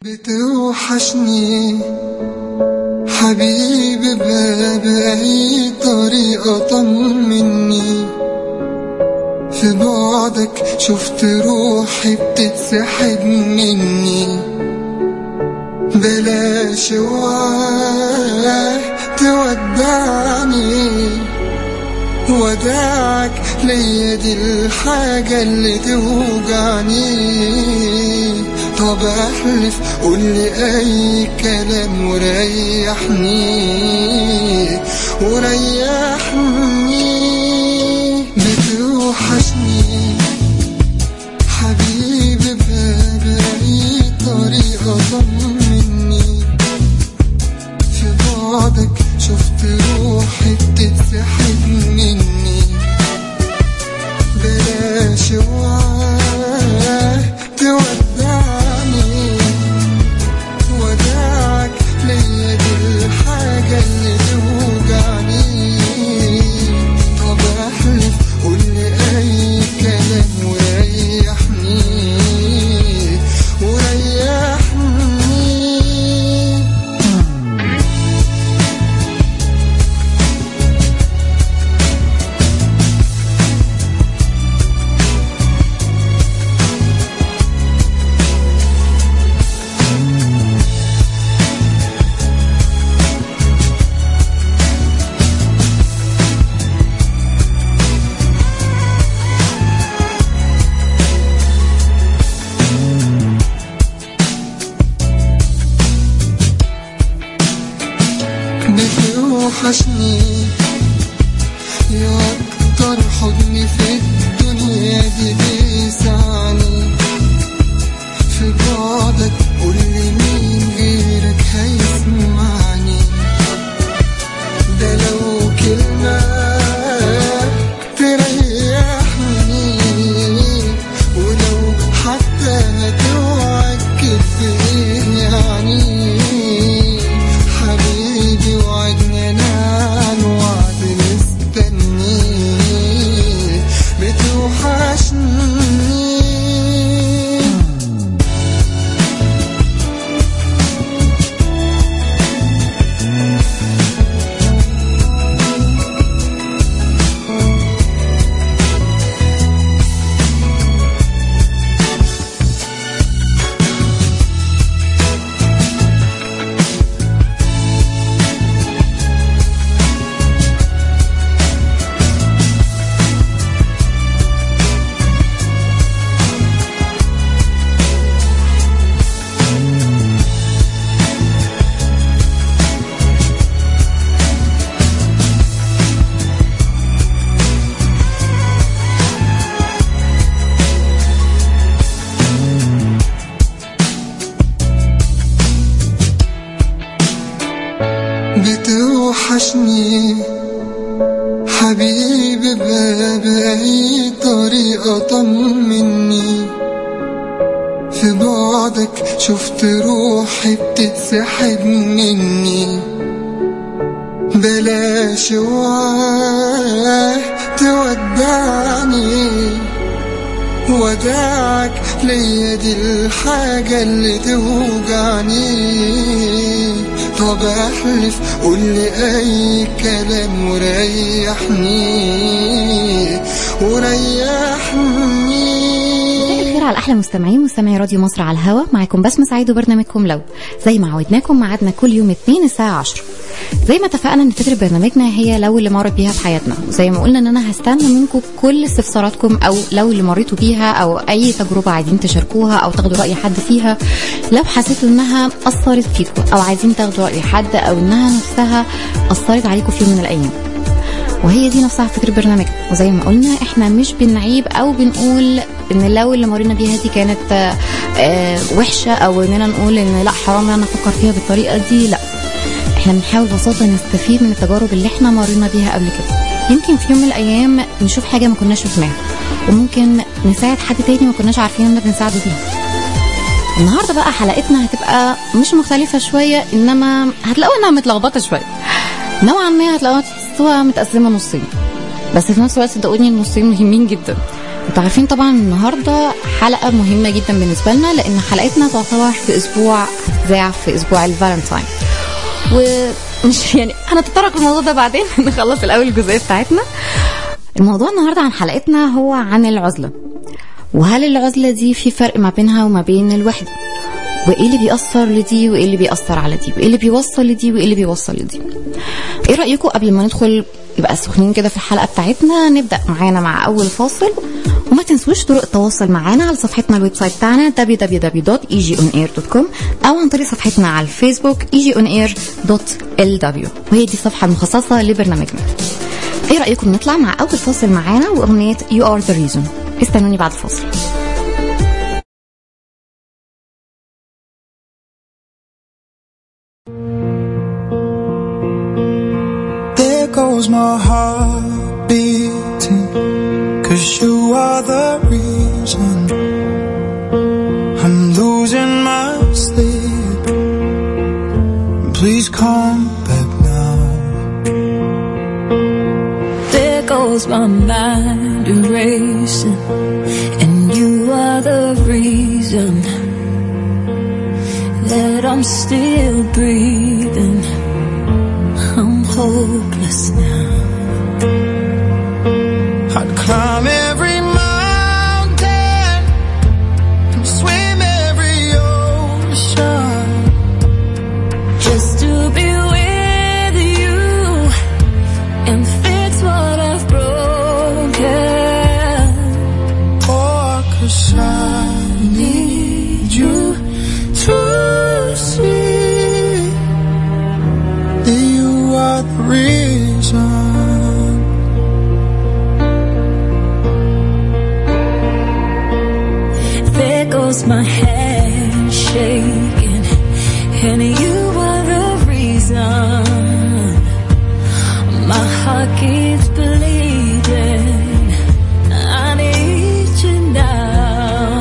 بتوحشني حبيبي بقى بأي طريقة طمني في بعدك شفت روحي بتتسحب مني بلاش وعاه تودعني وداعك ليا دي الحاجة اللي توجعني طب احلف قولي اي كلام وريحني وريحني بتوحشني حبيبي بقى بأي طريقة طمني في بعدك شفت روحي بتتسحب مني بلاش وعاه تودعني وداعك ليا دي الحاجة اللي توجعني طب احلف قولي اي كلام وريحني وريحني بتوحشني يا أكتر حضن في الدنيا دي بيسعني في بعدك قولي مين غيرك هيسمعني ده لو كلمة تريحني ولو حتى هتوعك كتير يعني حبيبي وعدنا نعن وعد مستني بتوحشني بتوحشني حبيبي بقى بأي طريقة طمني في بعدك شفت روحي بتتسحب مني بلاش وعاه تودعني وداعك ليا دي الحاجة اللي توجعني طب احلف قولي اي كلام وريحني وريحني مساء الخير على احلى مستمعين مستمعي راديو مصر على الهوا معاكم بسمة سعيد وبرنامجكم لو زي ما عودناكم ميعادنا كل يوم اثنين الساعه 10 زي ما اتفقنا ان فكره برنامجنا هي لو اللي مرت بيها في حياتنا وزي ما قلنا ان انا هستنى منكم كل استفساراتكم او لو اللي مريتوا بيها او اي تجربه عايزين تشاركوها او تاخدوا راي حد فيها لو حسيتوا انها اثرت فيكم او عايزين تاخدوا راي حد او انها نفسها اثرت عليكم في يوم من الايام وهي دي نفسها فكرة برنامج وزي ما قلنا احنا مش بنعيب او بنقول ان لو اللي مرينا بيها دي كانت آه، آه، وحشة او اننا نقول ان لا حرام ان انا افكر فيها بالطريقة دي لا احنا بنحاول ببساطة نستفيد من التجارب اللي احنا مرينا بيها قبل كده يمكن في يوم من الايام نشوف حاجة ما كناش شفناها وممكن نساعد حد تاني ما كناش عارفين ان بنساعده فيها النهارده بقى حلقتنا هتبقى مش مختلفة شوية انما هتلاقوا انها متلخبطة شوية نوعا ما هتلاقوها تحسوها متقسمة نصين بس في نفس الوقت صدقوني النصين مهمين جدا انتوا عارفين طبعا النهارده حلقه مهمه جدا بالنسبه لنا لان حلقتنا تعتبر في اسبوع هتذاع في اسبوع الفالنتاين ومش يعني هنتطرق الموضوع ده بعدين نخلص الاول الجزئيه بتاعتنا الموضوع النهارده عن حلقتنا هو عن العزله وهل العزله دي في فرق ما بينها وما بين الوحده وايه اللي بيأثر لدي وايه اللي بيأثر على دي وايه اللي بيوصل لدي وايه اللي بيوصل لدي ايه رأيكم قبل ما ندخل يبقى سخنين كده في الحلقة بتاعتنا نبدأ معانا مع أول فاصل وما تنسوش طرق التواصل معانا على صفحتنا الويب سايت بتاعنا www.egionair.com أو عن طريق صفحتنا على الفيسبوك egionair.lw وهي دي الصفحة المخصصة لبرنامجنا ايه رأيكم نطلع مع أول فاصل معانا وأغنية You Are The Reason استنوني بعد الفاصل There goes my heart beating Cause you are the reason I'm losing my sleep Please come back now There goes my mind erasing, and you are the reason that I'm still breathing. I'm hopeless now. I'd climb every mountain And swim every ocean Just to be with you and fix what I've broken. Oh, cause I need you to see that you are the reason. There goes my hand shaking, and you are the reason. My heart keeps bleeding. I need you now.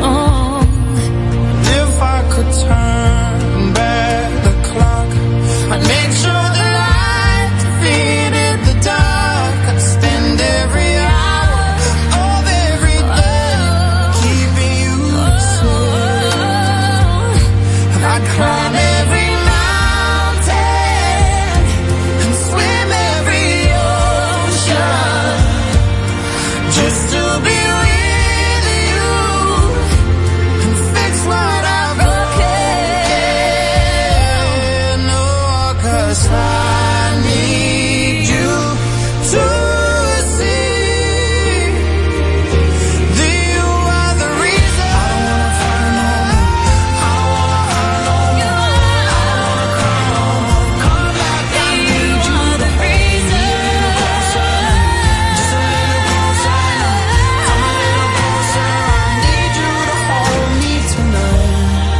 If I could turn back the clock, I'd make sure the light defeated the dark. I'd spend every hour of every day keeping you safe. I'd climb every mountain and swim every ocean just to be with you and fix what I've broken. No, cause I need you to see that you are the reason. I don't wanna fight no more. I don't wanna hurt no more. I don't wanna cry no more. Come back, I need you to closer. Just a little closer. Come a little closer. I need you to hold me tonight.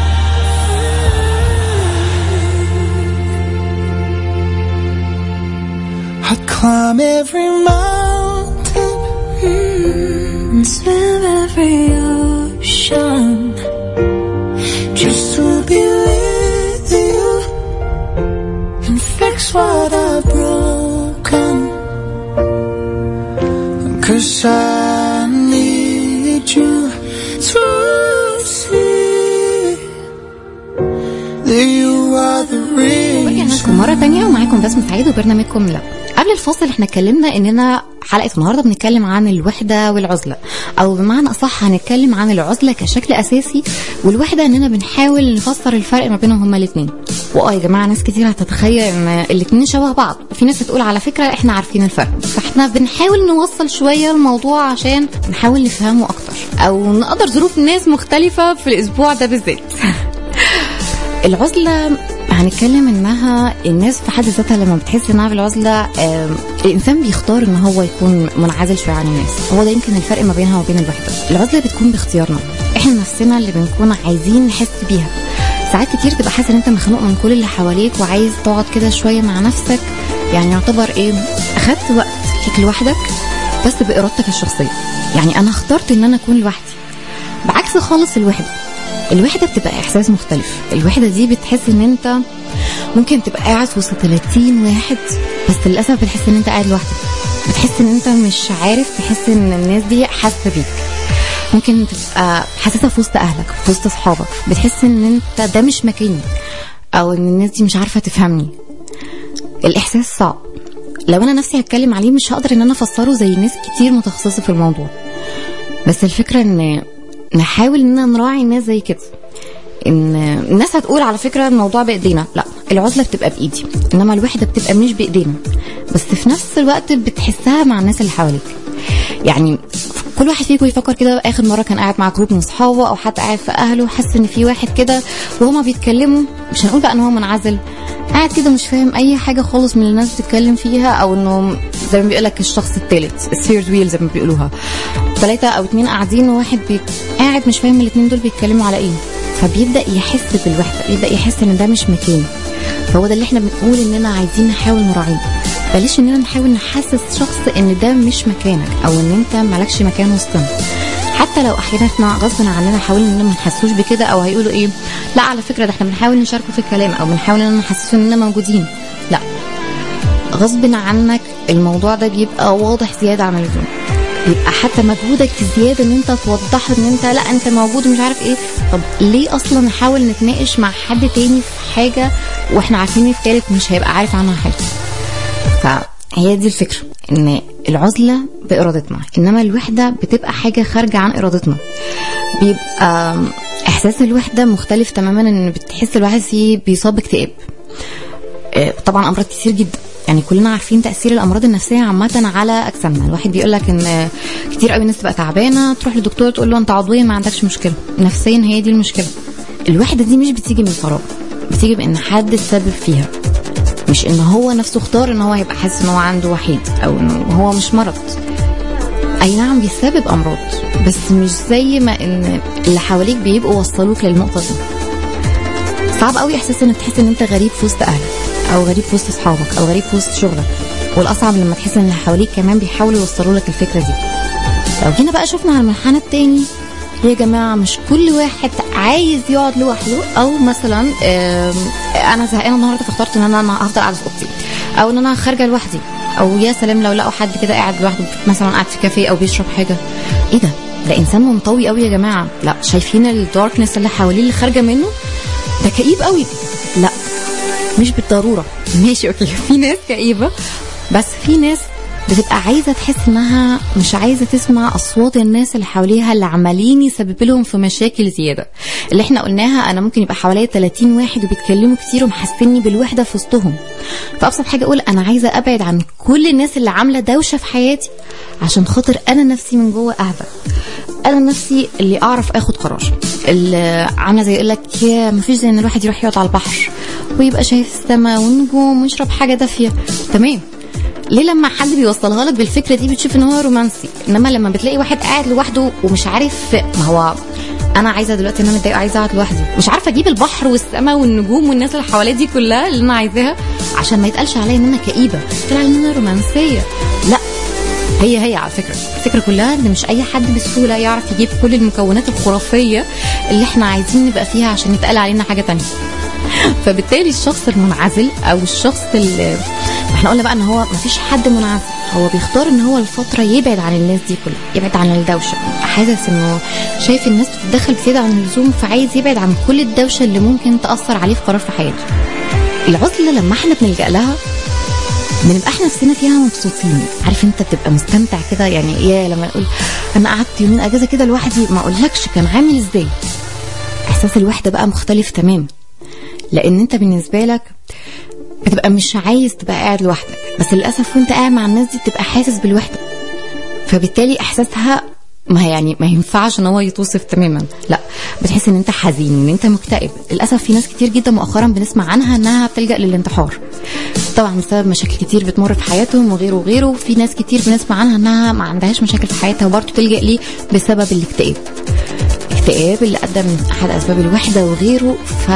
I'd climb every mountain And swim every ocean. just to be with you and fix what I've broken. Cause I need you to see that you are the ورجعنا reason. لكم مرة تانية ومعاكم بسمة سعيد وبرنامجكم لا قبل الفاصل احنا اتكلمنا اننا حلقة النهاردة بنتكلم عن الوحدة والعزلة او بمعنى اصح هنتكلم عن العزلة كشكل اساسي والوحدة اننا بنحاول نفسر الفرق ما بينهم هما الاتنين واه يا جماعة ناس كتير هتتخيل ان الاتنين شبه بعض في ناس هتقول على فكرة احنا عارفين الفرق فاحنا بنحاول نوصل شوية الموضوع عشان نحاول نفهمه اكتر او نقدر ظروف ناس مختلفة في الاسبوع ده بالذات العزلة هنتكلم انها الناس في حد ذاتها لما بتحس انها في العزلة آم، الانسان بيختار ان هو يكون منعزل شوية عن الناس هو ده يمكن الفرق ما بينها وبين الوحدة العزلة بتكون باختيارنا احنا نفسنا اللي بنكون عايزين نحس بيها ساعات كتير تبقى حاسس ان انت مخنوق من كل اللي حواليك وعايز تقعد كده شوية مع نفسك يعني يعتبر ايه اخدت وقت ليك لوحدك بس بارادتك الشخصية يعني انا اخترت ان انا اكون لوحدي بعكس خالص الوحدة الوحدة بتبقى إحساس مختلف الوحدة دي بتحس إن أنت ممكن تبقى قاعد وسط 30 واحد بس للاسف بتحس ان انت قاعد لوحدك بتحس ان انت مش عارف تحس ان الناس دي حاسه بيك ممكن تبقى حاسسها في وسط اهلك في وسط اصحابك بتحس ان انت ده مش مكاني او ان الناس دي مش عارفه تفهمني الاحساس صعب لو انا نفسي هتكلم عليه مش هقدر ان انا افسره زي ناس كتير متخصصه في الموضوع بس الفكره ان نحاول اننا نراعي الناس زي كده ان الناس هتقول على فكره الموضوع بايدينا لا العزله بتبقى بايدي انما الوحده بتبقى مش بايدينا بس في نفس الوقت بتحسها مع الناس اللي حواليك يعني كل واحد فيكم يفكر كده اخر مره كان قاعد مع جروب من اصحابه او حتى قاعد في اهله حس ان في واحد كده وهما بيتكلموا مش هنقول بقى ان هو منعزل قاعد كده مش فاهم اي حاجه خالص من اللي الناس بتتكلم فيها او انه زي ما بيقول لك الشخص الثالث الثيرد ويل زي ما بيقولوها ثلاثه او اتنين قاعدين وواحد بي... قاعد مش فاهم الاتنين دول بيتكلموا على ايه فبيبدا يحس بالوحده بيبدا يحس ان ده مش مكاني فهو ده اللي احنا بنقول اننا عايزين نحاول نراعيه بلاش اننا نحاول نحسس شخص ان ده مش مكانك او ان انت مالكش مكان وسطنا حتى لو احيانا احنا غصب عننا حاولنا اننا ما نحسوش بكده او هيقولوا ايه لا على فكره ده احنا بنحاول نشاركه في الكلام او بنحاول اننا نحسسه اننا موجودين لا غصب عنك الموضوع ده بيبقى واضح زياده عن اللزوم بيبقى حتى مجهودك زياده ان انت توضح له ان انت لا انت موجود ومش عارف ايه طب ليه اصلا نحاول نتناقش مع حد تاني في حاجه واحنا عارفين التالت مش هيبقى عارف عنها حاجه فهي دي الفكره ان العزله بارادتنا انما الوحده بتبقى حاجه خارجه عن ارادتنا بيبقى احساس الوحده مختلف تماما ان بتحس الواحد فيه بيصاب باكتئاب آه، طبعا امراض كتير جدا يعني كلنا عارفين تاثير الامراض النفسيه عامه على اجسامنا الواحد بيقول لك ان كتير قوي ناس تبقى تعبانه تروح للدكتور تقول له انت عضويا ما عندكش مشكله نفسيا هي دي المشكله الوحده دي مش بتيجي من فراغ بتيجي بان حد تسبب فيها مش ان هو نفسه اختار ان هو يبقى حاسس ان هو عنده وحيد او انه هو مش مرض اي نعم بيسبب امراض بس مش زي ما ان اللي حواليك بيبقوا وصلوك للنقطه دي صعب قوي احساس انك تحس ان انت غريب في وسط اهلك او غريب في وسط اصحابك او غريب في وسط شغلك والاصعب لما تحس ان اللي حواليك كمان بيحاولوا يوصلوا لك الفكره دي لو جينا بقى شفنا على المنحنى التاني يا جماعة مش كل واحد عايز يقعد لوحده أو مثلا آم، أنا زهقانة النهاردة فاخترت إن أنا أنا هفضل قاعدة في أوضتي أو إن أنا خارجة لوحدي أو يا سلام لو لقوا حد كده قاعد لوحده مثلا قاعد في كافيه أو بيشرب حاجة إيه ده؟ ده إنسان منطوي قوي يا جماعة لا شايفين الداركنس اللي حواليه اللي خارجة منه ده كئيب قوي لا مش بالضروره ماشي اوكي في ناس كئيبه بس في ناس بتبقى عايزه تحس انها مش عايزه تسمع اصوات الناس اللي حواليها اللي عمالين يسبب لهم في مشاكل زياده اللي احنا قلناها انا ممكن يبقى حواليا 30 واحد وبيتكلموا كتير ومحسني بالوحده في وسطهم فابسط حاجه اقول انا عايزه ابعد عن كل الناس اللي عامله دوشه في حياتي عشان خاطر انا نفسي من جوه اهدى انا نفسي اللي اعرف اخد قرار اللي عامله زي يقول لك يا مفيش زي ان الواحد يروح يقعد على البحر ويبقى شايف السماء والنجوم ويشرب حاجه دافيه تمام ليه لما حد بيوصلها لك بالفكره دي بتشوف ان هو رومانسي انما لما بتلاقي واحد قاعد لوحده ومش عارف ما هو انا عايزه دلوقتي ان انا متضايقه عايزه اقعد لوحدي مش عارفه اجيب البحر والسماء والنجوم والناس اللي حواليا دي كلها اللي انا عايزاها عشان ما يتقالش عليا ان انا كئيبه يتقال عليا ان انا رومانسيه لا هي هي على فكره الفكره كلها ان مش اي حد بسهوله يعرف يجيب كل المكونات الخرافيه اللي احنا عايزين نبقى فيها عشان يتقال علينا حاجه تانية فبالتالي الشخص المنعزل او الشخص اللي ما احنا قلنا بقى ان هو ما فيش حد منعزل هو بيختار ان هو الفتره يبعد عن الناس دي كلها يبعد عن الدوشه حاسس انه شايف الناس بتتدخل زياده عن اللزوم فعايز يبعد عن كل الدوشه اللي ممكن تاثر عليه في قرار في حياته العزله لما احنا بنلجا لها بنبقى احنا نفسنا فيها مبسوطين عارف انت بتبقى مستمتع كده يعني يا لما نقول انا قعدت يومين اجازه كده لوحدي ما اقولكش كان عامل ازاي احساس الوحده بقى مختلف تماما لان انت بالنسبه لك بتبقى مش عايز تبقى قاعد لوحدك بس للاسف وانت قاعد مع الناس دي بتبقى حاسس بالوحده فبالتالي احساسها ما يعني ما ينفعش ان هو يتوصف تماما لا بتحس ان انت حزين ان انت مكتئب للاسف في ناس كتير جدا مؤخرا بنسمع عنها انها بتلجا للانتحار طبعا بسبب مشاكل كتير بتمر في حياتهم وغيره وغيره في ناس كتير بنسمع عنها انها ما عندهاش مشاكل في حياتها وبرضه تلجا ليه بسبب الاكتئاب الاكتئاب اللي ادى من احد اسباب الوحده وغيره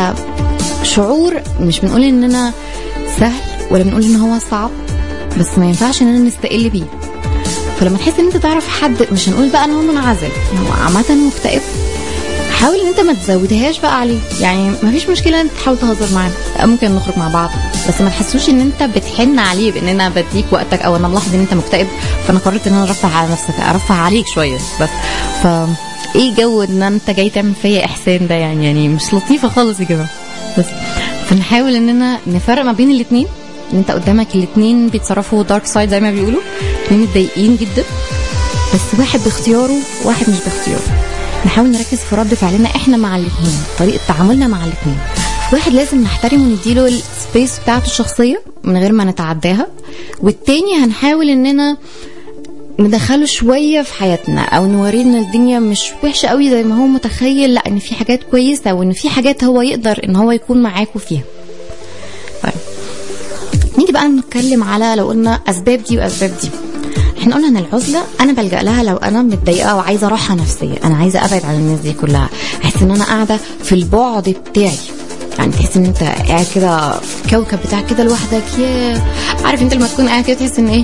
فشعور مش بنقول اننا سهل ولا بنقول ان هو صعب بس ما ينفعش اننا نستقل بيه فلما تحس ان انت تعرف حد مش هنقول بقى ان هو منعزل هو عامه مكتئب حاول ان انت ما تزودهاش بقى عليه يعني ما فيش مشكله ان انت تحاول تهزر معاه ممكن نخرج مع بعض بس ما تحسوش ان انت بتحن عليه بان انا بديك وقتك او انا ملاحظ ان انت مكتئب فانا قررت ان انا ارفع على نفسك ارفع عليك شويه بس ف ايه جو ان انت جاي تعمل فيا احسان ده يعني يعني مش لطيفه خالص يا جماعه بس فنحاول اننا نفرق ما بين الاثنين ان انت قدامك الاثنين بيتصرفوا دارك سايد زي ما بيقولوا الاثنين متضايقين جدا بس واحد باختياره وواحد مش باختياره نحاول نركز في رد فعلنا احنا مع الاثنين طريقه تعاملنا مع الاثنين واحد لازم نحترمه ونديله السبيس بتاعته الشخصيه من غير ما نتعداها والتاني هنحاول اننا ندخله شويه في حياتنا او نوريه ان الدنيا مش وحشه قوي زي ما هو متخيل لا ان في حاجات كويسه وان في حاجات هو يقدر ان هو يكون معاكوا فيها طيب نيجي بقى نتكلم على لو قلنا اسباب دي واسباب دي احنا قلنا ان العزله انا بلجا لها لو انا متضايقه وعايزه راحه نفسيه انا عايزه ابعد عن الناس دي كلها احس ان انا قاعده في البعد بتاعي يعني تحس ان انت قاعد كده في كوكب بتاعك كده لوحدك يا عارف انت لما تكون قاعد كده تحس ان ايه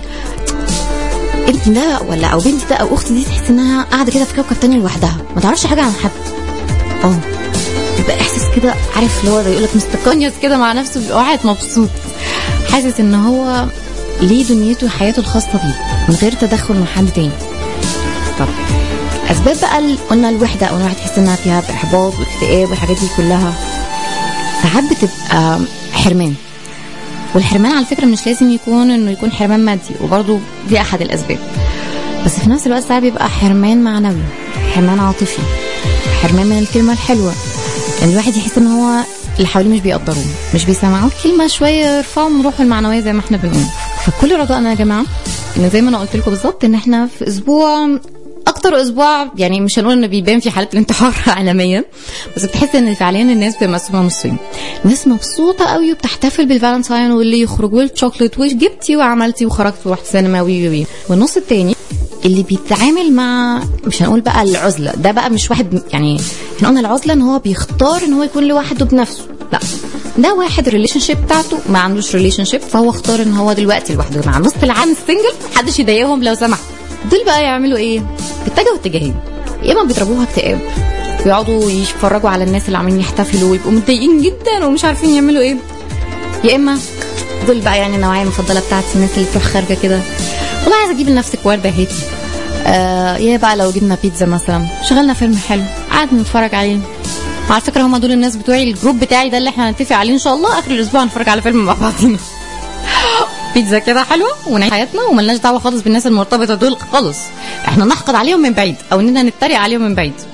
ابني ده ولا او بنتي ده او اختي دي تحس انها قاعده كده في كوكب تاني لوحدها ما تعرفش حاجه عن حد اه بيبقى احساس كده عارف اللي هو زي يقول لك مستقنيس كده مع نفسه بيبقى قاعد مبسوط حاسس ان هو ليه دنيته وحياته الخاصه بيه من غير تدخل من حد تاني طب اسباب بقى ال- قلنا الوحده او الواحد يحس انها فيها احباط واكتئاب والحاجات دي كلها ساعات بتبقى حرمان والحرمان على فكره مش لازم يكون انه يكون حرمان مادي وبرضه دي احد الاسباب بس في نفس الوقت ساعات بيبقى حرمان معنوي حرمان عاطفي حرمان من الكلمه الحلوه ان الواحد يحس ان هو اللي حواليه مش بيقدروه مش بيسمعوه كلمه شويه يرفعوا من روحه المعنويه زي ما احنا بنقول فكل رجائنا يا جماعه ان زي ما انا قلت لكم بالظبط ان احنا في اسبوع اكتر اسبوع يعني مش هنقول ان بيبان في حالات الانتحار عالميا بس بتحس ان فعليا الناس بتبقى مقسومه نصين ناس مبسوطه قوي وبتحتفل بالفالنتاين واللي يخرج والشوكليت وجبتي وعملتي وخرجت ورحت سينما وي وي وي والنص التاني اللي بيتعامل مع مش هنقول بقى العزله ده بقى مش واحد يعني احنا قلنا العزله ان هو بيختار ان هو يكون لوحده بنفسه لا ده واحد الريليشن شيب بتاعته ما عندوش ريليشن شيب فهو اختار ان هو دلوقتي لوحده مع نص العام السنجل محدش يضايقهم لو سمح دول بقى يعملوا ايه بيتجهوا اتجاهين يا اما بيضربوها اكتئاب ويقعدوا يتفرجوا على الناس اللي عاملين يحتفلوا ويبقوا متضايقين جدا ومش عارفين يعملوا ايه يا اما دول بقى يعني النوعيه المفضله بتاعتي الناس اللي تروح خارجه كده والله عايزه اجيب لنفسك ورده هاتي آه يا بقى لو جبنا بيتزا مثلا شغلنا فيلم حلو قعدنا نتفرج عليه وعلى فكره هم دول الناس بتوعي الجروب بتاعي ده اللي احنا هنتفق عليه ان شاء الله اخر الاسبوع هنتفرج على فيلم مع بعضينا بيتزا كده حلوه ونعيش حياتنا وملناش دعوه خالص بالناس المرتبطه دول خالص احنا نحقد عليهم من بعيد او اننا نتريق عليهم من بعيد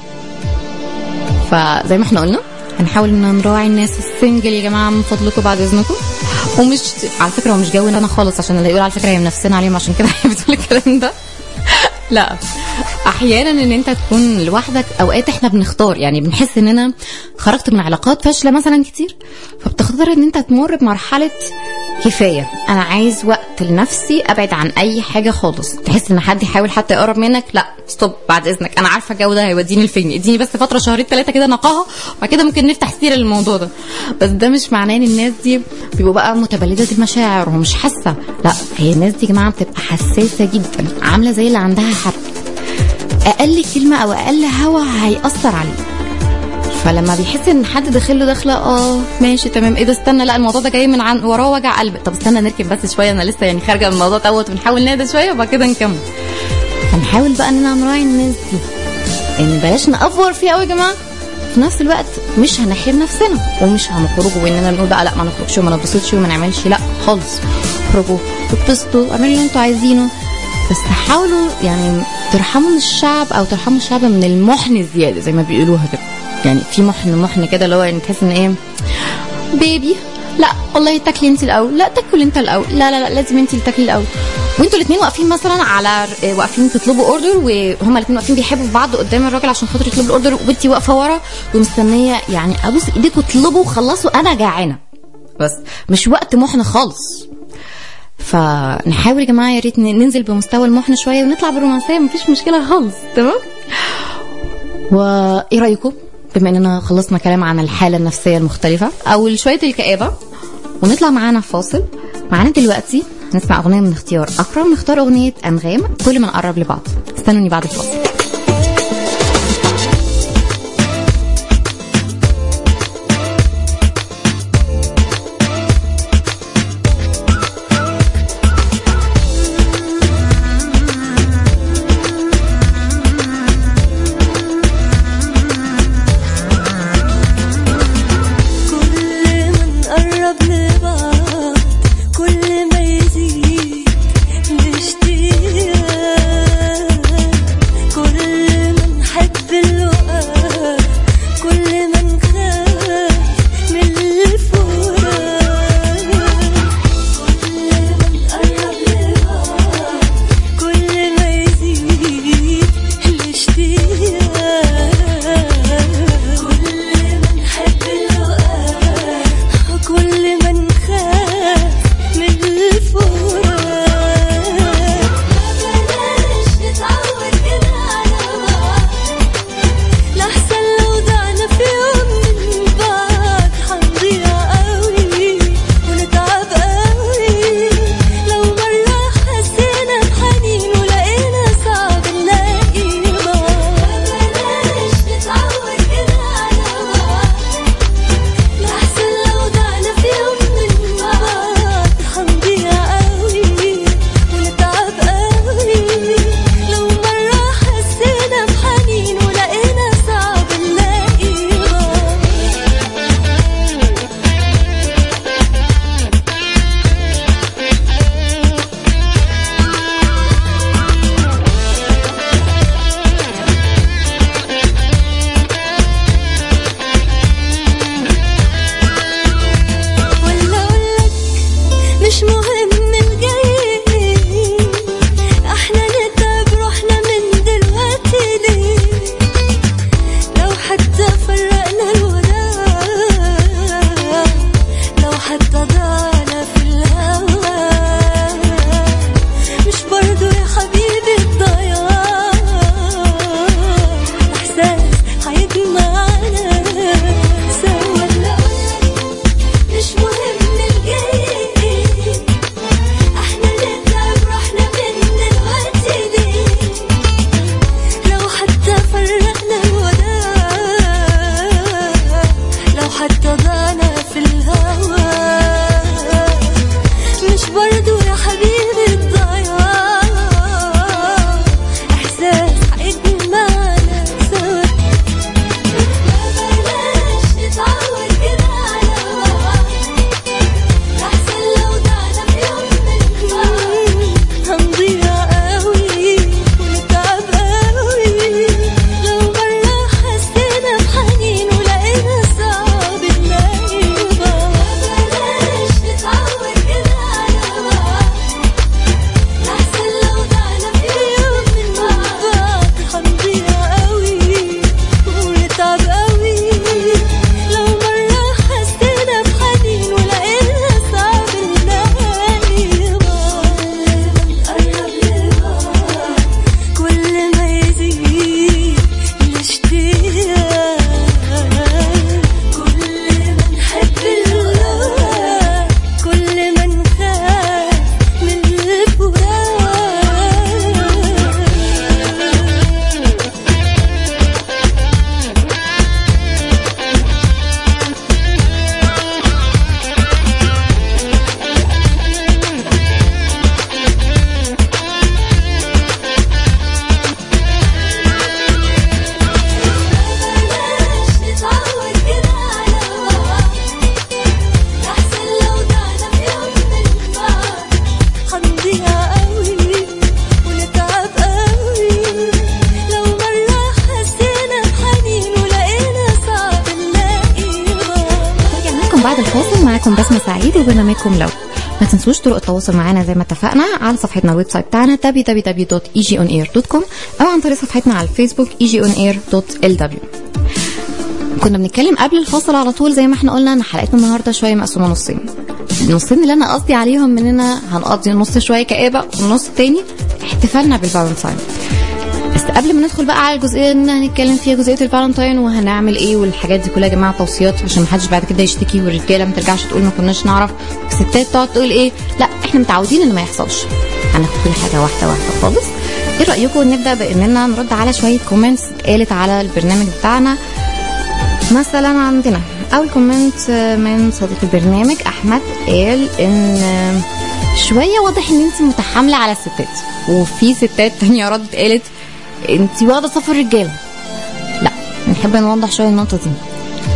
فزي ما احنا قلنا هنحاول ان نراعي الناس السنجل يا جماعه من فضلكم بعد اذنكم ومش على فكره هو مش جونا انا خالص عشان اللي يقول على فكره هي منافسين عليهم عشان كده هي بتقول الكلام ده لا احيانا ان انت تكون لوحدك اوقات احنا بنختار يعني بنحس اننا خرجت من علاقات فاشله مثلا كتير فبتختار ان انت تمر بمرحله كفايه انا عايز وقت لنفسي ابعد عن اي حاجه خالص تحس ان حد يحاول حتى يقرب منك لا ستوب بعد اذنك انا عارفه الجو ده هيوديني لفين اديني بس فتره شهرين ثلاثه كده نقاهه وبعد كده ممكن نفتح سيره للموضوع ده بس ده مش معناه ان الناس دي بيبقوا بقى متبلده المشاعر ومش حاسه لا هي الناس دي يا جماعه بتبقى حساسه جدا عامله زي اللي عندها حرق اقل كلمه او اقل هوا هياثر عليه فلما بيحس ان حد داخل له داخله اه ماشي تمام ايه ده استنى لا الموضوع ده جاي من عن وراه وجع قلب طب استنى نركب بس شويه انا لسه يعني خارجه من الموضوع دوت ونحاول نهدى شويه وبعد كده نكمل فنحاول بقى اننا نراعي الناس دي ان بلاش نافور فيها قوي يا جماعه في نفس الوقت مش هنحير نفسنا ومش هنخرجوا واننا نقول بقى لا ما نخرجش وما نتبسطش وما نعملش لا خالص اخرجوا اتبسطوا اعملوا اللي انتوا عايزينه بس حاولوا يعني ترحموا الشعب او ترحموا الشعب من المحن الزياده زي ما بيقولوها كده يعني في محن محن كده اللي هو يعني تحس ان ايه بيبي لا والله تاكلي انت الاول لا تاكل انت الاول لا لا لا لازم انت اللي تاكلي الاول وانتوا الاثنين واقفين مثلا على واقفين تطلبوا اوردر وهما الاثنين واقفين بيحبوا في بعض قدام الراجل عشان خاطر يطلبوا الاوردر وانت واقفه ورا ومستنيه يعني ابوس ايديكوا اطلبوا وخلصوا انا جعانه بس مش وقت محن خالص فنحاول يا جماعه يا ريت ننزل بمستوى المحن شويه ونطلع بالرومانسيه مفيش مشكله خالص تمام وايه رايكم بما اننا خلصنا كلام عن الحاله النفسيه المختلفه او شويه الكآبه ونطلع معانا في فاصل معانا دلوقتي نسمع اغنيه من اختيار اكرم نختار اغنيه انغام كل ما نقرب لبعض استنوني بعد الفاصل نقرب لبعض كل ما يزيد الاشتياق كل ما نحب اللقاء كل ما نخاف من الفراق كل ما نقرب لبعض كل ما يزيد الاشتياق كل ما نحب اللقاء كل ما نخاف من الفراق بلاش نتعود كده على بعض لحسن لو ضعنا في يوم من بعض حنضيع قوي ونتعب قوي لو مرة حسينا بحنين ولقينا صعب نلاقي بعض بلاش نتعود كده على بعض لحسن لو ضعنا في يوم من بعض حنضيع قوي ونتعب قوي لو مرة حسينا بحنين ولقينا صعب نلاقي بعض ولا اقولك مش مهم الجاي احنا نتعب روحنا من دلوقتي ليه لو حتى فرقنا الوداع لو حتى ضعنا في الهوى مش برضو يا حبيبي الضياع احساس هيجمعنا سوا ولا اقولك مش مهم الجاي احنا نتعب روحنا من دلوقتي ليه لو حتى فرقنا الوداع لو حتى ضعنا في الهوى مش برضو يا حبيبي الضياع احساس هيجمعنا سوا بلاش نتعود كده على بعض أحسن لو ضعنا في يوم من بعض هنضيع قوي ونتعب قوي لو مرة حسينا بحنين ولقينا صعب نلاقي بعض بلاش نتعود كده على بعض أحسن لو ضعنا في يوم من بعض هنضيع قوي ونتعب قوي لو مرة حسينا بحنين ولقينا صعب نلاقي بعض نقرب لبعض كل ما يزيد الاشتياق كل ما نحب اللقاء كل ما نخاف من الفراق بلاش نتعود كده على بعض أحسن لو ضعنا في يوم من بعض هنضيع قوي ونتعب قوي لو مرة حسينا بحنين ولقينا صعب نلاقي بعض رجعنا لكم بعد الفاصل معاكم بسمة سعيد وبرنامجكم لو ما تنسوش طرق التواصل معنا زي ما اتفقنا على صفحتنا الويب سايت بتاعنا www.egionair.com او عن طريق صفحتنا على الفيسبوك egionair.lw كنا بنتكلم قبل الفاصل على طول زي ما احنا قلنا ان حلقتنا النهارده شويه مقسومه نصين النصين اللي انا قصدي عليهم مننا هنقضي نص شويه كآبه والنص التاني احتفالنا بالفالنتاين بس قبل ما ندخل بقى على الجزئيه اللي هنتكلم فيها جزئيه الفالنتاين وهنعمل ايه والحاجات دي كلها يا جماعه توصيات عشان محدش بعد كده يشتكي والرجاله ما ترجعش تقول ما كناش نعرف الستات تقعد تقول ايه لا احنا متعودين ان ما يحصلش هناخد كل حاجه واحده واحده خالص ايه رايكم نبدا باننا نرد على شويه كومنتس اتقالت على البرنامج بتاعنا مثلا عندنا اول كومنت من صديق البرنامج احمد قال ان شويه واضح ان انت متحامله على الستات وفي ستات تانية ردت قالت انت واخده صف الرجاله لا نحب نوضح شويه النقطه دي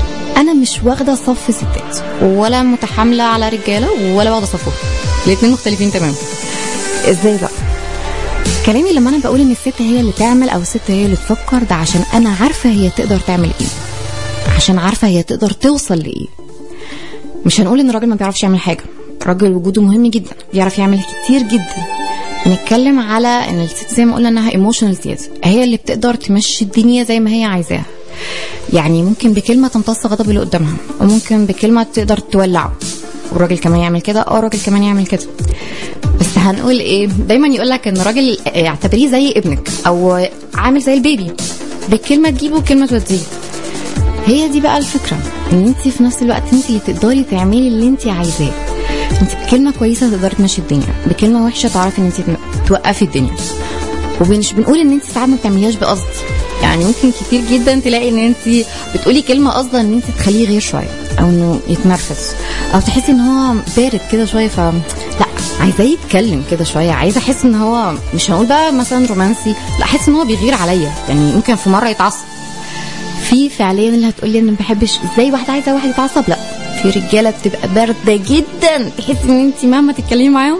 انا مش واخده صف ستات ولا متحامله على رجاله ولا واخده صفهم الاثنين مختلفين تماما ازاي بقى كلامي لما انا بقول ان الست هي اللي تعمل او الست هي اللي تفكر ده عشان انا عارفه هي تقدر تعمل ايه عشان عارفه هي تقدر توصل لايه مش هنقول ان الراجل ما بيعرفش يعمل حاجه الراجل وجوده مهم جدا بيعرف يعمل كتير جدا نتكلم على ان الست زي ما قلنا انها ايموشنال زياده هي اللي بتقدر تمشي الدنيا زي ما هي عايزاها يعني ممكن بكلمه تمتص غضب اللي قدامها وممكن بكلمه تقدر تولعه والراجل كمان يعمل كده اه الراجل كمان يعمل كده بس هنقول ايه دايما يقول لك ان الراجل اعتبريه زي ابنك او عامل زي البيبي بالكلمه تجيبه وكلمه توديه هي دي بقى الفكره ان انت في نفس الوقت انت اللي تقدري تعملي اللي انت عايزاه انت بكلمه كويسه تقدري تمشي الدنيا بكلمه وحشه تعرفي ان انت توقفي الدنيا ومش بنقول ان انت ساعات ما بتعمليهاش بقصد يعني ممكن كتير جدا تلاقي ان انت بتقولي كلمه قصدا ان انت تخليه غير شويه او انه يتنرفز او تحسي ان هو بارد كده شويه ف لا عايزاه يتكلم كده شويه عايزه احس ان هو مش هنقول بقى مثلا رومانسي لا احس ان هو بيغير عليا يعني ممكن في مره يتعصب في فعليا اللي هتقولي انا ما بحبش ازاي واحده عايزه واحد يتعصب لا في رجاله بتبقى بارده جدا تحسي ان انت مهما تتكلمي معاهم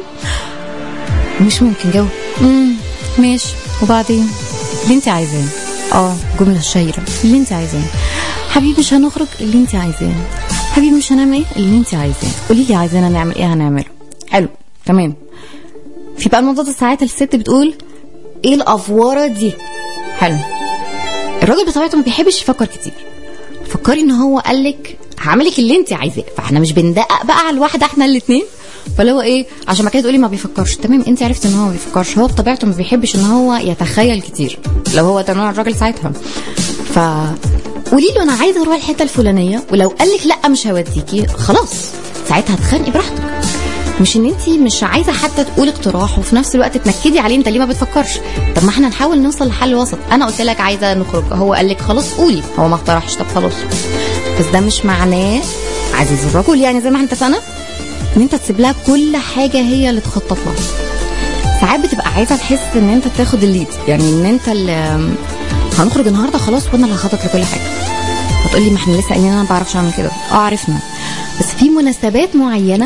مش ممكن جو امم ماشي وبعدين اللي انت عايزاه اه جمله شهيره اللي انت عايزاه حبيبي مش هنخرج اللي انت عايزاه حبيبي مش هنعمل ايه اللي انت عايزاه قولي لي عايزانا نعمل ايه هنعمله حلو تمام في بقى الموضوع ده ساعات الست بتقول ايه الافواره دي حلو الراجل بطبيعته ما بيحبش يفكر كتير فكري ان هو قال لك هعمل لك اللي انت عايزاه فاحنا مش بندقق بقى على الواحده احنا الاثنين فاللي هو ايه عشان ما كده تقولي ما بيفكرش تمام انت عرفت ان هو ما بيفكرش هو بطبيعته ما بيحبش ان هو يتخيل كتير لو هو ده نوع الراجل ساعتها ف قولي له انا عايزه اروح الحته الفلانيه ولو قال لك لا مش هوديكي خلاص ساعتها هتخانقي براحتك مش ان انت مش عايزه حتى تقول اقتراح وفي نفس الوقت تنكدي عليه انت ليه ما بتفكرش طب ما احنا نحاول نوصل لحل وسط انا قلت لك عايزه نخرج هو قال لك خلاص قولي هو ما اقترحش طب خلاص بس ده مش معناه عزيز الرجل يعني زي ما احنا اتفقنا ان انت تسيب لها كل حاجه هي اللي تخطط لها ساعات بتبقى عايزه تحس ان انت تاخد الليد يعني ان انت اللي هنخرج النهارده خلاص وانا اللي هخطط لكل حاجه هتقولي ما احنا لسه قايلين انا ما بعرفش اعمل كده اه عرفنا بس في مناسبات معينه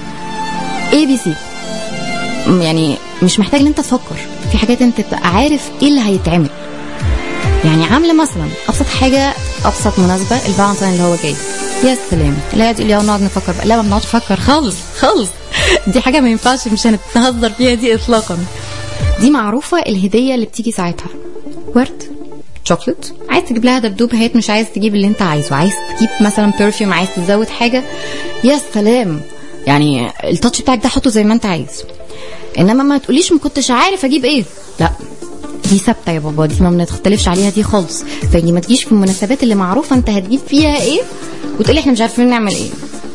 اي بي سي يعني مش محتاج ان انت تفكر في حاجات انت تبقى عارف ايه اللي هيتعمل يعني عامله مثلا ابسط حاجه ابسط مناسبه الفالنتين اللي هو جاي يا سلام لا تقول لي نقعد نفكر بقى لا ما بنقعدش نفكر خالص خالص دي حاجه ما ينفعش مش هنتهزر فيها دي اطلاقا دي معروفه الهديه اللي بتيجي ساعتها ورد شوكليت عايز تجيب لها دبدوب هات مش عايز تجيب اللي انت عايزه عايز تجيب مثلا برفيوم عايز تزود حاجه يا سلام يعني التاتش بتاعك ده حطه زي ما انت عايز انما ما تقوليش ما كنتش عارف اجيب ايه لا دي ثابته يا بابا دي ما بنختلفش عليها دي خالص فدي ما تجيش في المناسبات اللي معروفه انت هتجيب فيها ايه وتقولي احنا مش عارفين نعمل ايه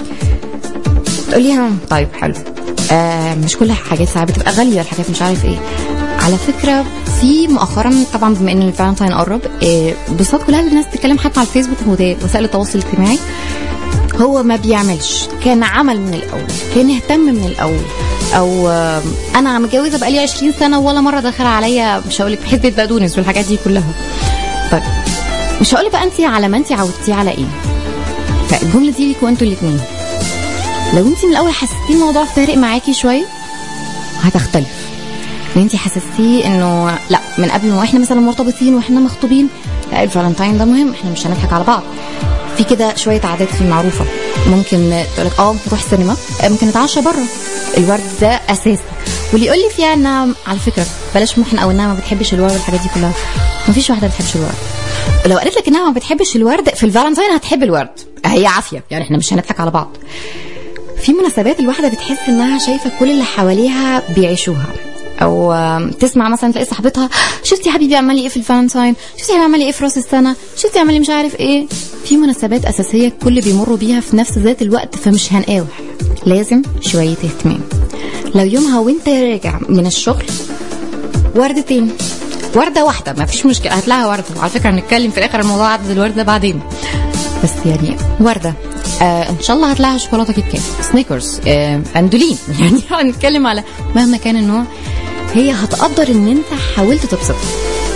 تقولي ها طيب حلو آه مش كل الحاجات ساعات بتبقى غاليه الحاجات مش عارف ايه على فكره في مؤخرا طبعا بما ان الفالنتاين قرب آه بصوت كلها الناس بتتكلم حتى على الفيسبوك ووسائل التواصل الاجتماعي هو ما بيعملش كان عمل من الاول كان اهتم من الاول او آه، انا متجوزه بقالي 20 سنه ولا مره دخل عليا مش هقول لك حزبه بقدونس والحاجات دي كلها طيب مش هقول بقى انت على ما انت عودتيه على ايه فالجمله دي ليكوا انتوا الاثنين لو انت من الاول حسيتي الموضوع فارق معاكي شويه هتختلف ان انت حسستيه انه لا من قبل ما احنا مثلا مرتبطين واحنا مخطوبين لا الفالنتاين ده مهم احنا مش هنضحك على بعض في كده شويه عادات فيه معروفه ممكن تقول لك اه نروح سينما آه، ممكن نتعشى بره الورد ده اساسي واللي يقول لي فيها انها على فكره بلاش محن او انها ما بتحبش الورد والحاجات دي كلها مفيش واحده ما بتحبش الورد لو قالت لك انها ما بتحبش الورد في الفالنتين هتحب الورد هي عافيه يعني احنا مش هنضحك على بعض في مناسبات الواحده بتحس انها شايفه كل اللي حواليها بيعيشوها او آم، تسمع مثلا تلاقي صاحبتها شفتي يا حبيبي عمل لي ايه في الفالنتاين شفتي يا حبيبي عمل لي ايه في راس السنه شفتي عمل لي مش عارف ايه في مناسبات اساسيه الكل بيمروا بيها في نفس ذات الوقت فمش هنقاوح لازم شويه اهتمام لو يومها وانت راجع من الشغل وردتين ورده واحده ما فيش مشكله هات لها ورده وعلى فكره هنتكلم في الاخر الموضوع عدد الورده بعدين بس يعني ورده آه ان شاء الله هات لها شوكولاته كيت كات سنيكرز آه اندولين يعني هنتكلم على مهما كان النوع هي هتقدر ان انت حاولت تبسطها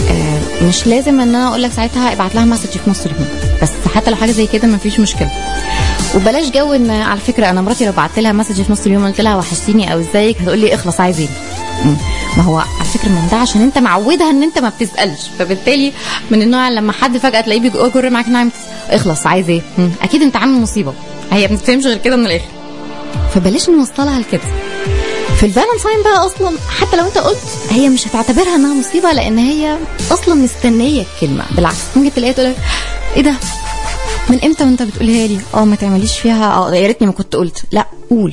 آه مش لازم ان انا اقول لك ساعتها ابعت لها مسج في نص اليوم بس حتى لو حاجه زي كده مفيش مشكله وبلاش جو ان على فكره انا مراتي لو بعت لها مسج في نص اليوم قلت لها وحشتيني او ازيك هتقول لي اخلص عايز ايه مم. ما هو على فكره ما هو ده عشان انت معودها ان انت ما بتسالش فبالتالي من النوع لما حد فجاه تلاقيه بيجر معاك نعم اخلص عايز ايه مم. اكيد انت عامل مصيبه هي ما بتفهمش غير كده من الاخر فبلاش نوصلها لكده في الفالنتاين بقى اصلا حتى لو انت قلت هي مش هتعتبرها انها مصيبه لان هي اصلا مستنيه الكلمه بالعكس ممكن تلاقيها تقول لك، ايه ده من امتى وانت بتقولها لي اه ما تعمليش فيها اه يا ريتني ما كنت قلت لا قول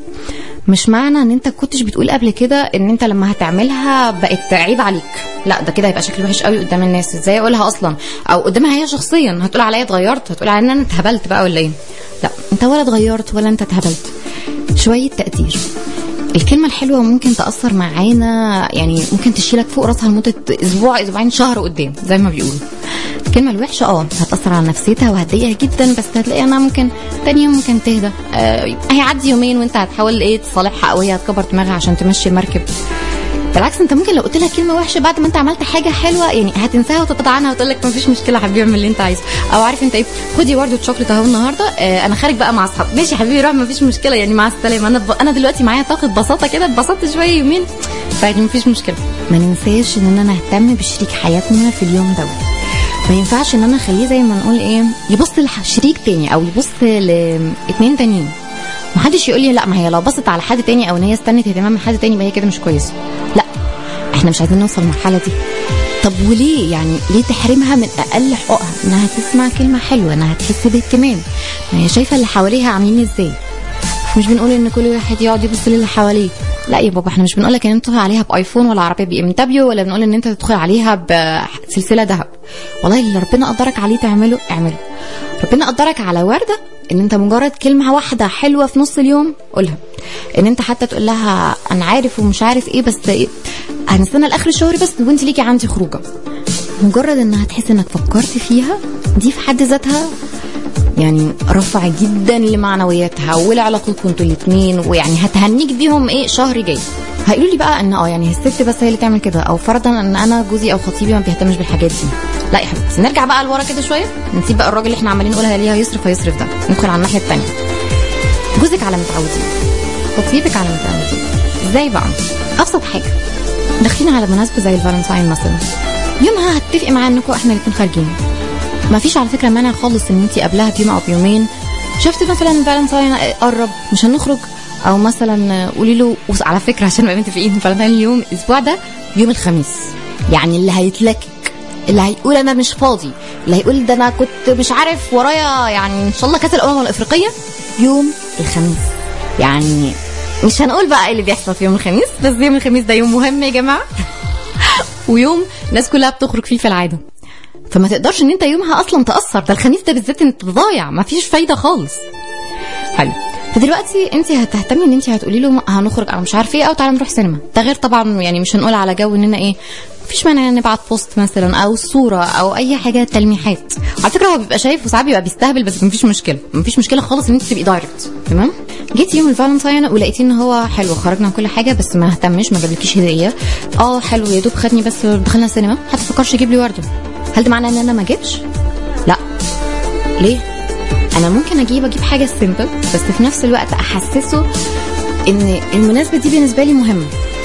مش معنى ان انت كنتش بتقول قبل كده ان انت لما هتعملها بقت عيب عليك لا ده كده هيبقى شكل وحش قوي قدام الناس ازاي اقولها اصلا او قدامها هي شخصيا هتقول عليا اتغيرت هتقول عليا ان انا اتهبلت بقى ولا ايه لا انت ولا اتغيرت ولا انت اتهبلت شويه تقدير الكلمة الحلوة ممكن تأثر معانا يعني ممكن تشيلك فوق راسها لمدة أسبوع أسبوعين شهر قدام زي ما بيقولوا الكلمة الوحشة اه هتأثر على نفسيتها وهتضايقها جدا بس هتلاقي انها ممكن تاني يوم ممكن تهدى آه هيعدي يومين وانت هتحاول ايه تصالحها او هي هتكبر دماغها عشان تمشي المركب بالعكس انت ممكن لو قلت لها كلمه وحشه بعد ما انت عملت حاجه حلوه يعني هتنساها وتتقطع عنها وتقول لك مفيش مشكله يا حبيبي اعمل اللي انت عايزه او عارف انت ايه خدي ورده شوكليت اهو النهارده اه انا خارج بقى مع اصحابي ماشي يا حبيبي روح مفيش مشكله يعني مع السلامه انا ب... انا دلوقتي معايا طاقه بساطه كده اتبسطت شويه يومين فيعني مفيش مشكله ما ننساش ان انا اهتم بشريك حياتنا في اليوم دوت ما ينفعش ان انا اخليه زي ما نقول ايه يبص لشريك تاني او يبص لاتنين تانيين محدش يقول لي لا ما هي لو بصت على حد تاني او ان هي استنت اهتمام من حد تاني يبقى هي كده مش كويسه لا احنا مش عايزين نوصل للمرحله دي طب وليه يعني ليه تحرمها من اقل حقوقها انها تسمع كلمه حلوه انها تحس باهتمام ما هي شايفه اللي حواليها عاملين ازاي مش بنقول ان كل واحد يقعد يبص للي حواليه لا يا بابا احنا مش بنقول لك ان انت تدخل عليها بايفون ولا عربيه بي ام دبليو ولا بنقول ان انت تدخل عليها بسلسله ذهب والله اللي ربنا قدرك عليه تعمله اعمله ربنا قدرك على ورده ان انت مجرد كلمه واحده حلوه في نص اليوم قولها ان انت حتى تقول لها انا عارف ومش عارف ايه بس إيه هنستنى لاخر الشهر بس وانت ليكي عندي خروجه مجرد انها تحس انك فكرت فيها دي في حد ذاتها يعني رفع جدا لمعنوياتها ولعلاقتكم انتوا الاثنين ويعني هتهنيك بيهم ايه شهر جاي هيقولوا لي بقى ان اه يعني الست بس هي اللي تعمل كده او فرضا ان انا جوزي او خطيبي ما بيهتمش بالحاجات دي لا يا حبيبتي نرجع بقى لورا كده شويه نسيب بقى الراجل اللي احنا عمالين نقولها ليه هيصرف هيصرف ده ندخل على الناحيه الثانيه جوزك على متعودين خطيبك على متعودين ازاي بقى ابسط حاجه داخلين على مناسبه زي الفالنتاين مثلا يومها هتتفقي معاه انكم احنا الاثنين خارجين ما فيش على فكره مانع خالص ان انت قبلها بيوم او بيومين شفت مثلا فالنتاين قرب مش هنخرج او مثلا قولي له على فكره عشان نبقى متفقين فالنتاين اليوم الاسبوع ده يوم الخميس يعني اللي هيتلكك اللي هيقول انا مش فاضي اللي هيقول ده انا كنت مش عارف ورايا يعني ان شاء الله كاس الامم الافريقيه يوم الخميس يعني مش هنقول بقى ايه اللي بيحصل في يوم الخميس بس يوم الخميس ده يوم مهم يا جماعه ويوم الناس كلها بتخرج فيه في العاده فما تقدرش ان انت يومها اصلا تاثر ده الخميس ده بالذات انت ضايع ما فيش فايده خالص حلو فدلوقتي انت هتهتمي ان انت هتقولي له هنخرج او مش عارف ايه او تعالى نروح سينما ده غير طبعا يعني مش هنقول على جو اننا ايه مفيش مانع نبعت بوست مثلا او صوره او اي حاجه تلميحات على فكره هو بيبقى شايف وساعات بيبقى بيستهبل بس مفيش مشكله مفيش مشكله خالص ان انت تبقي دايركت تمام جيت يوم الفالنتاين ولقيتيه ان هو حلو خرجنا كل حاجه بس ما اهتمش ما جابلكيش هديه اه حلو يا دوب خدني بس دخلنا السينما حتى فكرش يجيب لي ورده هل ده معناه ان انا ما اجيبش لا ليه انا ممكن اجيب اجيب حاجه سيمبل بس في نفس الوقت احسسه ان المناسبه دي بالنسبه لي مهمه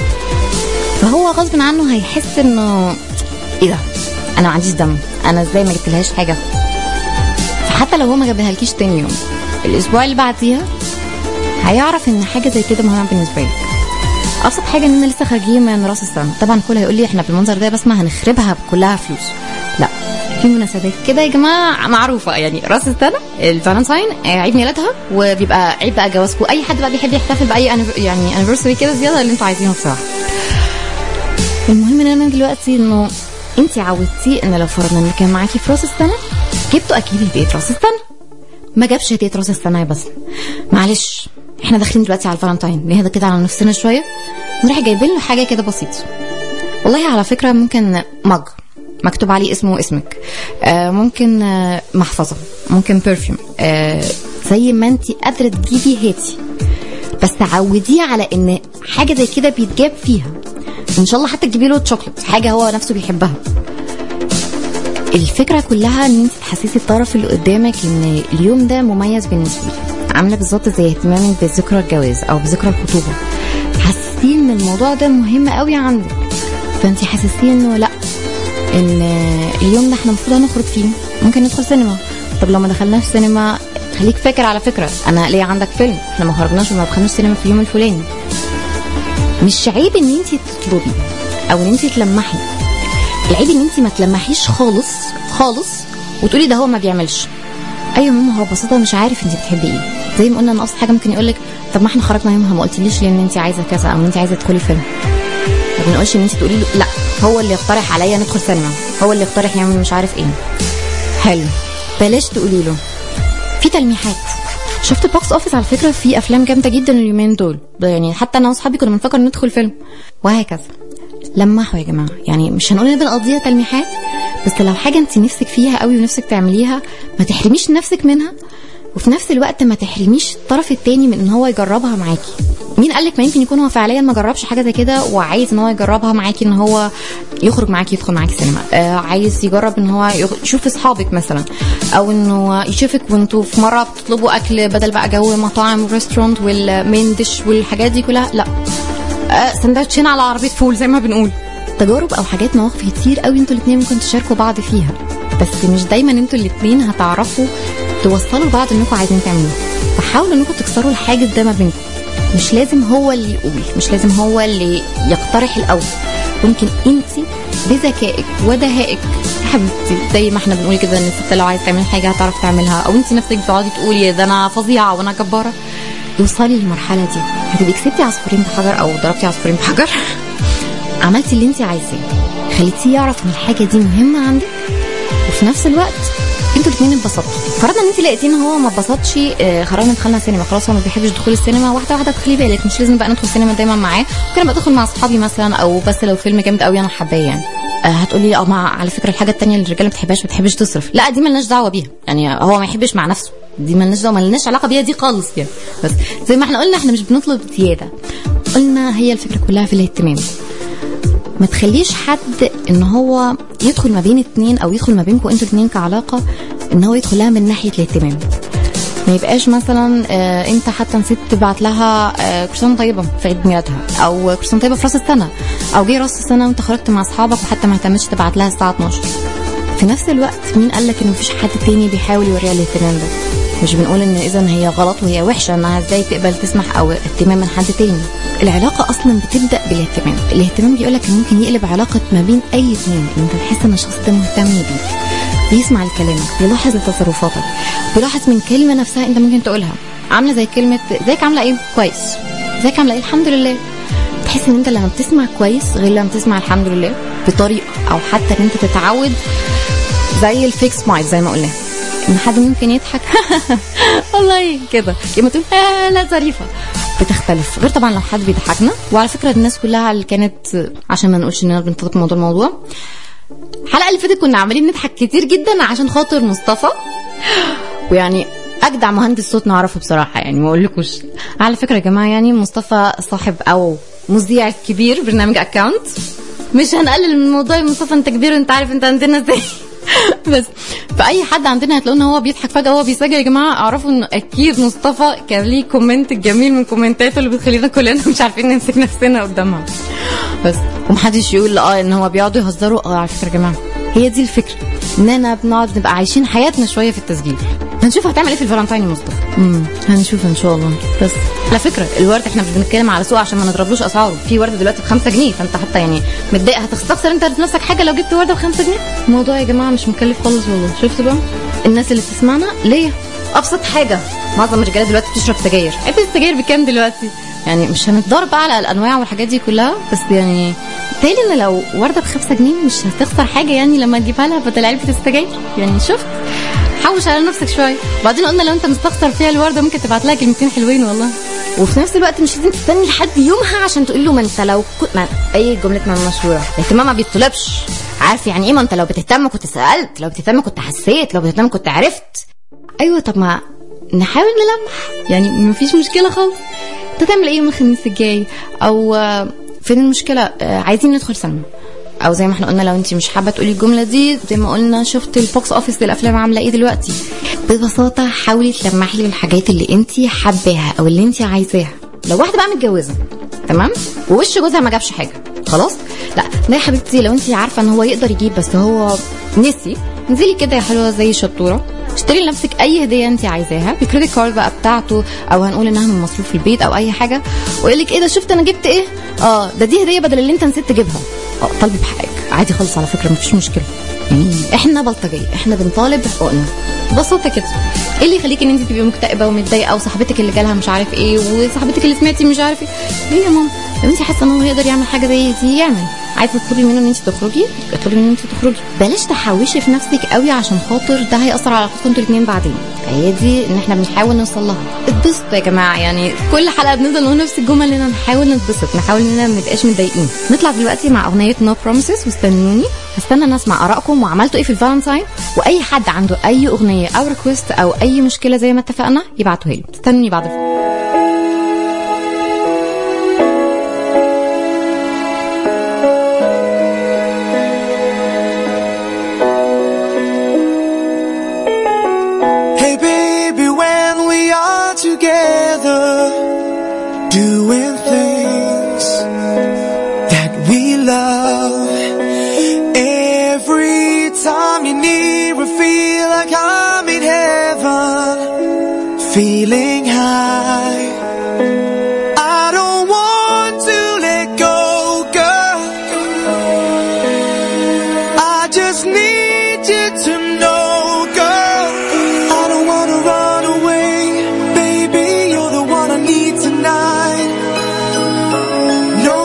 فهو غصب عنه هيحس انه ايه ده انا ما عنديش دم انا ازاي ما جبتلهاش حاجه فحتى لو هو ما جابلهالكيش تاني يوم الاسبوع اللي بعديها هيعرف ان حاجه زي كده مهمه بالنسبه لك ابسط حاجه اننا لسه خارجين من راس السنه طبعا الكل هيقول لي احنا بالمنظر ده بس ما هنخربها كلها فلوس لا في مناسبات كده يا جماعه معروفه يعني راس السنه الفالنتاين عيد ميلادها وبيبقى عيد بقى جوازكم اي حد بقى بيحب يحتفل باي يعني انيفرساري كده زياده اللي انتوا عايزينه بصراحه المهم ان انا دلوقتي انه انت عودتيه ان لو فرضنا ان كان معاكي في راس السنه جبتوا اكيد هديه راس السنه ما جابش هديه راس السنه يا بس معلش احنا داخلين دلوقتي على الفالنتاين نهدى كده على نفسنا شويه نروح جايبين له حاجه كده بسيطه والله على فكره ممكن مج مكتوب عليه اسمه واسمك آه ممكن آه محفظه ممكن برفيوم آه زي ما انت قادره تجيبي هاتي بس عوديه على ان حاجه زي كده بيتجاب فيها ان شاء الله حتى تجيبي له شوكليت حاجه هو نفسه بيحبها الفكره كلها ان انت تحسسي الطرف اللي قدامك ان اليوم ده مميز بالنسبه لي عامله بالظبط زي اهتمامك بذكرى الجواز او بذكرى الخطوبه حسسيه ان الموضوع ده مهم قوي عندك فانت حسسيه انه لا ان اليوم ده احنا المفروض هنخرج فيه ممكن ندخل سينما طب لو ما دخلناش سينما خليك فاكر على فكره انا ليه عندك فيلم احنا ما خرجناش وما دخلناش سينما في اليوم الفلاني مش عيب ان انت تطلبي او ان انت تلمحي العيب ان انت ما تلمحيش خالص خالص وتقولي ده هو ما بيعملش ايوه ماما هو ببساطه مش عارف انت بتحبي ايه زي ما قلنا ان ابسط حاجه ممكن يقول لك طب ما احنا خرجنا يومها ما قلتليش ليه ان انت عايزه كذا او ان انت عايزه تدخلي فيلم ما بنقولش ان انت تقولي له لا هو اللي يقترح عليا ندخل سينما هو اللي يقترح يعمل مش عارف ايه حلو بلاش تقولي له في تلميحات شفت بوكس اوفيس على فكره في افلام جامده جدا اليومين دول يعني حتى انا واصحابي كنا بنفكر ندخل فيلم وهكذا لمحوا يا جماعه يعني مش هنقول ان بنقضيها تلميحات بس لو حاجه انت نفسك فيها قوي ونفسك تعمليها ما تحرميش نفسك منها وفي نفس الوقت ما تحرميش الطرف التاني من ان هو يجربها معاكي مين قالك ما يمكن يكون هو فعليا ما جربش حاجه زي كده وعايز ان هو يجربها معاكي ان هو يخرج معاكي يدخل معاكي سينما آه عايز يجرب ان هو يخ- يشوف اصحابك مثلا او انه يشوفك وانتوا في مره بتطلبوا اكل بدل بقى جو مطاعم وريستورانت والمين ديش والحاجات دي كلها لا آه سندوتشين على عربيه فول زي ما بنقول تجارب او حاجات مواقف كتير قوي انتوا الاثنين ممكن تشاركوا بعض فيها بس مش دايما انتوا الاثنين هتعرفوا توصلوا لبعض انكم عايزين تعملوه فحاولوا انكم تكسروا الحاجز ده ما بينكم مش لازم هو اللي يقول مش لازم هو اللي يقترح الاول ممكن انت بذكائك ودهائك يا حبيبتي زي ما احنا بنقول كده ان الست لو عايز تعمل حاجه هتعرف تعملها او انت نفسك بتقعدي تقولي ده انا فظيعه وانا جباره توصلي للمرحله دي هتبقي كسبتي عصفورين بحجر او ضربتي عصفورين بحجر عملتي اللي انت عايزاه خليتيه يعرف ان الحاجه دي مهمه عندك وفي نفس الوقت انتوا الاثنين اتبسطتوا فرضنا ان انت لقيتيه ان هو ما اتبسطش اه، خرجنا دخلنا سينما خلاص هو ما بيحبش دخول السينما واحده واحده تخلي بالك مش لازم بقى ندخل سينما دايما معاه ممكن ابقى ادخل مع اصحابي مثلا او بس لو فيلم جامد قوي انا حباه يعني اه، هتقولي اه مع على فكره الحاجه التانية اللي الرجاله ما بتحبهاش ما بتحبش تصرف لا دي ملناش دعوه بيها يعني هو ما يحبش مع نفسه دي ملناش دعوه ملناش علاقه بيها دي خالص يعني بس زي ما احنا قلنا احنا مش بنطلب زياده قلنا هي الفكره كلها في الاهتمام ما تخليش حد ان هو يدخل ما بين اتنين او يدخل ما بينكم انتوا اتنين كعلاقه ان هو يدخلها من ناحيه الاهتمام ما يبقاش مثلا آه انت حتى نسيت تبعت لها آه كل سنه طيبه في عيد ميلادها او كل سنه طيبه في راس السنه او جه راس السنه وانت خرجت مع اصحابك وحتى ما اهتمتش تبعت لها الساعه 12 في نفس الوقت مين قال لك ان مفيش حد تاني بيحاول يوريها الاهتمام ده مش بنقول ان اذا هي غلط وهي وحشه انها ازاي تقبل تسمح او اهتمام من حد تاني العلاقه اصلا بتبدا بالاهتمام الاهتمام بيقول لك ممكن يقلب علاقه ما بين اي اتنين انت تحس ان الشخص ده مهتم بيك بيسمع لكلامك بيلاحظ لتصرفاتك بيلاحظ من كلمه نفسها انت ممكن تقولها عامله زي كلمه ازيك عامله ايه كويس ازيك عامله ايه الحمد لله تحس ان انت لما بتسمع كويس غير لما تسمع الحمد لله بطريقه او حتى ان انت تتعود زي الفيكس سمايل زي ما قلنا ان حد ممكن يضحك والله كده لما تقول آه لا ظريفه بتختلف غير طبعا لو حد بيضحكنا وعلى فكره الناس كلها اللي كانت عشان ما نقولش اننا بنطلق موضوع الموضوع الحلقه اللي فاتت كنا عمالين نضحك كتير جدا عشان خاطر مصطفى ويعني اجدع مهندس صوت نعرفه بصراحه يعني ما اقولكوش على فكره يا جماعه يعني مصطفى صاحب او مذيع كبير برنامج اكاونت مش هنقلل من موضوع مصطفى انت كبير وانت عارف انت عندنا ازاي بس فاي حد عندنا هتلاقوا ان هو بيضحك فجاه وهو بيسجل يا جماعه اعرفوا ان اكيد مصطفى كان ليه كومنت جميل من كومنتاته اللي بتخلينا كلنا مش عارفين نمسك نفسنا قدامها بس ومحدش يقول اه ان هو بيقعدوا يهزروا اه على فكره يا جماعه هي دي الفكره اننا بنقعد نبقى عايشين حياتنا شويه في التسجيل هنشوف هتعمل ايه في الفالنتين يا مصطفى امم هنشوف ان شاء الله بس على فكره الورد احنا مش بنتكلم على سوق عشان ما نضربلوش اسعاره في ورد دلوقتي ب 5 جنيه فانت حتى يعني متضايق هتستخسر انت في نفسك حاجه لو جبت ورده ب 5 جنيه الموضوع يا جماعه مش مكلف خالص والله شفتوا بقى الناس اللي بتسمعنا ليه ابسط حاجه معظم الرجاله دلوقتي بتشرب سجاير عارف السجاير بكام دلوقتي يعني مش هنتضارب بقى على الانواع والحاجات دي كلها بس يعني تالي ان لو ورده ب 5 جنيه مش هتخسر حاجه يعني لما تجيبها لها بدل علبه السجاير يعني شفت حوش على نفسك شويه وبعدين قلنا لو انت مستخسر فيها الورده ممكن تبعت لها كلمتين حلوين والله وفي نفس الوقت مش لازم تستني لحد يومها عشان تقول له ما انت لو كنت ما اي جملتنا مشهوره الاهتمام ما بيطلبش عارف يعني ايه ما انت لو بتهتم كنت سالت لو بتهتم كنت حسيت لو بتهتم كنت عرفت ايوه طب ما نحاول نلمح يعني مفيش مشكله خالص انت تعمل ايه يوم الخميس الجاي او آه، فين المشكله آه، عايزين ندخل سينما او زي ما احنا قلنا لو انت مش حابه تقولي الجمله دي زي ما قلنا شفت البوكس اوفيس للافلام عامله ايه دلوقتي ببساطه حاولي تلمحي له الحاجات اللي انت حباها او اللي انت عايزاها لو واحده بقى متجوزه تمام ووش جوزها ما جابش حاجه خلاص لا ده يا حبيبتي لو انت عارفه ان هو يقدر يجيب بس هو نسي انزلي كده يا حلوه زي شطوره اشتري لنفسك اي هديه انت عايزاها بكريدت كارد بقى بتاعته او هنقول انها من مصروف البيت او اي حاجه ويقول لك ايه ده شفت انا جبت ايه اه ده دي هديه بدل اللي انت نسيت تجيبها اه طالبي بحقك عادي خالص على فكره مفيش مشكله يعني احنا بلطجيه احنا بنطالب بحقوقنا ببساطه كده ايه اللي يخليكي ان انت تبقي مكتئبه ومتضايقه وصاحبتك اللي جالها مش عارف ايه وصاحبتك اللي سمعتي مش عارف ايه ليه يا ماما لو انت حاسه ان هو يقدر يعمل حاجه زي دي يعمل عايزه تطلبي منه ان انت تخرجي اطلبي منه ان انت تخرجي بلاش تحوشي في نفسك قوي عشان خاطر ده هياثر على علاقتكم انتوا الاثنين بعدين هي دي ان احنا بنحاول نوصل لها اتبسطوا يا جماعه يعني كل حلقه بننزل نقول نفس الجمل اننا نحاول نتبسط نحاول اننا ما نبقاش متضايقين نطلع دلوقتي مع اغنيه نو بروميسز واستنوني هستنى ان اسمع ارائكم وعملتوا ايه في الفالنتاين واي حد عنده اي اغنيه او ريكوست او اي مشكله زي ما اتفقنا يبعتوها لي استنوني بعد الفاصل Hey baby, when we are together, doing things that we love. Every time you're near, I feel like I'm in heaven, feeling high. I don't want to let go, girl. I just need you to know, girl. I don't wanna run away, baby. You're the one I need tonight. No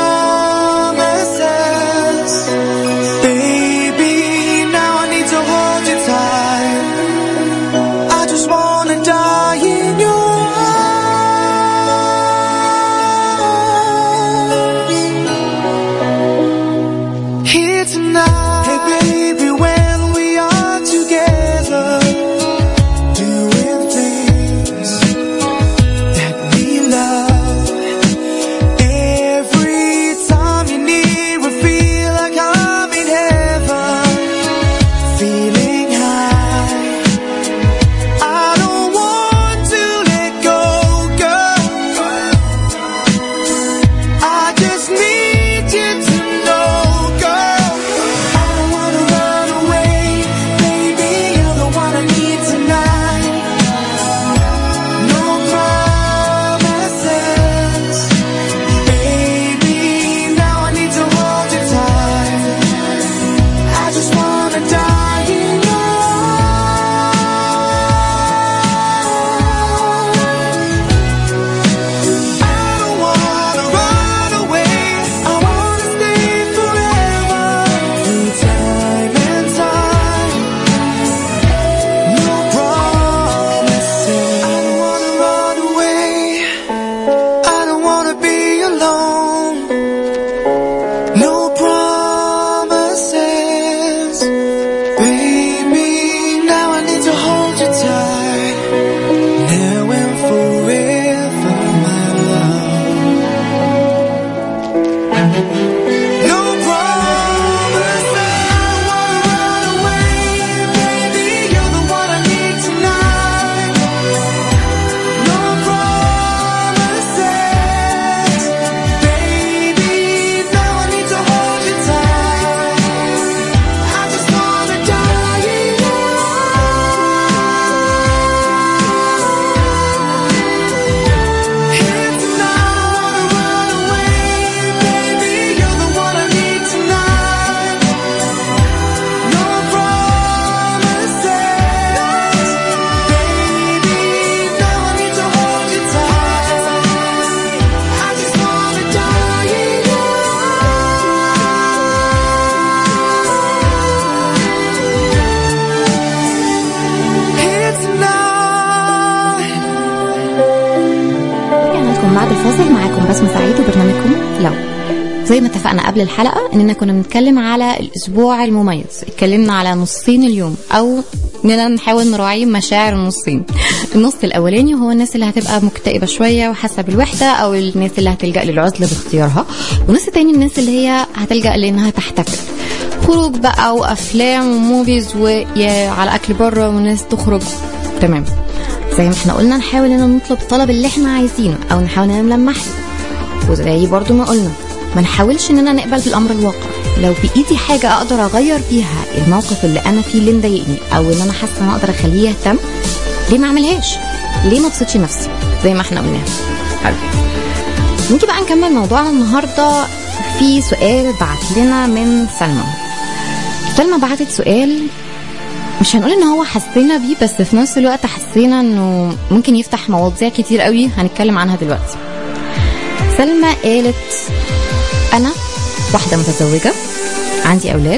promises, baby. Now I need to hold you tight. I just wanna die in your arms. Here tonight, hey baby, when we are together, doing things that we love. Every time you're near, I feel like I'm in heaven, feeling high. I don't want to let go, girl. I just need you to know, girl. I don't wanna run away, baby. You're the one I need tonight. No promises, baby. Now I need to hold you tight. I just wanna die in your arms. I don't wanna run away. I wanna stay forever through time and time. No promises. I don't wanna run away. I don't wanna be alone. No promises, baby. Now I need to hold you tight. Now and forever, my love. No promises. I don't wanna run away, baby. You're the one I need tonight. No promises, baby. Now I need to hold you tight. I just wanna die in your arms. Here tonight, run away, baby. You're the one I need tonight. No promises, baby. Now I need to hold you tight. I just wanna die in your arms. Here tonight. رجعنا لكم بعد الفاصل معاكم بسمة سعيد وبرنامجكم لو زي ما اتفقنا قبل الحلقة اننا كنا بنتكلم على الاسبوع المميز اتكلمنا على نصين اليوم او اننا نحاول نراعي مشاعر النصين النص الاولاني هو الناس اللي هتبقى مكتئبه شويه وحاسه بالوحده او الناس اللي هتلجا للعزله باختيارها والنص التاني الناس اللي هي هتلجا لانها تحتفل خروج بقى وافلام وموفيز وعلى اكل بره والناس تخرج تمام زي ما احنا قلنا نحاول ان نطلب الطلب اللي احنا عايزينه او نحاول ان نلمح له وزي برضو ما قلنا ما نحاولش اننا نقبل بالامر الواقع لو بايدي حاجه اقدر اغير بيها الموقف اللي انا فيه اللي مضايقني او ان انا حاسه ان أنا اقدر اخليه يهتم ليه ما اعملهاش ليه ما ابسطش نفسي زي ما احنا قلنا حلو نيجي بقى نكمل موضوعنا النهارده في سؤال بعت لنا من سلمى سلمى بعتت سؤال مش هنقول ان هو حسينا بيه بس في نفس الوقت حسينا انه ممكن يفتح مواضيع كتير قوي هنتكلم عنها دلوقتي سلمى قالت انا واحده متزوجه عندي اولاد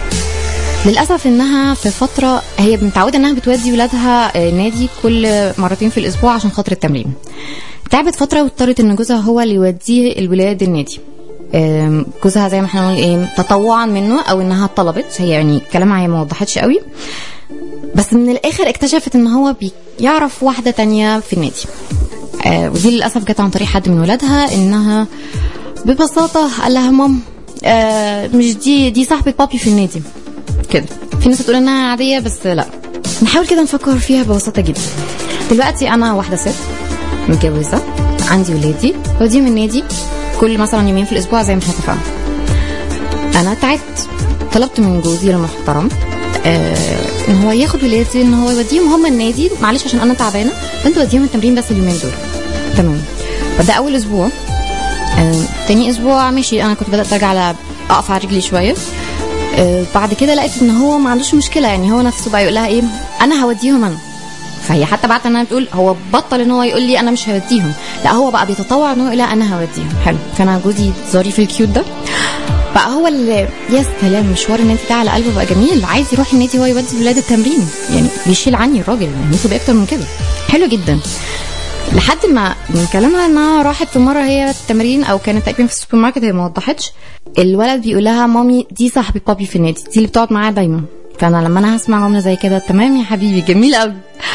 للاسف انها في فتره هي متعوده انها بتودي ولادها آه، نادي كل مرتين في الاسبوع عشان خاطر التمرين تعبت فتره واضطرت ان جوزها هو اللي يوديه الولاد النادي آم، جوزها زي ما احنا بنقول ايه تطوعا منه او انها طلبت هي يعني كلامها هي ما وضحتش قوي بس من الاخر اكتشفت ان هو بيعرف واحده تانية في النادي آه ودي للاسف جت عن طريق حد من ولادها انها ببساطه قال لها مام آه مش دي دي صاحبه بابي في النادي كده في ناس بتقول انها عاديه بس لا نحاول كده نفكر فيها ببساطه جدا دلوقتي انا واحده ست متجوزه عندي ولادي بوديهم النادي كل مثلا يومين في الاسبوع زي ما احنا اتفقنا انا تعبت طلبت من جوزي المحترم آه ان هو ياخد ولادي ان هو يوديهم هم النادي معلش عشان انا تعبانه فانت وديهم التمرين بس اليومين دول تمام فده اول اسبوع آه تاني اسبوع ماشي انا كنت بدات ارجع على اقف على رجلي شويه آه بعد كده لقيت ان هو ما عندوش مشكله يعني هو نفسه بقى يقول لها ايه انا هوديهم انا فهي حتى بعت انها بتقول هو بطل ان هو يقول لي انا مش هوديهم لا هو بقى بيتطوع ان هو يقول لها انا هوديهم حلو فانا جوزي ظريف الكيوت ده بقى هو اللي يا سلام مشوار النادي ده على قلبه بقى جميل عايز يروح النادي هو يودي ولاد التمرين يعني بيشيل عني الراجل يعني يطلب اكتر من كده حلو جدا لحد ما من كلامها انها راحت في مره هي التمرين او كانت تقريبا في السوبر ماركت هي ما وضحتش الولد بيقول لها مامي دي صاحبه بابي في النادي دي اللي بتقعد معايا دايما فانا لما انا هسمع جمله زي كده تمام يا حبيبي جميل قوي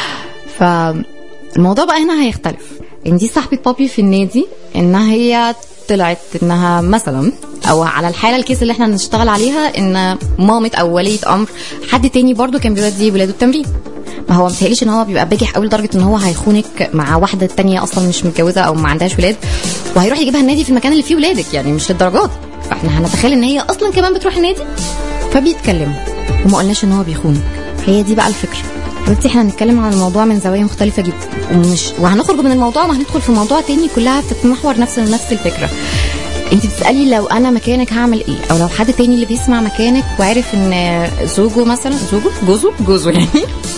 فالموضوع بقى هنا هيختلف ان دي صاحبه بابي في النادي انها هي طلعت انها مثلا او على الحاله الكيس اللي احنا نشتغل عليها ان مامة او ولية امر حد تاني برضو كان بيودي ولاده التمرين ما هو متهيأليش ان هو بيبقى بجح قوي لدرجه ان هو هيخونك مع واحده تانية اصلا مش متجوزه او ما عندهاش ولاد وهيروح يجيبها النادي في المكان اللي فيه ولادك يعني مش للدرجات فاحنا هنتخيل ان هي اصلا كمان بتروح النادي فبيتكلموا وما قلناش ان هو بيخونك هي دي بقى الفكره حبيبتي احنا هنتكلم عن الموضوع من زوايا مختلفه جدا ومش وهنخرج من الموضوع وهندخل في موضوع تاني كلها بتتمحور نفس نفس الفكره انت بتسالي لو انا مكانك هعمل ايه او لو حد تاني اللي بيسمع مكانك وعارف ان زوجه مثلا زوجه جوزه جوزه يعني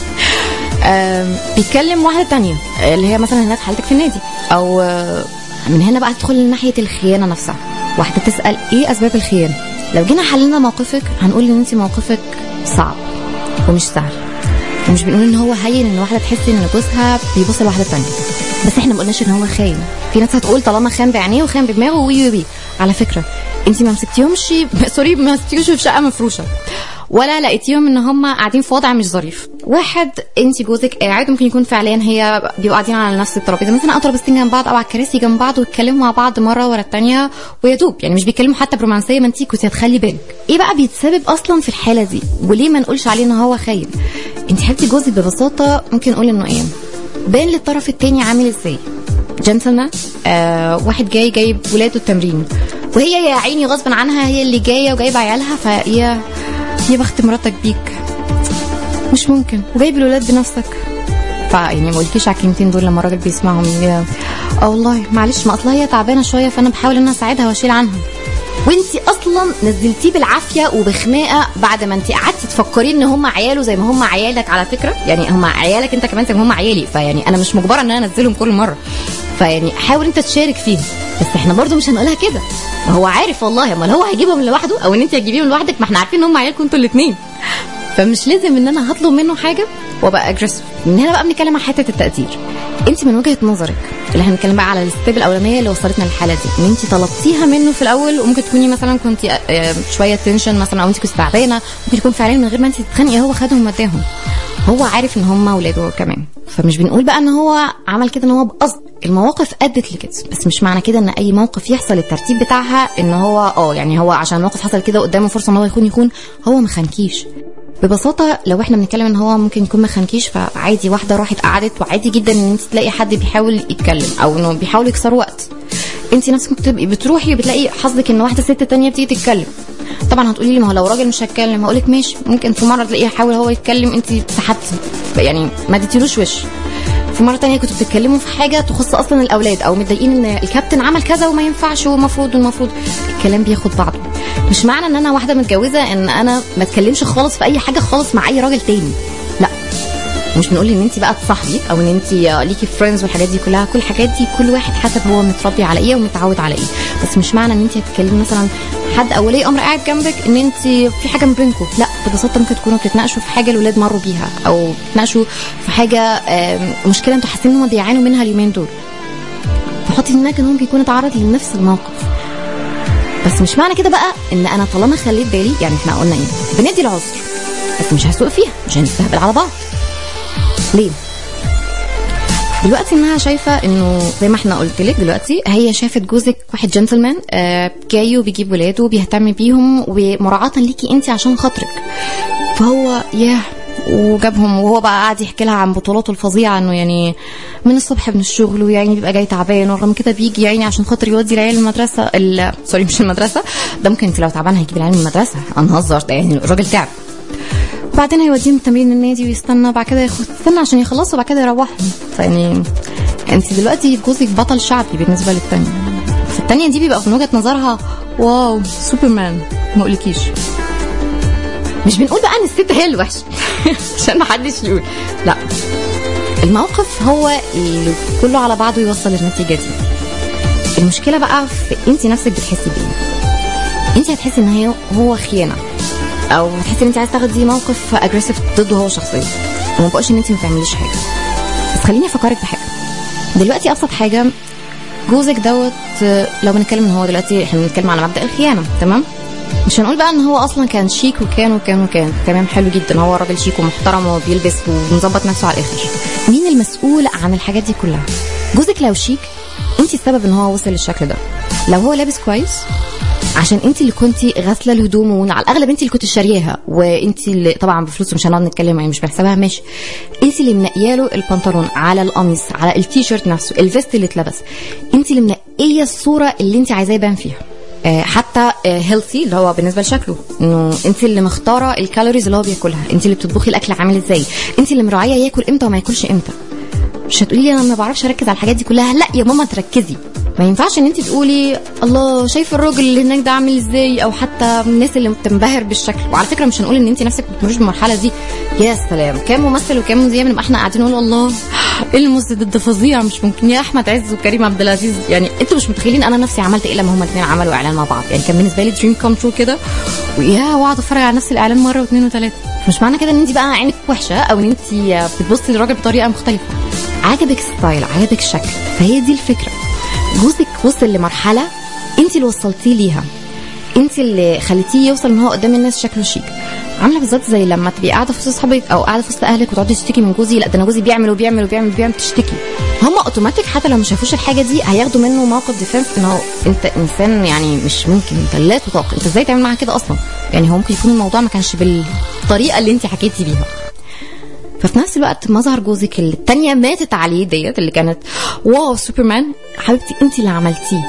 آم، بيتكلم واحده تانية اللي هي مثلا هناك حالتك في النادي او آه، من هنا بقى تدخل ناحيه الخيانه نفسها واحده تسال ايه اسباب الخيانه لو جينا حللنا موقفك هنقول ان انت موقفك صعب ومش سهل ومش بنقول ان هو هين ان واحده تحس ان جوزها بيبص لواحده تانية بس احنا ما قلناش ان هو خاين في ناس هتقول طالما خان بعينيه وخان بدماغه وي وي وي على فكره انت ما مسكتيهمش سوري ما مسكتيهمش في شقه مفروشه ولا لقيتيهم ان هم قاعدين في وضع مش ظريف واحد انت جوزك قاعد ممكن يكون فعليا هي بيبقوا قاعدين على نفس الترابيزه مثلا او ترابيزتين جنب بعض او على الكراسي جنب بعض ويتكلموا مع بعض مره ورا الثانيه ويدوب يعني مش بيتكلموا حتى برومانسيه ما انت كنت هتخلي بالك ايه بقى بيتسبب اصلا في الحاله دي وليه ما نقولش عليه ان هو خاين انت حبيبتي جوزك ببساطه ممكن نقول انه ايه باين للطرف التاني عامل ازاي جنتلمان آه واحد جاي جايب ولاده التمرين وهي يا عيني غصبا عنها هي اللي جايه وجايبه عيالها فهي يا بخت مراتك بيك مش ممكن وجايب الولاد بنفسك فيعني ما قلتيش على الكلمتين دول لما الراجل بيسمعهم يا- اه والله معلش ما اصلها هي تعبانه شويه فانا بحاول ان أنا اساعدها واشيل عنها وانتي اصلا نزلتيه بالعافيه وبخناقه بعد ما انتي قعدتي تفكري ان هم عياله زي ما هم عيالك على فكره يعني هم عيالك انت كمان زي ما هم عيالي فيعني انا مش مجبره ان انا انزلهم كل مره فيعني حاول انت تشارك فيهم بس احنا برضو مش هنقولها كده ما هو عارف والله امال هو هيجيبهم لوحده او ان انت هتجيبيهم لوحدك ما احنا عارفين ان هم عيالكم انتوا الاثنين فمش لازم ان انا هطلب منه حاجه وابقى اجريسيف من هنا بقى بنتكلم عن حته التقدير انت من وجهه نظرك اللي احنا بنتكلم بقى على الستيب الاولانيه اللي وصلتنا للحاله دي ان انت طلبتيها منه في الاول وممكن تكوني مثلا كنت شويه تنشن مثلا او انت كنت تعبانه ممكن يكون فعليا من غير ما انت تتخانقي هو خدهم وداهم هو عارف ان هم اولاده هو كمان فمش بنقول بقى ان هو عمل كده ان هو بقصد المواقف ادت لكده بس مش معنى كده ان اي موقف يحصل الترتيب بتاعها ان هو اه يعني هو عشان الموقف حصل كده قدامه فرصه ان هو يخون يخون هو ما خانكيش ببساطه لو احنا بنتكلم ان هو ممكن يكون ما خانكيش فعادي واحده راحت قعدت وعادي جدا ان انت تلاقي حد بيحاول يتكلم او انه بيحاول يكسر وقت انت نفسك بتبقي بتروحي بتلاقي حظك ان واحده ست تانية بتيجي تتكلم طبعا هتقولي لي ما هو لو راجل مش هيتكلم هقول لك ماشي ممكن في مره تلاقيه حاول هو يتكلم انت سحبتي يعني ما اديتيلوش وش في مره تانية كنتوا بتتكلموا في حاجه تخص اصلا الاولاد او متضايقين ان الكابتن عمل كذا وما ينفعش والمفروض والمفروض الكلام بياخد بعضه مش معنى ان انا واحده متجوزه ان انا ما اتكلمش خالص في اي حاجه خالص مع اي راجل تاني لا مش بنقول ان انت بقى تصاحبي او ان انت ليكي فريندز والحاجات دي كلها كل الحاجات دي كل واحد حسب هو متربي على ايه ومتعود على ايه بس مش معنى ان انت هتتكلمي مثلا حد او ولي امر قاعد جنبك ان انت في حاجه ما بينكم لا ببساطه ممكن تكونوا بتتناقشوا في حاجه الاولاد مروا بيها او بتتناقشوا في حاجه آم، مشكله انتوا حاسين ان هم بيعانوا منها اليومين دول فحطي في دماغك ان هو ممكن يكون اتعرض لنفس الموقف بس مش معنى كده بقى ان انا طالما خليت بالي يعني احنا قلنا ايه بندي العذر بس مش هسوق فيها مش هنستهبل على بعض ليه دلوقتي انها شايفه انه زي ما احنا قلت لك دلوقتي هي شافت جوزك واحد جنتلمان آه جاي وبيجيب ولاده وبيهتم بيهم ومراعاه ليكي انت عشان خاطرك فهو ياه وجابهم وهو بقى قاعد يحكي لها عن بطولاته الفظيعه انه يعني من الصبح من الشغل ويعني بيبقى جاي تعبان ورغم كده بيجي يعني عشان خاطر يودي العيال المدرسه ال- سوري مش المدرسه ده ممكن انت لو تعبان هيجيب العيال من المدرسه هنهزر ده يعني الراجل تعب وبعدين هيوديهم تمرين النادي ويستنى وبعد كده ياخد يستنى عشان يخلصوا وبعد كده يروحوا فيعني انت دلوقتي جوزك بطل شعبي بالنسبه للتانية فالتانية دي بيبقى من وجهه نظرها واو سوبرمان ما اقولكيش مش بنقول بقى ان الست هي اللي وحشه عشان ما حدش يقول لا الموقف هو اللي كله على بعضه يوصل للنتيجه دي المشكله بقى في انت نفسك بتحسي بايه انت هتحسي ان هي هو خيانه او هتحسي ان انت عايزه تاخدي موقف اجريسيف ضده هو شخصيا وما بقولش ان انت ما تعمليش حاجه بس خليني افكرك بحاجه دلوقتي ابسط حاجه جوزك دوت آه، لو بنتكلم ان هو دلوقتي احنا بنتكلم على مبدا الخيانه تمام مش هنقول بقى ان هو اصلا كان شيك وكان وكان وكان تمام حلو جدا هو راجل شيك ومحترم وبيلبس ومظبط نفسه على الاخر مين المسؤول عن الحاجات دي كلها جوزك لو شيك انت السبب ان هو وصل للشكل ده لو هو لابس كويس عشان انت اللي كنتي غاسله الهدوم وعلى الاغلب انت اللي كنت شارياها وانت اللي طبعا بفلوس مش هنقعد نتكلم يعني مش بحسابها ماشي انت اللي منقيه له البنطلون على القميص على التيشيرت نفسه الفيست اللي اتلبس انت اللي منقيه الصوره اللي انت عايزاه يبان فيها آه، حتى هيلثي اللي هو بالنسبه لشكله انه انت اللي مختاره الكالوريز اللي هو بياكلها انت اللي بتطبخي الاكل عامل ازاي انت اللي مراعيه ياكل امتى وما ياكلش امتى مش هتقولي لي انا ما بعرفش اركز على الحاجات دي كلها لا يا ماما تركزي ما ينفعش ان انت تقولي الله شايف الراجل اللي هناك ده عامل ازاي او حتى الناس اللي بتنبهر بالشكل وعلى فكره مش هنقول ان انت نفسك بتمرش بالمرحله دي يا سلام كام ممثل وكام مذيع بنبقى احنا قاعدين نقول الله ايه الممثل ده فظيع مش ممكن يا احمد عز وكريم عبد العزيز يعني انتوا مش متخيلين انا نفسي عملت ايه لما هما الاثنين عملوا اعلان مع بعض يعني كان بالنسبه لي دريم كوم ترو كده ويا واقعد اتفرج على نفس الاعلان مره واثنين وثلاثه مش معنى كده ان انت بقى عينك وحشه او ان انت بتبصي للراجل بطريقه مختلفه عجبك ستايل عجبك شكل فهي دي الفكره جوزك وصل لمرحله انت اللي وصلتيه ليها انت اللي خليتيه يوصل ان هو قدام الناس شكله شيك عامله بالظبط زي لما تبقي قاعده في وسط اصحابك او قاعده في وسط اهلك وتقعدي تشتكي من جوزي لا ده انا جوزي بيعمل وبيعمل وبيعمل وبيعمل تشتكي هم اوتوماتيك حتى لو ما شافوش الحاجه دي هياخدوا منه موقف ديفنس ان هو انت انسان يعني مش ممكن انت لا تطاق انت ازاي تعمل معاه كده اصلا يعني هو ممكن يكون الموضوع ما كانش بالطريقه اللي انت حكيتي بيها ففي نفس الوقت مظهر جوزك اللي التانية ماتت عليه ديت اللي كانت واو سوبرمان حبيبتي انت اللي عملتيه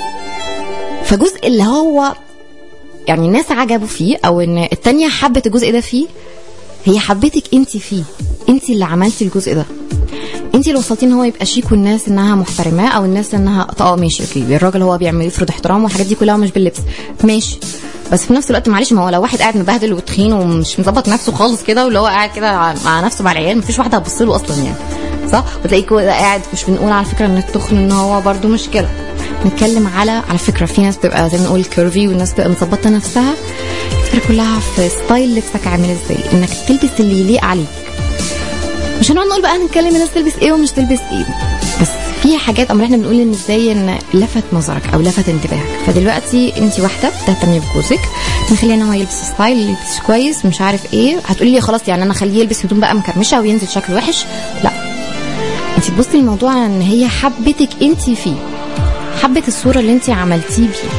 فجزء اللي هو يعني الناس عجبوا فيه او ان التانية حبت الجزء ده فيه هي حبتك انت فيه انت اللي عملتي الجزء ده انت اللي وصلتي ان هو يبقى شيك والناس انها محترماه او الناس انها اه ماشي اوكي الراجل هو بيعمل يفرض احترام والحاجات دي كلها مش باللبس ماشي بس في نفس الوقت معلش ما هو لو واحد قاعد مبهدل وتخين ومش مظبط نفسه خالص كده واللي هو قاعد كده مع نفسه مع العيال مفيش واحده هتبص له اصلا يعني صح وتلاقيه كده قاعد مش بنقول على فكره ان التخن ان هو برده مشكله نتكلم على على فكره في ناس بتبقى زي ما نقول كيرفي والناس بتبقى مظبطه نفسها الفكره كلها في ستايل لبسك عامل ازاي انك تلبس اللي يليق عليك مش هنقعد نقول بقى نتكلم الناس تلبس ايه ومش تلبس ايه بس في حاجات امر احنا بنقول ان ازاي ان لفت نظرك او لفت انتباهك فدلوقتي انت واحده بتهتمي بجوزك مخليه ان هو يلبس ستايل يلبس كويس مش عارف ايه هتقولي لي خلاص يعني انا اخليه يلبس هدوم بقى مكرمشه وينزل شكله وحش لا انت تبصي الموضوع ان هي حبتك انت فيه حبت الصوره اللي انت عملتيه بيه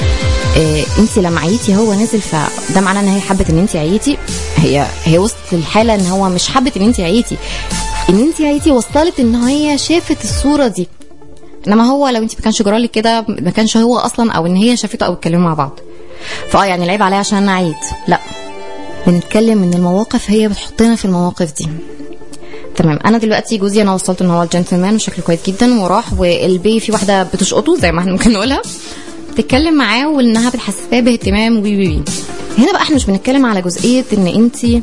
إيه انت لما عيتي هو نزل فده معناه ان هي حبت ان انت عيتي هي هي وصلت للحاله ان هو مش حبت ان انت عيتي ان انت عيتي وصلت ان هي شافت الصوره دي انما هو لو انت ما كانش جرالك كده ما كانش هو اصلا او ان هي شافته او اتكلموا مع بعض فاه يعني العيب عليا عشان انا عيت لا بنتكلم ان المواقف هي بتحطنا في المواقف دي تمام انا دلوقتي جوزي انا وصلت ان هو الجنتلمان وشكله كويس جدا وراح والبي في واحده بتشقطه زي ما احنا ممكن نقولها بتتكلم معاه وانها بتحسساه باهتمام وبي بي بي هنا بقى احنا مش بنتكلم على جزئيه ان انت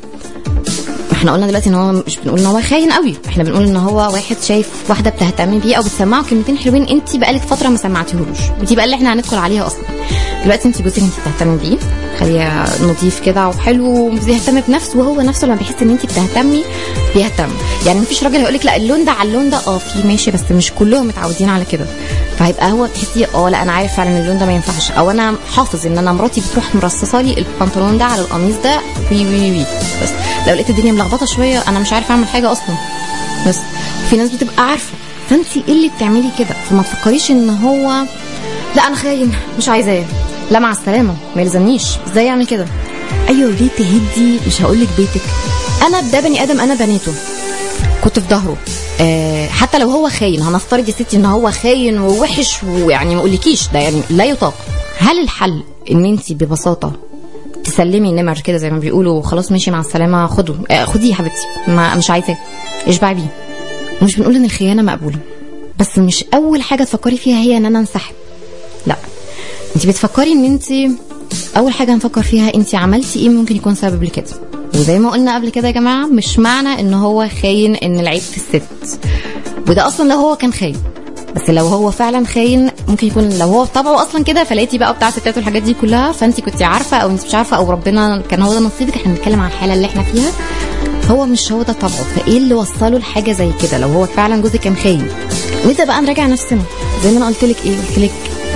احنا قلنا دلوقتي ان هو مش بنقول ان هو خاين قوي احنا بنقول ان هو واحد شايف واحده بتهتم بيه او بتسمعه كلمتين حلوين انت بقالك فتره ما سمعتيهولوش ودي بقى اللي احنا هندخل عليها اصلا دلوقتي انت جوزك انت بتهتمي بيه خليه نظيف كده وحلو وبيهتم بنفسه وهو نفسه لما بيحس ان انت بتهتمي بيهتم يعني مفيش راجل هيقول لك لا اللون ده على اللون ده اه في ماشي بس مش كلهم متعودين على كده فهيبقى هو تحسي اه لا انا عارف فعلا اللون ده ما ينفعش او انا حافظ ان انا مراتي بتروح مرصصه لي البنطلون ده على القميص ده وي وي وي بس لو لقيت الدنيا ملخبطه شويه انا مش عارفه اعمل حاجه اصلا بس في ناس بتبقى عارفه فانت ايه اللي بتعملي كده فما تفكريش ان هو لا انا خاين مش عايزاه لا مع السلامه ما يلزمنيش ازاي اعمل كده ايوه ليه تهدي مش هقول لك بيتك انا ده بني ادم انا بنيته كنت في ظهره آه حتى لو هو خاين هنفترض يا ستي ان هو خاين ووحش ويعني ما اقولكيش ده يعني لا يطاق هل الحل ان انت ببساطه تسلمي النمر كده زي ما بيقولوا خلاص ماشي مع السلامه خده آه خديه يا حبيبتي ما مش عايزاه اشبعي بيه مش بنقول ان الخيانه مقبوله بس مش اول حاجه تفكري فيها هي ان انا انسحب لا انت بتفكري ان انت اول حاجه هنفكر فيها انت عملتي ايه ممكن يكون سبب لكده وزي ما قلنا قبل كده يا جماعه مش معنى ان هو خاين ان العيب في الست وده اصلا لو هو كان خاين بس لو هو فعلا خاين ممكن يكون لو هو طبعه اصلا كده فلقيتي بقى بتاع الستات والحاجات دي كلها فانت كنت عارفه او انت مش عارفه او ربنا كان هو ده نصيبك احنا بنتكلم عن الحاله اللي احنا فيها هو مش هو ده طبعه فايه اللي وصله لحاجه زي كده لو هو فعلا جوزك كان خاين نبدا بقى نراجع نفسنا زي ما انا قلت لك ايه قلت لك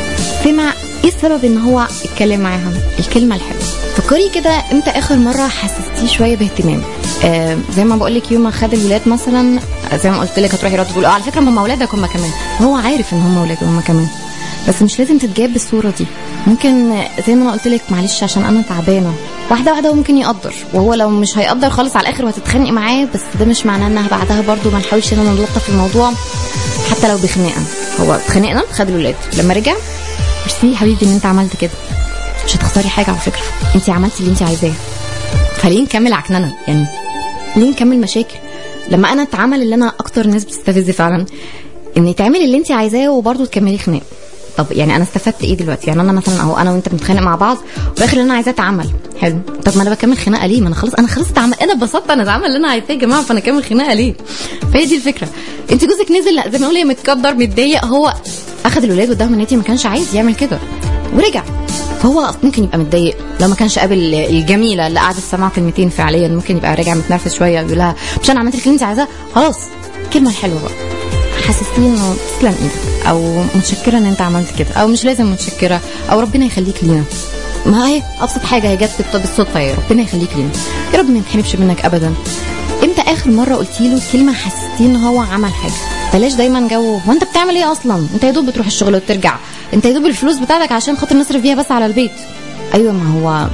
سمع ايه السبب ان هو اتكلم معاها الكلمه الحلوه فكري كده امتى اخر مره حسستيه شويه باهتمام آه زي ما بقول لك يوم ما خد الولاد مثلا آه، زي ما قلت لك هتروحي رد تقول اه على فكره هم اولادك هم كمان هو عارف ان هم اولاده هم كمان بس مش لازم تتجاب بالصوره دي ممكن آه، زي ما انا قلت لك معلش عشان انا تعبانه واحده واحده هو ممكن يقدر وهو لو مش هيقدر خالص على الاخر وهتتخانقي معاه بس ده مش معناه انها بعدها برضو ما نحاولش ان نلطف الموضوع حتى لو بخناقه هو اتخانقنا خد الولاد لما رجع ميرسي يا حبيبي ان انت عملت كده مش هتخسري حاجه على فكره انت عملتي اللي انت عايزاه فليه نكمل عكننه يعني ليه نكمل مشاكل لما انا اتعمل اللي انا اكتر ناس بتستفز فعلا ان تعملي اللي انت عايزاه وبرضه تكملي خناق طب يعني انا استفدت ايه دلوقتي يعني انا مثلا اهو انا وانت بنتخانق مع بعض وفي الاخر اللي انا عايزاه اتعمل حلو طب ما انا بكمل خناقه ليه ما انا خلاص انا خلاص اتعمل انا اتبسطت انا اتعمل اللي انا عايزاه يا جماعه فانا اكمل خناقه ليه فهي دي الفكره انت جوزك نزل لا زي ما نقول إيه، متكدر متضايق هو اخذ الولاد قدام النادي ما كانش عايز يعمل كده ورجع فهو ممكن يبقى متضايق لو ما كانش قابل الجميله اللي قعدت تسمعه كلمتين فعليا ممكن يبقى راجع متنرفز شويه يقول لها مش انا عملت لك اللي انت عايزاه خلاص الكلمه الحلوه بقى حسستيني انه تسلم ايدك او متشكره ان انت عملت كده او مش لازم متشكره او ربنا يخليك لينا ما هي ابسط حاجه هي جت بالط- بالصدفه يا ربنا يخليك لينا يا رب ما يتحرمش منك ابدا امتى اخر مره قلتي له كلمه حسستيه ان هو عمل حاجه بلاش دايما جو هو انت بتعمل ايه اصلا انت يا دوب بتروح الشغل وترجع انت يا دوب الفلوس بتاعتك عشان خاطر نصرف بيها بس على البيت ايوه ما هو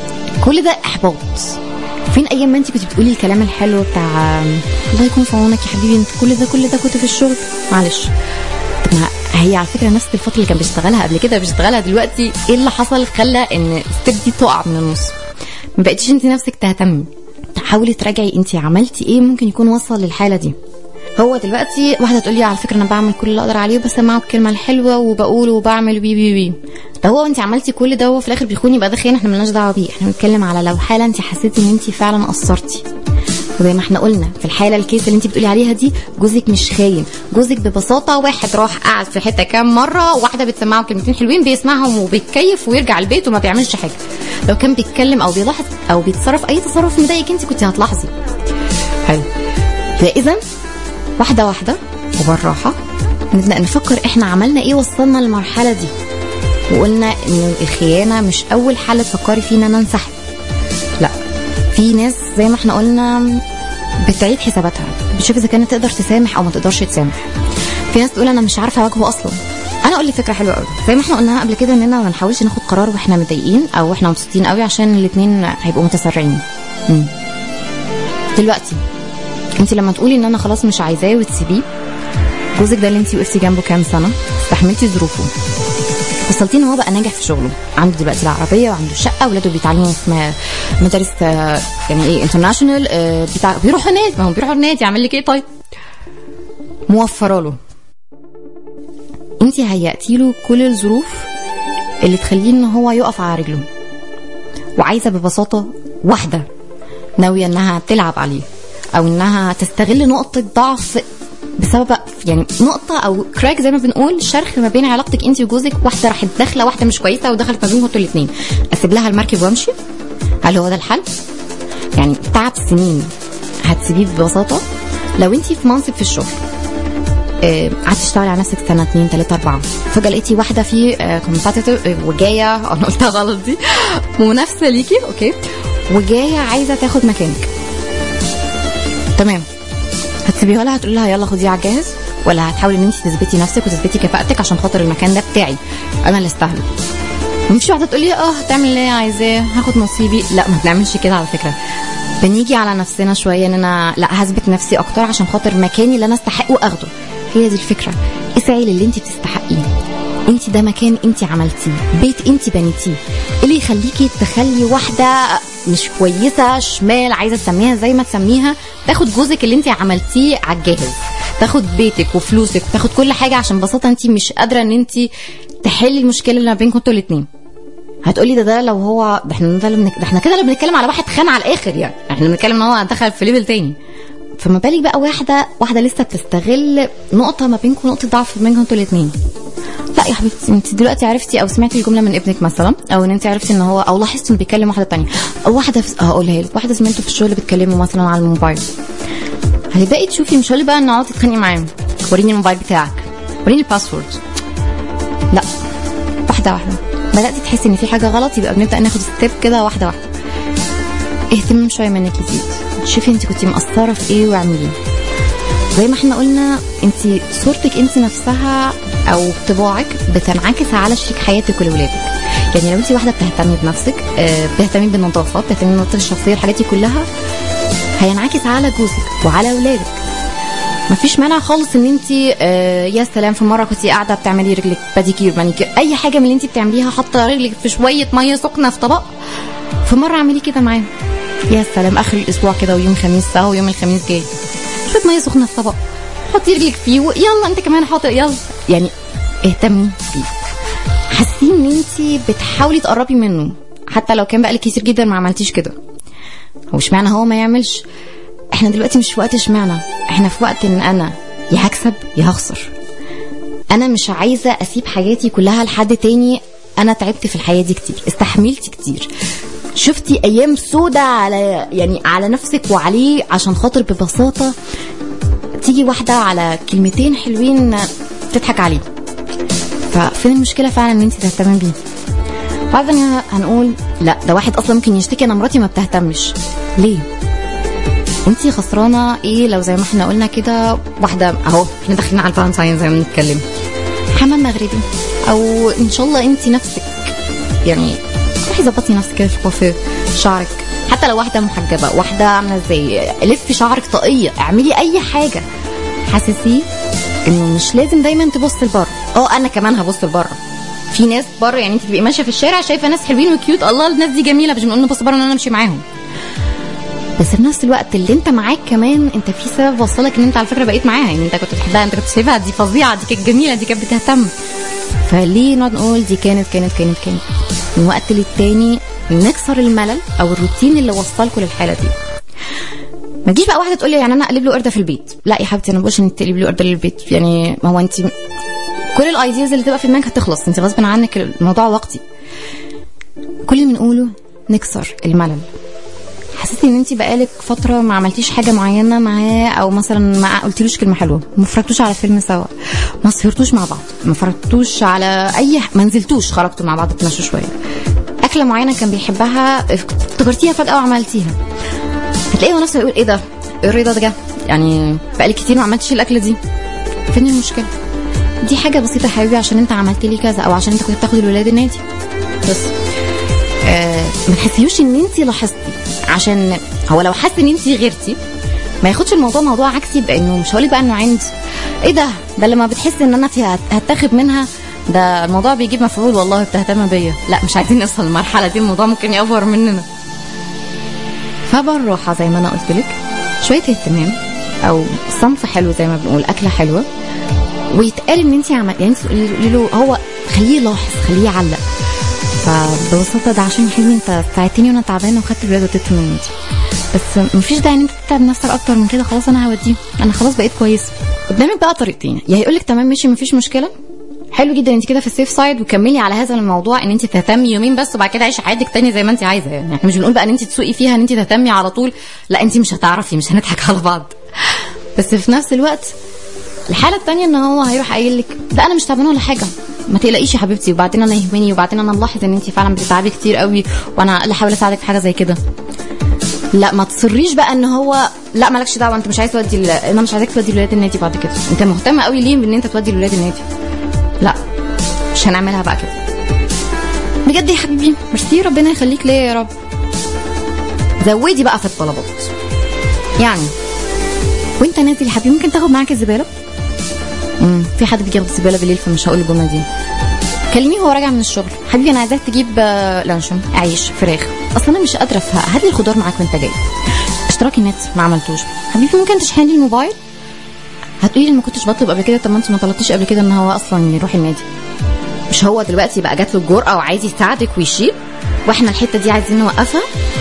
كل ده احباط فين ايام ما انت كنت بتقولي الكلام الحلو بتاع الله يكون في عونك يا حبيبي انت كل ده كل ده كنت في الشغل معلش طب ما هي على فكره نفس الفتره اللي كان بيشتغلها قبل كده بيشتغلها دلوقتي ايه اللي حصل خلى ان الستيب دي تقع من النص ما بقتيش انت نفسك تهتمي حاولي تراجعي انت عملتي ايه ممكن يكون وصل للحاله دي هو دلوقتي واحده تقول لي على فكره انا بعمل كل اللي اقدر عليه وبسمعه الكلمه الحلوه وبقول وبعمل بي بي بي ده هو انت عملتي كل ده وهو في الاخر بيخون يبقى ده خيانه احنا مالناش دعوه بيه احنا بنتكلم على لو حاله انت حسيتي ان انت فعلا قصرتي وزي ما احنا قلنا في الحاله الكيس اللي انت بتقولي عليها دي جوزك مش خاين جوزك ببساطه واحد راح قعد في حته كام مره واحده بتسمعه كلمتين حلوين بيسمعهم وبيتكيف ويرجع البيت وما بيعملش حاجه لو كان بيتكلم او بيلاحظ او بيتصرف اي تصرف مضايقك انت كنت هتلاحظي حلو فاذا واحده واحده وبالراحه نبدا نفكر احنا عملنا ايه وصلنا للمرحله دي وقلنا ان الخيانه مش اول حل تفكري فيه ان انا انسحب لا في ناس زي ما احنا قلنا بتعيد حساباتها بتشوف اذا كانت تقدر تسامح او ما تقدرش تسامح في ناس تقول انا مش عارفه اواجهه اصلا انا اقول لك فكره حلوه قوي زي ما احنا قلناها قبل كده اننا ما نحاولش ناخد قرار واحنا متضايقين او احنا مبسوطين قوي عشان الاثنين هيبقوا متسرعين مم. دلوقتي انت لما تقولي ان انا خلاص مش عايزاه وتسيبيه جوزك ده اللي انت وقفتي جنبه كام سنه استحملتي ظروفه وصلتي ان هو بقى ناجح في شغله عنده دلوقتي العربيه وعنده شقه اولاده بيتعلموا في م- مدارس آه، يعني ايه انترناشونال بتاع بيروحوا نادي ما هم بيروحوا النادي يعمل لك ايه طيب موفره له انت هيأتي له كل الظروف اللي تخليه ان هو يقف على رجله وعايزه ببساطه واحده ناويه انها تلعب عليه او انها تستغل نقطه ضعف بسبب يعني نقطة أو كراك زي ما بنقول شرخ ما بين علاقتك أنت وجوزك واحدة راحت داخلة واحدة مش كويسة ودخلت ما بينكم انتوا الاتنين أسيب لها المركب وأمشي هل هو ده الحل؟ يعني تعب سنين هتسيبيه ببساطة لو أنت في منصب في الشغل آه، قعدت تشتغلي على نفسك سنه اتنين تلاته اربعه فجاه لقيتي واحده في كومباتيتور وجايه انا قلتها غلط دي منافسه ليكي اوكي وجايه عايزه تاخد مكانك تمام هتسيبيها لها هتقولي لها يلا خديه على الجاهز ولا هتحاولي ان انت تثبتي نفسك وتثبتي كفاءتك عشان خاطر المكان ده بتاعي انا اللي استاهله مفيش واحده تقول لي اه هتعمل اللي هي عايزاه هاخد نصيبي لا ما بنعملش كده على فكره بنيجي على نفسنا شويه ان انا لا هثبت نفسي اكتر عشان خاطر مكاني اللي انا استحقه اخده هي دي الفكره اسعي للي انت بتستحقيه انت ده مكان انت عملتيه بيت انت بنيتيه إيه اللي يخليكي تخلي واحده مش كويسه شمال عايزه تسميها زي ما تسميها تاخد جوزك اللي انت عملتيه على الجاهز تاخد بيتك وفلوسك وتاخد كل حاجه عشان ببساطه انت مش قادره ان انت تحلي المشكله اللي ما بينكم انتوا الاثنين هتقولي ده ده لو هو ده احنا ده, اللي بنك... ده احنا كده اللي بنتكلم على واحد خان على الاخر يعني احنا بنتكلم ان هو دخل في ليفل تاني فما بالك بقى واحده واحده لسه بتستغل نقطه ما بينكم نقطه ضعف ما بينكم انتوا الاثنين لا يا حبيبتي انت دلوقتي عرفتي او سمعتي الجمله من ابنك مثلا او ان انت عرفتي ان هو او لاحظتي انه بيكلم واحده تانية او واحده في... هقولها لك واحده زميلته في الشغل بتكلمه مثلا على الموبايل هتبداي تشوفي مش هقولك بقى ان اقعدي تتخانقي معاه وريني الموبايل بتاعك وريني الباسورد لا واحده واحده بداتي تحسي ان في حاجه غلط يبقى بنبدا ناخد ستيب كده واحده واحده اهتمام شويه منك يزيد شوفي انت كنتي مقصره في ايه واعمليه زي ما احنا قلنا انت صورتك انت نفسها او طباعك بتنعكس على شريك حياتك ولولادك يعني لو انت واحده بتهتمي بنفسك آه، بتهتمي بالنظافه بتهتمي بالنظافه الشخصيه الحاجات دي كلها هينعكس على جوزك وعلى اولادك مفيش مانع خالص ان انت آه يا سلام في مره كنتي قاعده بتعملي رجلك باديكير مانيكير اي حاجه من اللي انت بتعمليها حاطه رجلك في شويه ميه سخنه في طبق في مره اعملي كده معاه يا سلام اخر الاسبوع كده ويوم خميس اهو يوم الخميس جاي شويه ميه سخنه في طبق حطي رجلك فيه ويلا انت كمان حاطط يلا يعني اهتمي بيه حاسين ان انت بتحاولي تقربي منه حتى لو كان بقالك كتير جدا ما عملتيش كده هو اشمعنى هو ما يعملش احنا دلوقتي مش في وقت اشمعنى احنا في وقت ان انا يا هكسب يا هخسر انا مش عايزه اسيب حياتي كلها لحد تاني انا تعبت في الحياه دي كتير استحملت كتير شفتي ايام سودة على يعني على نفسك وعليه عشان خاطر ببساطه تيجي واحده على كلمتين حلوين تضحك عليه ففين المشكله فعلا ان انت تهتمي بيه بعدين هنقول لا ده واحد اصلا ممكن يشتكي انا مراتي ما بتهتمش ليه انت خسرانه ايه لو زي ما احنا قلنا كده واحده اهو احنا داخلين على الفالنتاين زي ما بنتكلم حمام مغربي او ان شاء الله انت نفسك يعني روحي ظبطي نفسك كده في كوافير شعرك حتى لو واحده محجبه واحده عامله ازاي لفي شعرك طاقيه اعملي اي حاجه حسسيه انه مش لازم دايما تبص لبره اه انا كمان هبص لبره في ناس بره يعني انت تبقي ماشيه في الشارع شايفه ناس حلوين وكيوت الله الناس دي جميله مش بنقول نبص بره ان انا امشي معاهم بس في نفس الوقت اللي انت معاك كمان انت في سبب وصلك ان انت على فكره بقيت معاها يعني انت كنت بتحبها انت كنت شايفها دي فظيعه دي كانت جميله دي كانت بتهتم فليه نقعد نقول دي كانت كانت كانت كانت من وقت للتاني نكسر الملل او الروتين اللي وصلكوا للحاله دي ما تجيش بقى واحده تقول لي يعني انا اقلب له قرده في البيت لا يا حبيبتي انا ما بقولش ان تقلب له قرده للبيت يعني ما هو انت كل الايدياز اللي تبقى في دماغك هتخلص انت غصب عنك الموضوع وقتي كل اللي بنقوله نكسر الملل حسيتي ان انت بقالك فتره ما عملتيش حاجه معينه معاه او مثلا ما قلتلوش كلمه حلوه ما اتفرجتوش على فيلم سوا ما سهرتوش مع بعض ما اتفرجتوش على اي ح- ما نزلتوش خرجتوا مع بعض تمشوا شويه اكله معينه كان بيحبها افتكرتيها فجاه وعملتيها هتلاقيه هو نفسه يقول ايه ده ايه الرضا ده جه يعني بقالي كتير ما عملتش الاكله دي فين المشكله دي حاجه بسيطه يا حبيبي عشان انت عملت لي كذا او عشان انت كنت بتاخد الولاد النادي بس آه ما تحسيوش ان انت لاحظتي عشان هو لو حس ان انت غيرتي ما ياخدش الموضوع موضوع عكسي بانه مش هقولك بقى انه عندي ايه ده ده لما بتحس ان انا في هتاخد منها ده الموضوع بيجيب مفعول والله بتهتم بيا لا مش عايزين نوصل للمرحله دي الموضوع ممكن يأفور مننا فبالراحه زي ما انا قلت لك شويه اهتمام او صنف حلو زي ما بنقول اكله حلوه ويتقال ان انت عمل يعني انت تقولي تقولي له هو خليه يلاحظ خليه يعلق فببساطه ده عشان يا حبيبي انت ساعدتني وانا تعبانه وخدت الولاد وديتهم من ايدي بس مفيش داعي ان انت تتعب نفسك اكتر من كده خلاص انا هوديه انا خلاص بقيت كويسه قدامك بقى طريقتين يا هيقول لك تمام ماشي مفيش مشكله حلو جدا انت كده في السيف سايد وكملي على هذا الموضوع ان انت تهتمي يومين بس وبعد كده عيشي حياتك تاني زي ما انت عايزه يعني احنا مش بنقول بقى ان انت تسوقي فيها ان انت تهتمي على طول لا انت مش هتعرفي مش هنضحك على بعض بس في نفس الوقت الحاله الثانيه ان هو هيروح قايل لك ده انا مش تعبانه ولا حاجه ما تقلقيش يا حبيبتي وبعدين انا يهمني وبعدين انا ملاحظ ان انت فعلا بتتعبي كتير قوي وانا اللي احاول اساعدك في حاجه زي كده لا ما تصريش بقى ان هو لا مالكش دعوه انت مش عايز تودي ال- انا مش عايزاك تودي الولاد النادي بعد كده انت مهتمه قوي ليه بان انت تودي الولاد النادي لا مش هنعملها بقى كده بجد يا حبيبي ميرسي ربنا يخليك ليا يا رب زودي بقى في الطلبات يعني وانت نازل يا حبيبي ممكن تاخد معاك الزباله امم في حد بيجي ياخد الزباله بالليل فمش هقول الجمله دي كلميه وهو راجع من الشغل حبيبي انا عايزاك تجيب آه، لانشون عيش فراخ اصلا انا مش قادره افهم هات لي الخضار معاك وانت جاي اشتراكي نت ما عملتوش حبيبي ممكن تشحن لي الموبايل هتقولي لي ما كنتش بطلب قبل كده طب ما انت ما طلبتيش قبل كده ان هو اصلا يروح النادي مش هو دلوقتي بقى جات له الجرأه وعايز يساعدك ويشيل واحنا الحته دي عايزين نوقفها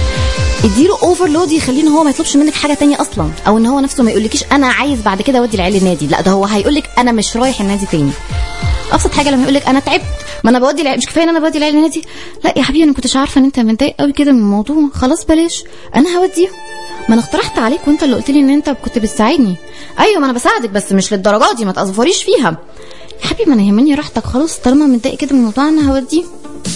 اديله اوفرلود يخليه ان هو ما يطلبش منك حاجه تانية اصلا او ان هو نفسه ما يقولكيش انا عايز بعد كده اودي العيال النادي لا ده هو هيقولك انا مش رايح النادي تاني ابسط حاجه لما يقولك انا تعبت ما انا بودي العيال مش كفايه ان انا بودي العيال النادي لا يا حبيبي انا ما كنتش عارفه ان انت متضايق قوي كده من الموضوع خلاص بلاش انا هوديهم ما انا اقترحت عليك وانت اللي قلت لي ان انت كنت بتساعدني ايوه ما انا بساعدك بس مش للدرجه دي ما تقفريش فيها يا حبيبي ما انا يهمني راحتك خلاص طالما متضايق كده من الموضوع انا هوديه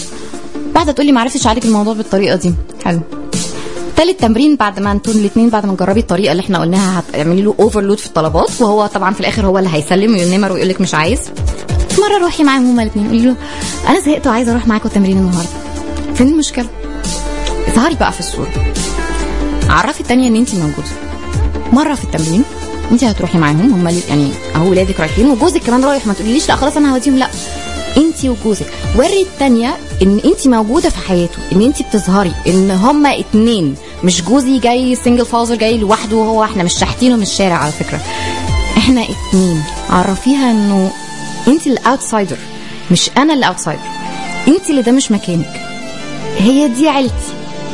بعد تقولي ما عرفتش اعالج الموضوع بالطريقه دي حلو تالت تمرين بعد ما انتوا الاثنين بعد ما تجربي الطريقه اللي احنا قلناها هتعملي له اوفرلود في الطلبات وهو طبعا في الاخر هو اللي هيسلم وينمر ويقول لك مش عايز مره روحي معاهم هما الاثنين قولي له انا زهقت وعايزه اروح معاكم التمرين النهارده فين المشكله اظهري بقى في الصوره عرفي التانية ان انت موجوده مره في التمرين انت هتروحي معاهم هم يعني اهو ولادك رايحين وجوزك كمان رايح ما تقوليليش لا خلاص انا هوديهم لا انت وجوزك وري التانية ان انت موجوده في حياته ان انت بتظهري ان هما اتنين مش جوزي جاي سنجل فازر جاي لوحده وهو احنا مش شاحتينه من الشارع على فكره احنا اتنين عرفيها انه انت الاوتسايدر مش انا الاوتسايدر انت اللي ده مش مكانك هي دي عيلتي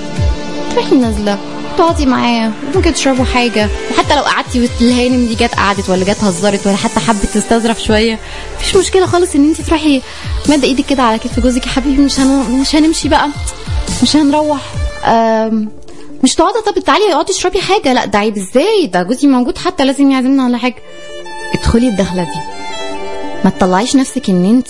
تروحي نازله تقعدي معاه ممكن تشربوا حاجه وحتى لو قعدتي والهانم دي جت قعدت ولا جت هزرت ولا حتى حبت تستظرف شويه مفيش مشكله خالص ان انت تروحي مادة ايدك كده على كتف جوزك يا حبيبي مش هن... مش هنمشي بقى مش هنروح أم... مش تقعدي طب تعالي اقعدي اشربي حاجه لا ده عيب ازاي ده جوزي موجود حتى لازم يعزمنا على حاجه ادخلي الدخله دي ما تطلعيش نفسك ان انت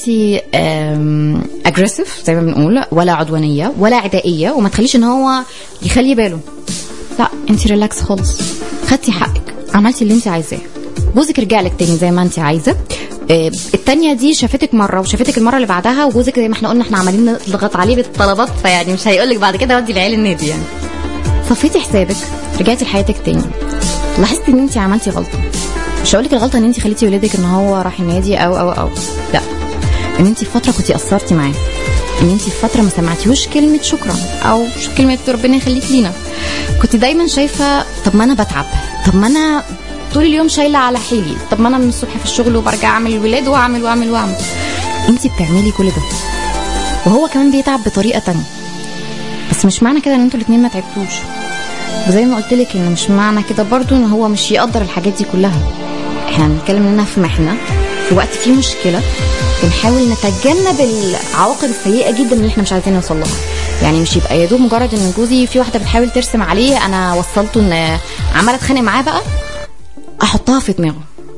اجريسيف زي ما بنقول ولا عدوانيه ولا عدائيه وما تخليش ان هو يخلي باله لا انت ريلاكس خالص خدتي حقك عملتي اللي انت عايزاه جوزك رجع لك تاني زي ما انت عايزه آه، التانية دي شافتك مرة وشافتك المرة اللي بعدها وجوزك زي ما احنا قلنا احنا عمالين نضغط عليه بالطلبات فيعني مش هيقولك بعد كده ودي العيال النادي يعني صفيتي حسابك رجعتي لحياتك تاني لاحظتي ان انت عملتي غلطة مش هقولك الغلطة ان انت خليتي ولادك ان هو راح النادي او او او لا ان انت في فترة كنتي قصرتي معاه ان انت في فترة ما سمعتيهوش كلمة شكرا او كلمة ربنا يخليك لينا كنت دايما شايفة طب ما انا بتعب طب ما انا طول اليوم شايله على حيلي طب ما انا من الصبح في الشغل وبرجع اعمل الولاد واعمل واعمل واعمل انت بتعملي كل ده وهو كمان بيتعب بطريقه تانية بس مش معنى كده ان انتوا الاتنين ما تعبتوش وزي ما قلت لك ان مش معنى كده برضو ان هو مش يقدر الحاجات دي كلها احنا بنتكلم اننا في محنه في وقت فيه مشكله بنحاول نتجنب العواقب السيئه جدا اللي احنا مش عايزين نوصل لها يعني مش يبقى يا دوب مجرد ان جوزي في واحده بتحاول ترسم عليه انا وصلته ان عماله اتخانق معاه بقى احطها في دماغه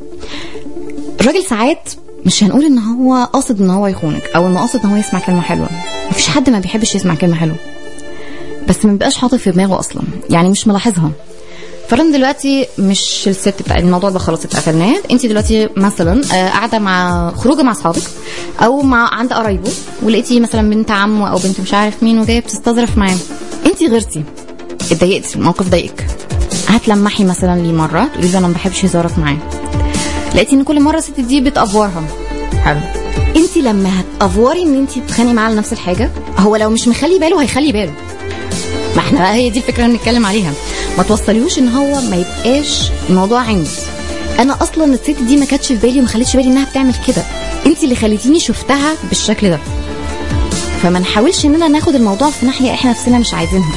الراجل ساعات مش هنقول ان هو قاصد ان هو يخونك او انه قاصد ان هو يسمع كلمه حلوه مفيش حد ما بيحبش يسمع كلمه حلوه بس ما بيبقاش حاطط في دماغه اصلا يعني مش ملاحظها فرن دلوقتي مش الست بتاع الموضوع ده خلاص اتقفلناه انت دلوقتي مثلا آه، قاعده مع خروجه مع اصحابك او مع عند قرايبه ولقيتي مثلا بنت عمه او بنت مش عارف مين وجايه بتستظرف معاه انت غيرتي اتضايقتي الموقف ضايقك هتلمحي مثلا ليه مره تقولي له انا ما بحبش هزارك معاه لقيتي ان كل مره الست دي بتافورها حلو انت لما هتافوري ان انت تتخانقي معاه على نفس الحاجه هو لو مش مخلي باله هيخلي باله ما احنا بقى هي دي الفكره اللي بنتكلم عليها ما توصليهوش ان هو ما يبقاش الموضوع عندي انا اصلا الست دي ما كانتش في بالي وما خليتش بالي انها بتعمل كده انت اللي خليتيني شفتها بالشكل ده فما نحاولش اننا ناخد الموضوع في ناحيه احنا نفسنا مش عايزينها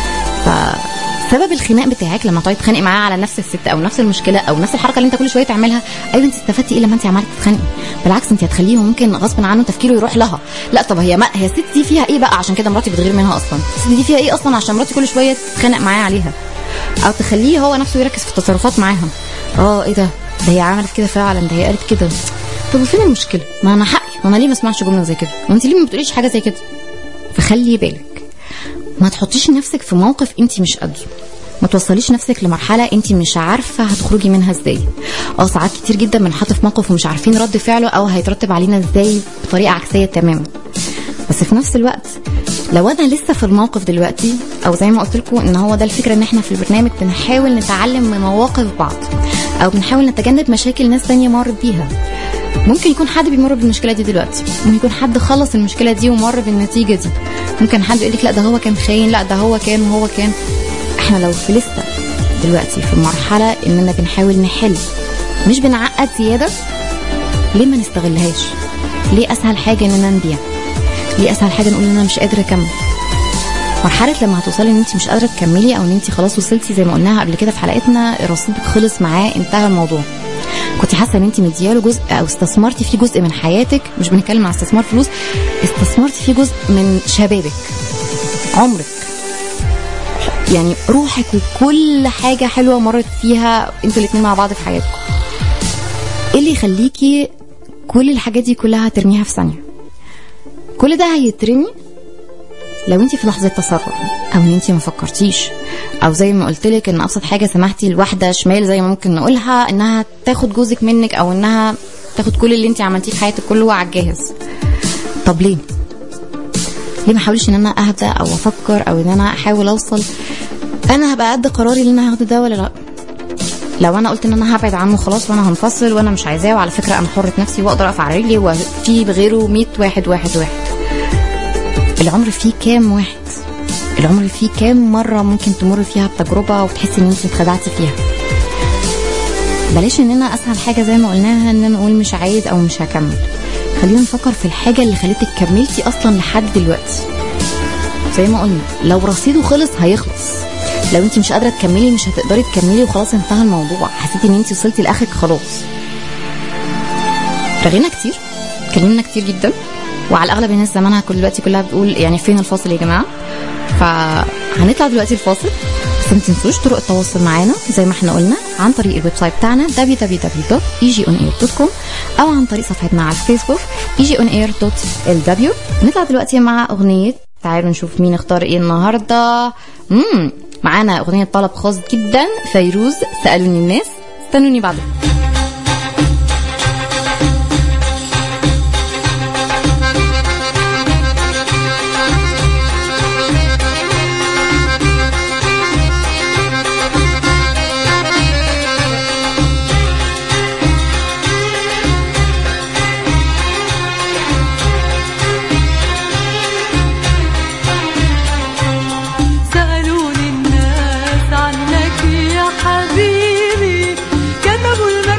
فسبب الخناق بتاعك لما تقعدي تتخانقي معاه على نفس الست او نفس المشكله او نفس الحركه اللي انت كل شويه تعملها ايوه انت استفدتي ايه لما انت عماله تتخانقي بالعكس انت هتخليه ممكن غصب عنه تفكيره يروح لها لا طب هي ما هي الست دي فيها ايه بقى عشان كده مراتي بتغير منها اصلا الست دي فيها ايه اصلا عشان مراتي كل شويه تتخانق معايا عليها او تخليه هو نفسه يركز في التصرفات معاها اه ايه ده ده هي عملت كده فعلا ده هي قالت كده طب فين المشكله ما انا حقي وانا ليه ما اسمعش جمله زي كده وانت ليه ما بتقوليش حاجه زي كده فخلي بالك ما تحطيش نفسك في موقف انت مش قده ما توصليش نفسك لمرحلة انت مش عارفة هتخرجي منها ازاي اه ساعات كتير جدا بنحط في موقف ومش عارفين رد فعله او هيترتب علينا ازاي بطريقة عكسية تماما بس في نفس الوقت لو انا لسه في الموقف دلوقتي او زي ما قلت لكم ان هو ده الفكره ان احنا في البرنامج بنحاول نتعلم من مواقف بعض او بنحاول نتجنب مشاكل ناس تانية مرت بيها ممكن يكون حد بيمر بالمشكله دي دلوقتي ممكن يكون حد خلص المشكله دي ومر بالنتيجه دي ممكن حد يقول لك لا ده هو كان خاين لا ده هو كان وهو كان احنا لو في لسه دلوقتي في مرحله اننا بنحاول نحل مش بنعقد زياده ليه ما نستغلهاش ليه اسهل حاجه اننا نبيع ليه اسهل حاجه نقول ان انا مش قادره اكمل مرحله لما هتوصلي ان انت مش قادره تكملي او ان انت خلاص وصلتي زي ما قلناها قبل كده في حلقتنا رصيدك خلص معاه انتهى الموضوع كنت حاسه ان انت مدياله جزء او استثمرتي فيه جزء من حياتك مش بنتكلم على استثمار فلوس استثمرتي فيه جزء من شبابك عمرك يعني روحك وكل حاجه حلوه مرت فيها انتوا الاثنين مع بعض في حياتكم ايه اللي يخليكي كل الحاجات دي كلها ترميها في ثانيه كل ده هيترمي لو انت في لحظه تسرع او ان انت ما فكرتيش او زي ما قلت لك ان ابسط حاجه سمحتي لواحده شمال زي ما ممكن نقولها انها تاخد جوزك منك او انها تاخد كل اللي انت عملتيه في حياتك كله على الجاهز طب ليه ليه ما احاولش ان انا اهدى او افكر او ان انا احاول اوصل انا هبقى قد قراري اللي انا هاخده ده ولا لا لو انا قلت ان انا هبعد عنه خلاص وانا هنفصل وانا مش عايزاه وعلى فكره انا حره نفسي واقدر اقف على رجلي وفي بغيره 100 واحد واحد واحد العمر فيه كام واحد العمر فيه كام مرة ممكن تمر فيها بتجربة وتحسي ان انت اتخدعتي فيها بلاش اننا اسهل حاجة زي ما قلناها ان نقول مش عايز او مش هكمل خلينا نفكر في الحاجة اللي خلتك كملتي اصلا لحد دلوقتي زي ما قلنا لو رصيده خلص هيخلص لو انت مش قادرة تكملي مش هتقدري تكملي وخلاص انتهى الموضوع حسيتي ان انت وصلتي لاخرك خلاص رغينا كتير اتكلمنا كتير جدا وعلى الاغلب الناس زمانها كل دلوقتي كلها بتقول يعني فين الفاصل يا جماعه فهنطلع دلوقتي الفاصل بس ما تنسوش طرق التواصل معانا زي ما احنا قلنا عن طريق الويب سايت بتاعنا www.egionair.com او عن طريق صفحتنا على الفيسبوك egionair.lw نطلع دلوقتي مع اغنيه تعالوا نشوف مين اختار ايه النهارده امم معانا اغنيه طلب خاص جدا فيروز سالوني الناس استنوني بعدين سألوني الناس عنك يا حبيبي كتبوا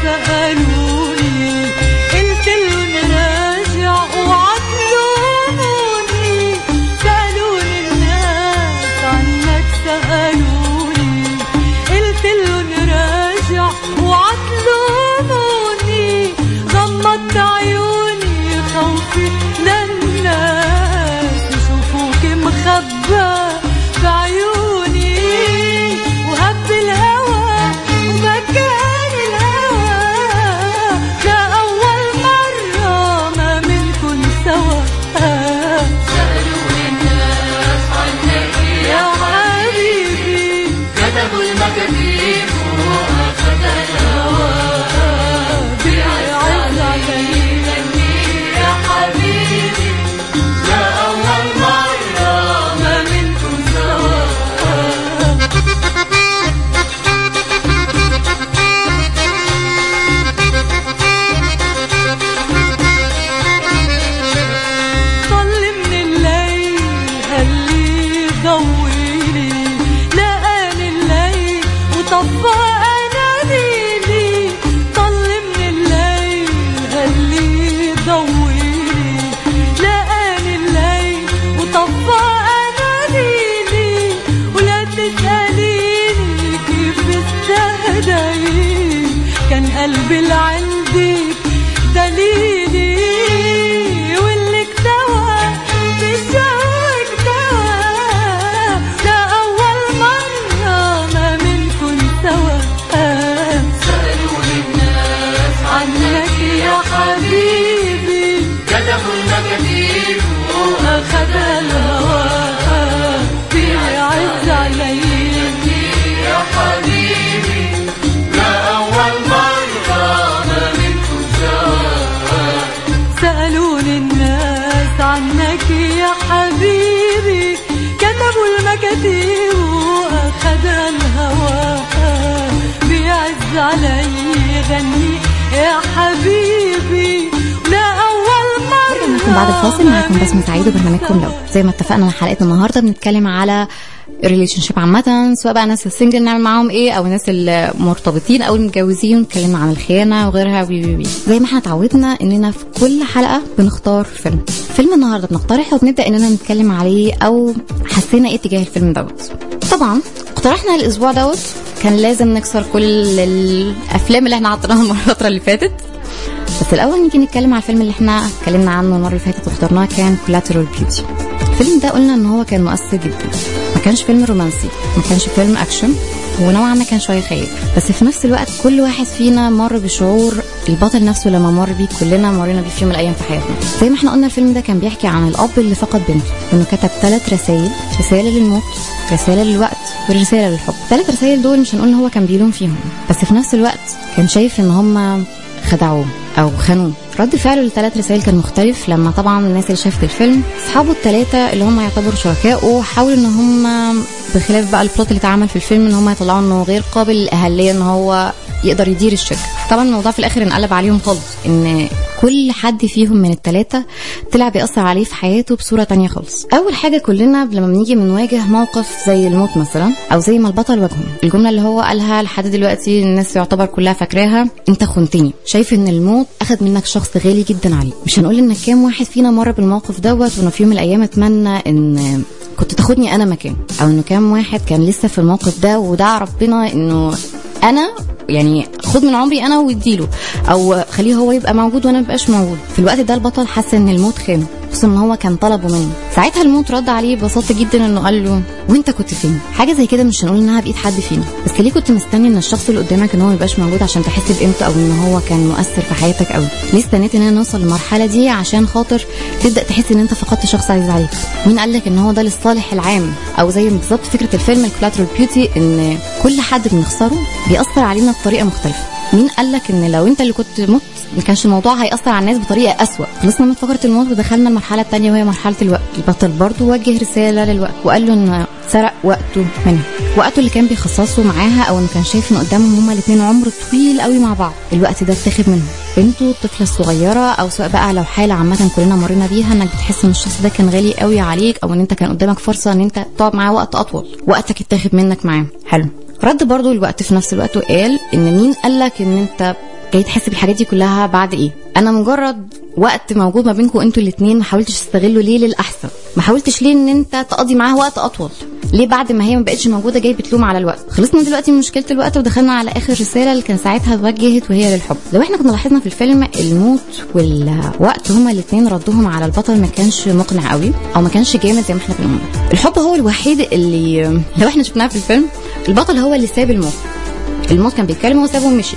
سألوني قلت لهم راجع وعطلوني سألوني الناس عنك سألوني قلت لهم راجع وعطلوني غمضت عيوني خوفي للناس يشوفوك مخبى بعيوني وهب الهوى وبكاني الهوى لأول مرة ما منكن سوا سألوني الناس عنك يا حبيبي كتبوا المكاتيب وأخذ الهوى بيعز عليك يا حبيبي لأول مرة ما منكن سوا طل من الليل هاللي ضويلي لقاني الليل وطفى اناديلي طل من الليل هاللي ضويلي لقاني الليل وطفى اناديلي ولا تسأليني كيف استهديت كان قلبي اللي عندك دليلي واللي اكتوى بالشوق اكتوى لأول مرة ما منكن سوا سألوني الناس عنك يا حبيبي كتبوا المكاتيب وأخذ الهوى بيعز عليك يا حبيبي لأول مرة ما منكن سوا سألوني الناس عنك يا حبيبي كتبوا المكاتيب وأخذ الهوى بيعز علي غني يا حبيبي لا أول مرة لكم بعد الفاصل معاكم بسمة سعيد وبرنامجكم لو زي ما اتفقنا حلقتنا النهارده بنتكلم على الريليشن شيب عامة سواء بقى ناس السنجل نعمل معاهم ايه او الناس المرتبطين او المتجوزين اتكلمنا عن الخيانة وغيرها وي وي وي زي ما احنا اتعودنا اننا في كل حلقة بنختار فيلم فيلم النهارده بنقترحه وبنبدا اننا نتكلم عليه او حسينا ايه اتجاه الفيلم دوت طبعا اقترحنا الاسبوع دوت كان لازم نكسر كل الافلام اللي احنا عطيناها الفترة اللي فاتت بس الاول نيجي نتكلم على الفيلم اللي احنا اتكلمنا عنه المره اللي فاتت واخترناه كان كولاترال بيوتي الفيلم ده قلنا ان هو كان مؤثر جدا ما كانش فيلم رومانسي ما كانش فيلم اكشن هو نوعا ما كان شويه خيال بس في نفس الوقت كل واحد فينا مر بشعور البطل نفسه لما مر بيه كلنا مرينا بيه في يوم من الايام في حياتنا زي ما احنا قلنا الفيلم ده كان بيحكي عن الاب اللي فقد بنته انه كتب ثلاث رسائل رساله للموت رساله للوقت ورساله للحب ثلاث رسائل دول مش هنقول ان هو كان بيلوم فيهم بس في نفس الوقت كان شايف ان هم خدعوه او خانوه رد فعله للثلاث رسائل كان مختلف لما طبعا الناس اللي شافت الفيلم اصحابه الثلاثه اللي هم يعتبروا شركائه حاولوا ان هم بخلاف بقى البلوت اللي اتعمل في الفيلم ان هم يطلعوا انه غير قابل للاهليه ان هو يقدر يدير الشركه طبعا الموضوع في الاخر انقلب عليهم خالص ان كل حد فيهم من الثلاثه طلع بيأثر عليه في حياته بصوره تانية خالص اول حاجه كلنا لما بنيجي بنواجه موقف زي الموت مثلا او زي ما البطل واجهه الجمله اللي هو قالها لحد دلوقتي الناس يعتبر كلها فاكراها انت خنتني شايف ان الموت اخذ منك شخص غالي جدا عليه مش هنقول ان كام واحد فينا مر بالموقف دوت وانه في يوم من الايام اتمنى ان كنت تاخدني انا مكانه او انه كام واحد كان لسه في الموقف ده ودعا ربنا انه انا يعني خد من عمري انا واديله او خليه هو يبقى موجود وانا مبقاش موجود في الوقت ده البطل حس ان الموت خانه خصوصا ان هو كان طلبه منه ساعتها الموت رد عليه ببساطه جدا انه قال له وانت كنت فين حاجه زي كده مش هنقول انها بايد حد فينا بس ليه كنت مستني ان الشخص اللي قدامك ان هو ميبقاش موجود عشان تحس بقيمته او ان هو كان مؤثر في حياتك قوي ليه استنيت اننا نوصل للمرحله دي عشان خاطر تبدا تحس ان انت فقدت شخص عزيز عليك مين قال لك ان هو ده للصالح العام او زي بالظبط فكره الفيلم الكولاترال بيوتي ان كل حد بنخسره بيأثر علينا بطريقه مختلفه مين قال لك ان لو انت اللي كنت مت ما كانش الموضوع هيأثر على الناس بطريقه أسوأ خلصنا من فقره الموت ودخلنا المرحله الثانيه وهي مرحله الوقت البطل برضه وجه رساله للوقت وقال له ان سرق وقته منها وقته اللي كان بيخصصه معاها او انه كان شايف ان قدامهم هما الاثنين عمر طويل قوي مع بعض الوقت ده اتاخد منهم بنته الطفله الصغيره او سواء بقى لو حاله عامه كلنا مرينا بيها انك بتحس ان الشخص ده كان غالي قوي عليك او ان انت كان قدامك فرصه ان انت تقعد معاه وقت اطول وقتك اتاخد منك معاه حلو رد برضو الوقت في نفس الوقت وقال ان مين قالك ان انت جاي تحس بالحاجات دي كلها بعد ايه انا مجرد وقت موجود ما بينكم انتوا الاثنين ما حاولتش تستغله ليه للاحسن ما حاولتش ليه ان انت تقضي معاه وقت اطول ليه بعد ما هي ما بقتش موجوده جاي بتلوم على الوقت خلصنا دلوقتي من مشكله الوقت ودخلنا على اخر رساله اللي كان ساعتها اتوجهت وهي للحب لو احنا كنا لاحظنا في الفيلم الموت والوقت هما الاثنين ردهم على البطل ما كانش مقنع قوي او ما كانش جامد زي ما احنا بنقول الحب هو الوحيد اللي لو احنا شفناه في الفيلم البطل هو اللي ساب الموت الموت كان بيتكلم وسابه ومشي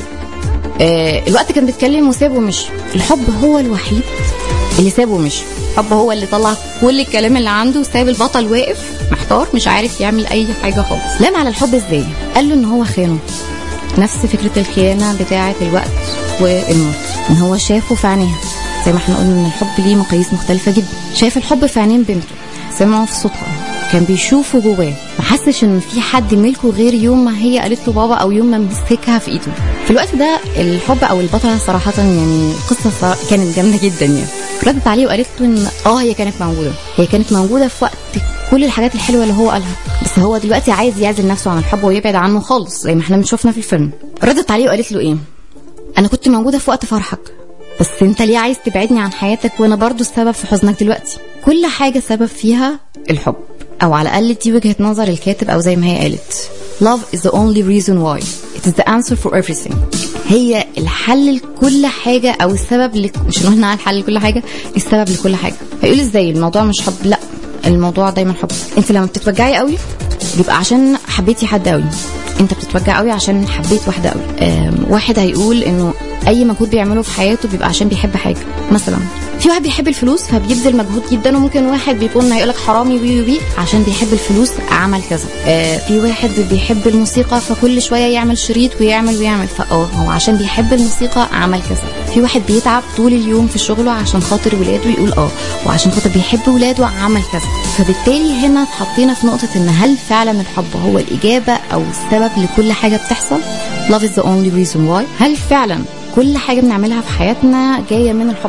آه الوقت كان بيتكلم وسابه ومشي الحب هو الوحيد اللي سابه ومشي الحب هو اللي طلع كل الكلام اللي عنده ساب البطل واقف محتار مش عارف يعمل اي حاجه خالص لام على الحب ازاي قال له ان هو خانه نفس فكره الخيانه بتاعه الوقت والموت ان هو شافه في عينيها زي ما احنا قلنا ان الحب ليه مقاييس مختلفه جدا شاف الحب في عينين بنته سمعه في صوتها كان بيشوفه جواه ما حسش ان في حد ملكه غير يوم ما هي قالت له بابا او يوم ما مسكها في ايده في الوقت ده الحب او البطله صراحه يعني القصه صار- كانت جامده جدا يعني ردت عليه وقالت له ان اه هي كانت موجوده هي كانت موجوده في وقت كل الحاجات الحلوه اللي هو قالها بس هو دلوقتي عايز يعزل نفسه عن الحب ويبعد عنه خالص زي ما احنا بنشوفنا في الفيلم ردت عليه وقالت له ايه انا كنت موجوده في وقت فرحك بس انت ليه عايز تبعدني عن حياتك وانا برضو السبب في حزنك دلوقتي كل حاجه سبب فيها الحب او على الاقل دي وجهه نظر الكاتب او زي ما هي قالت Love is the only reason why. It is the answer for everything. هي الحل لكل حاجة أو السبب لك... مش هنقول إنها الحل لكل حاجة السبب لكل حاجة هيقول إزاي الموضوع مش حب لا الموضوع دايما حب انت لما بتتوجعي قوي بيبقى عشان حبيتي حد قوي انت بتتوجع قوي عشان حبيت واحده قوي آم، واحد هيقول انه اي مجهود بيعمله في حياته بيبقى عشان بيحب حاجه مثلا في واحد بيحب الفلوس فبيبذل مجهود جدا وممكن واحد بيكون هيقول لك حرامي وي وي عشان بيحب الفلوس عمل كذا آه في واحد بيحب الموسيقى فكل شويه يعمل شريط ويعمل ويعمل فاه هو عشان بيحب الموسيقى عمل كذا في واحد بيتعب طول اليوم في شغله عشان خاطر ولاده يقول اه وعشان خاطر بيحب ولاده عمل كذا فبالتالي هنا اتحطينا في نقطه ان هل فعلا الحب هو الاجابه او السبب لكل حاجه بتحصل love is the only reason why هل فعلا كل حاجه بنعملها في حياتنا جايه من الحب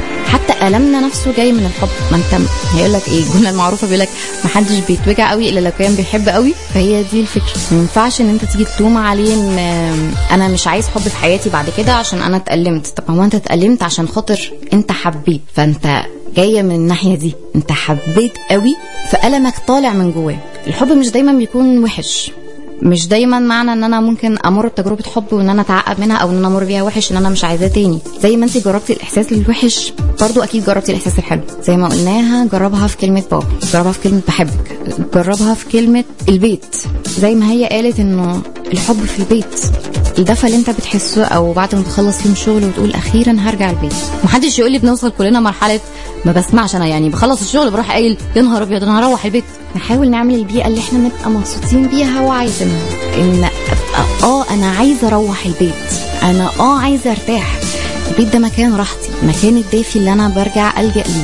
حتى المنا نفسه جاي من الحب ما انت هيقول لك ايه الجمله المعروفه بيقول لك ما حدش بيتوجع قوي الا لو كان بيحب قوي فهي دي الفكره ما ينفعش ان انت تيجي تلوم عليه ان آم، انا مش عايز حب في حياتي بعد كده عشان انا اتألمت طب هو انت اتألمت عشان خاطر انت حبيت فانت جايه من الناحيه دي انت حبيت قوي فألمك طالع من جواه الحب مش دايما بيكون وحش مش دايما معنى ان انا ممكن امر بتجربه حب وان انا اتعقد منها او ان انا امر بيها وحش ان انا مش عايزاه تاني زي ما انت جربتي الاحساس الوحش برضو اكيد جربتي الاحساس الحلو زي ما قلناها جربها في كلمه بابا جربها في كلمه بحبك جربها في كلمه البيت زي ما هي قالت انه الحب في البيت الدفى اللي انت بتحسه او بعد ما تخلص يوم شغل وتقول اخيرا هرجع البيت محدش يقول لي بنوصل كلنا مرحله ما بسمعش انا يعني بخلص الشغل بروح قايل يا نهار ابيض انا هروح البيت نحاول نعمل البيئه اللي احنا نبقى مبسوطين بيها وعايزينها ان ابقى اه انا عايزه اروح البيت انا اه عايزه ارتاح البيت ده مكان راحتي مكان الدافي اللي انا برجع الجا ليه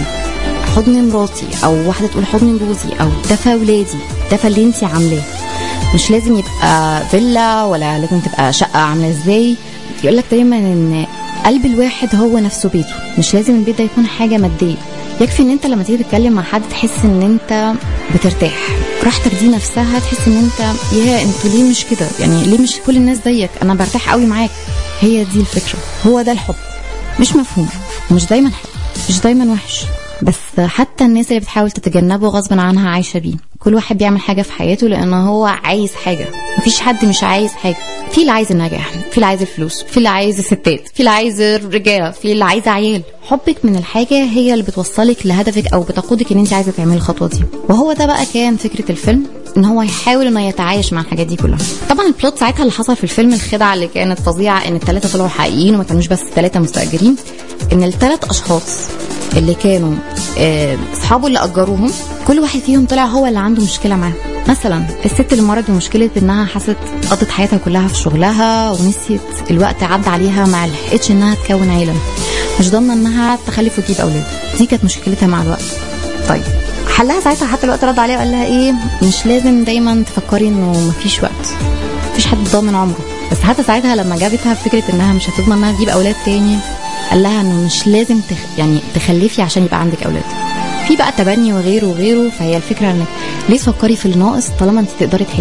حضن مراتي او واحده تقول حضن جوزي او دفى ولادي دفى اللي انت عاملاه مش لازم يبقى فيلا ولا لازم تبقى شقه عامله ازاي يقول لك دايما ان قلب الواحد هو نفسه بيته مش لازم البيت ده يكون حاجه ماديه يكفي ان انت لما تيجي تتكلم مع حد تحس ان انت بترتاح راحتك دي نفسها تحس ان انت يا انتوا ليه مش كده يعني ليه مش كل الناس زيك انا برتاح قوي معاك هي دي الفكره هو ده الحب مش مفهوم مش دايما حلو مش دايما وحش بس حتى الناس اللي بتحاول تتجنبه غصب عنها عايشه بيه كل واحد بيعمل حاجه في حياته لان هو عايز حاجه مفيش حد مش عايز حاجه في اللي عايز النجاح في اللي عايز الفلوس في اللي عايز الستات في اللي عايز الرجاله في اللي عايز عيال حبك من الحاجه هي اللي بتوصلك لهدفك او بتقودك ان انت عايزه تعملي الخطوه دي وهو ده بقى كان فكره الفيلم ان هو يحاول انه يتعايش مع الحاجات دي كلها طبعا البلوت ساعتها اللي حصل في الفيلم الخدعه اللي كانت فظيعه ان الثلاثه طلعوا حقيقيين وما كانوش بس ثلاثه مستاجرين ان الثلاث اشخاص اللي كانوا آه، اصحابه اللي اجروهم كل واحد فيهم طلع هو اللي عنده مشكله معاه مثلا الست اللي مرت بمشكله انها حست قضت حياتها كلها في شغلها ونسيت الوقت عدى عليها ما لحقتش انها تكون عيله مش ضامنه انها تخلف وتجيب اولاد دي كانت مشكلتها مع الوقت طيب حلها ساعتها حتى الوقت رد عليها وقال لها ايه مش لازم دايما تفكري انه مفيش وقت مفيش حد ضامن عمره بس حتى ساعتها لما جابتها فكره انها مش هتضمن انها تجيب اولاد تاني قال لها انه مش لازم تخ... يعني تخلفي عشان يبقى عندك اولاد في بقى تبني وغيره وغيره فهي الفكره انك ليه تفكري في الناقص طالما انت تقدري تحليها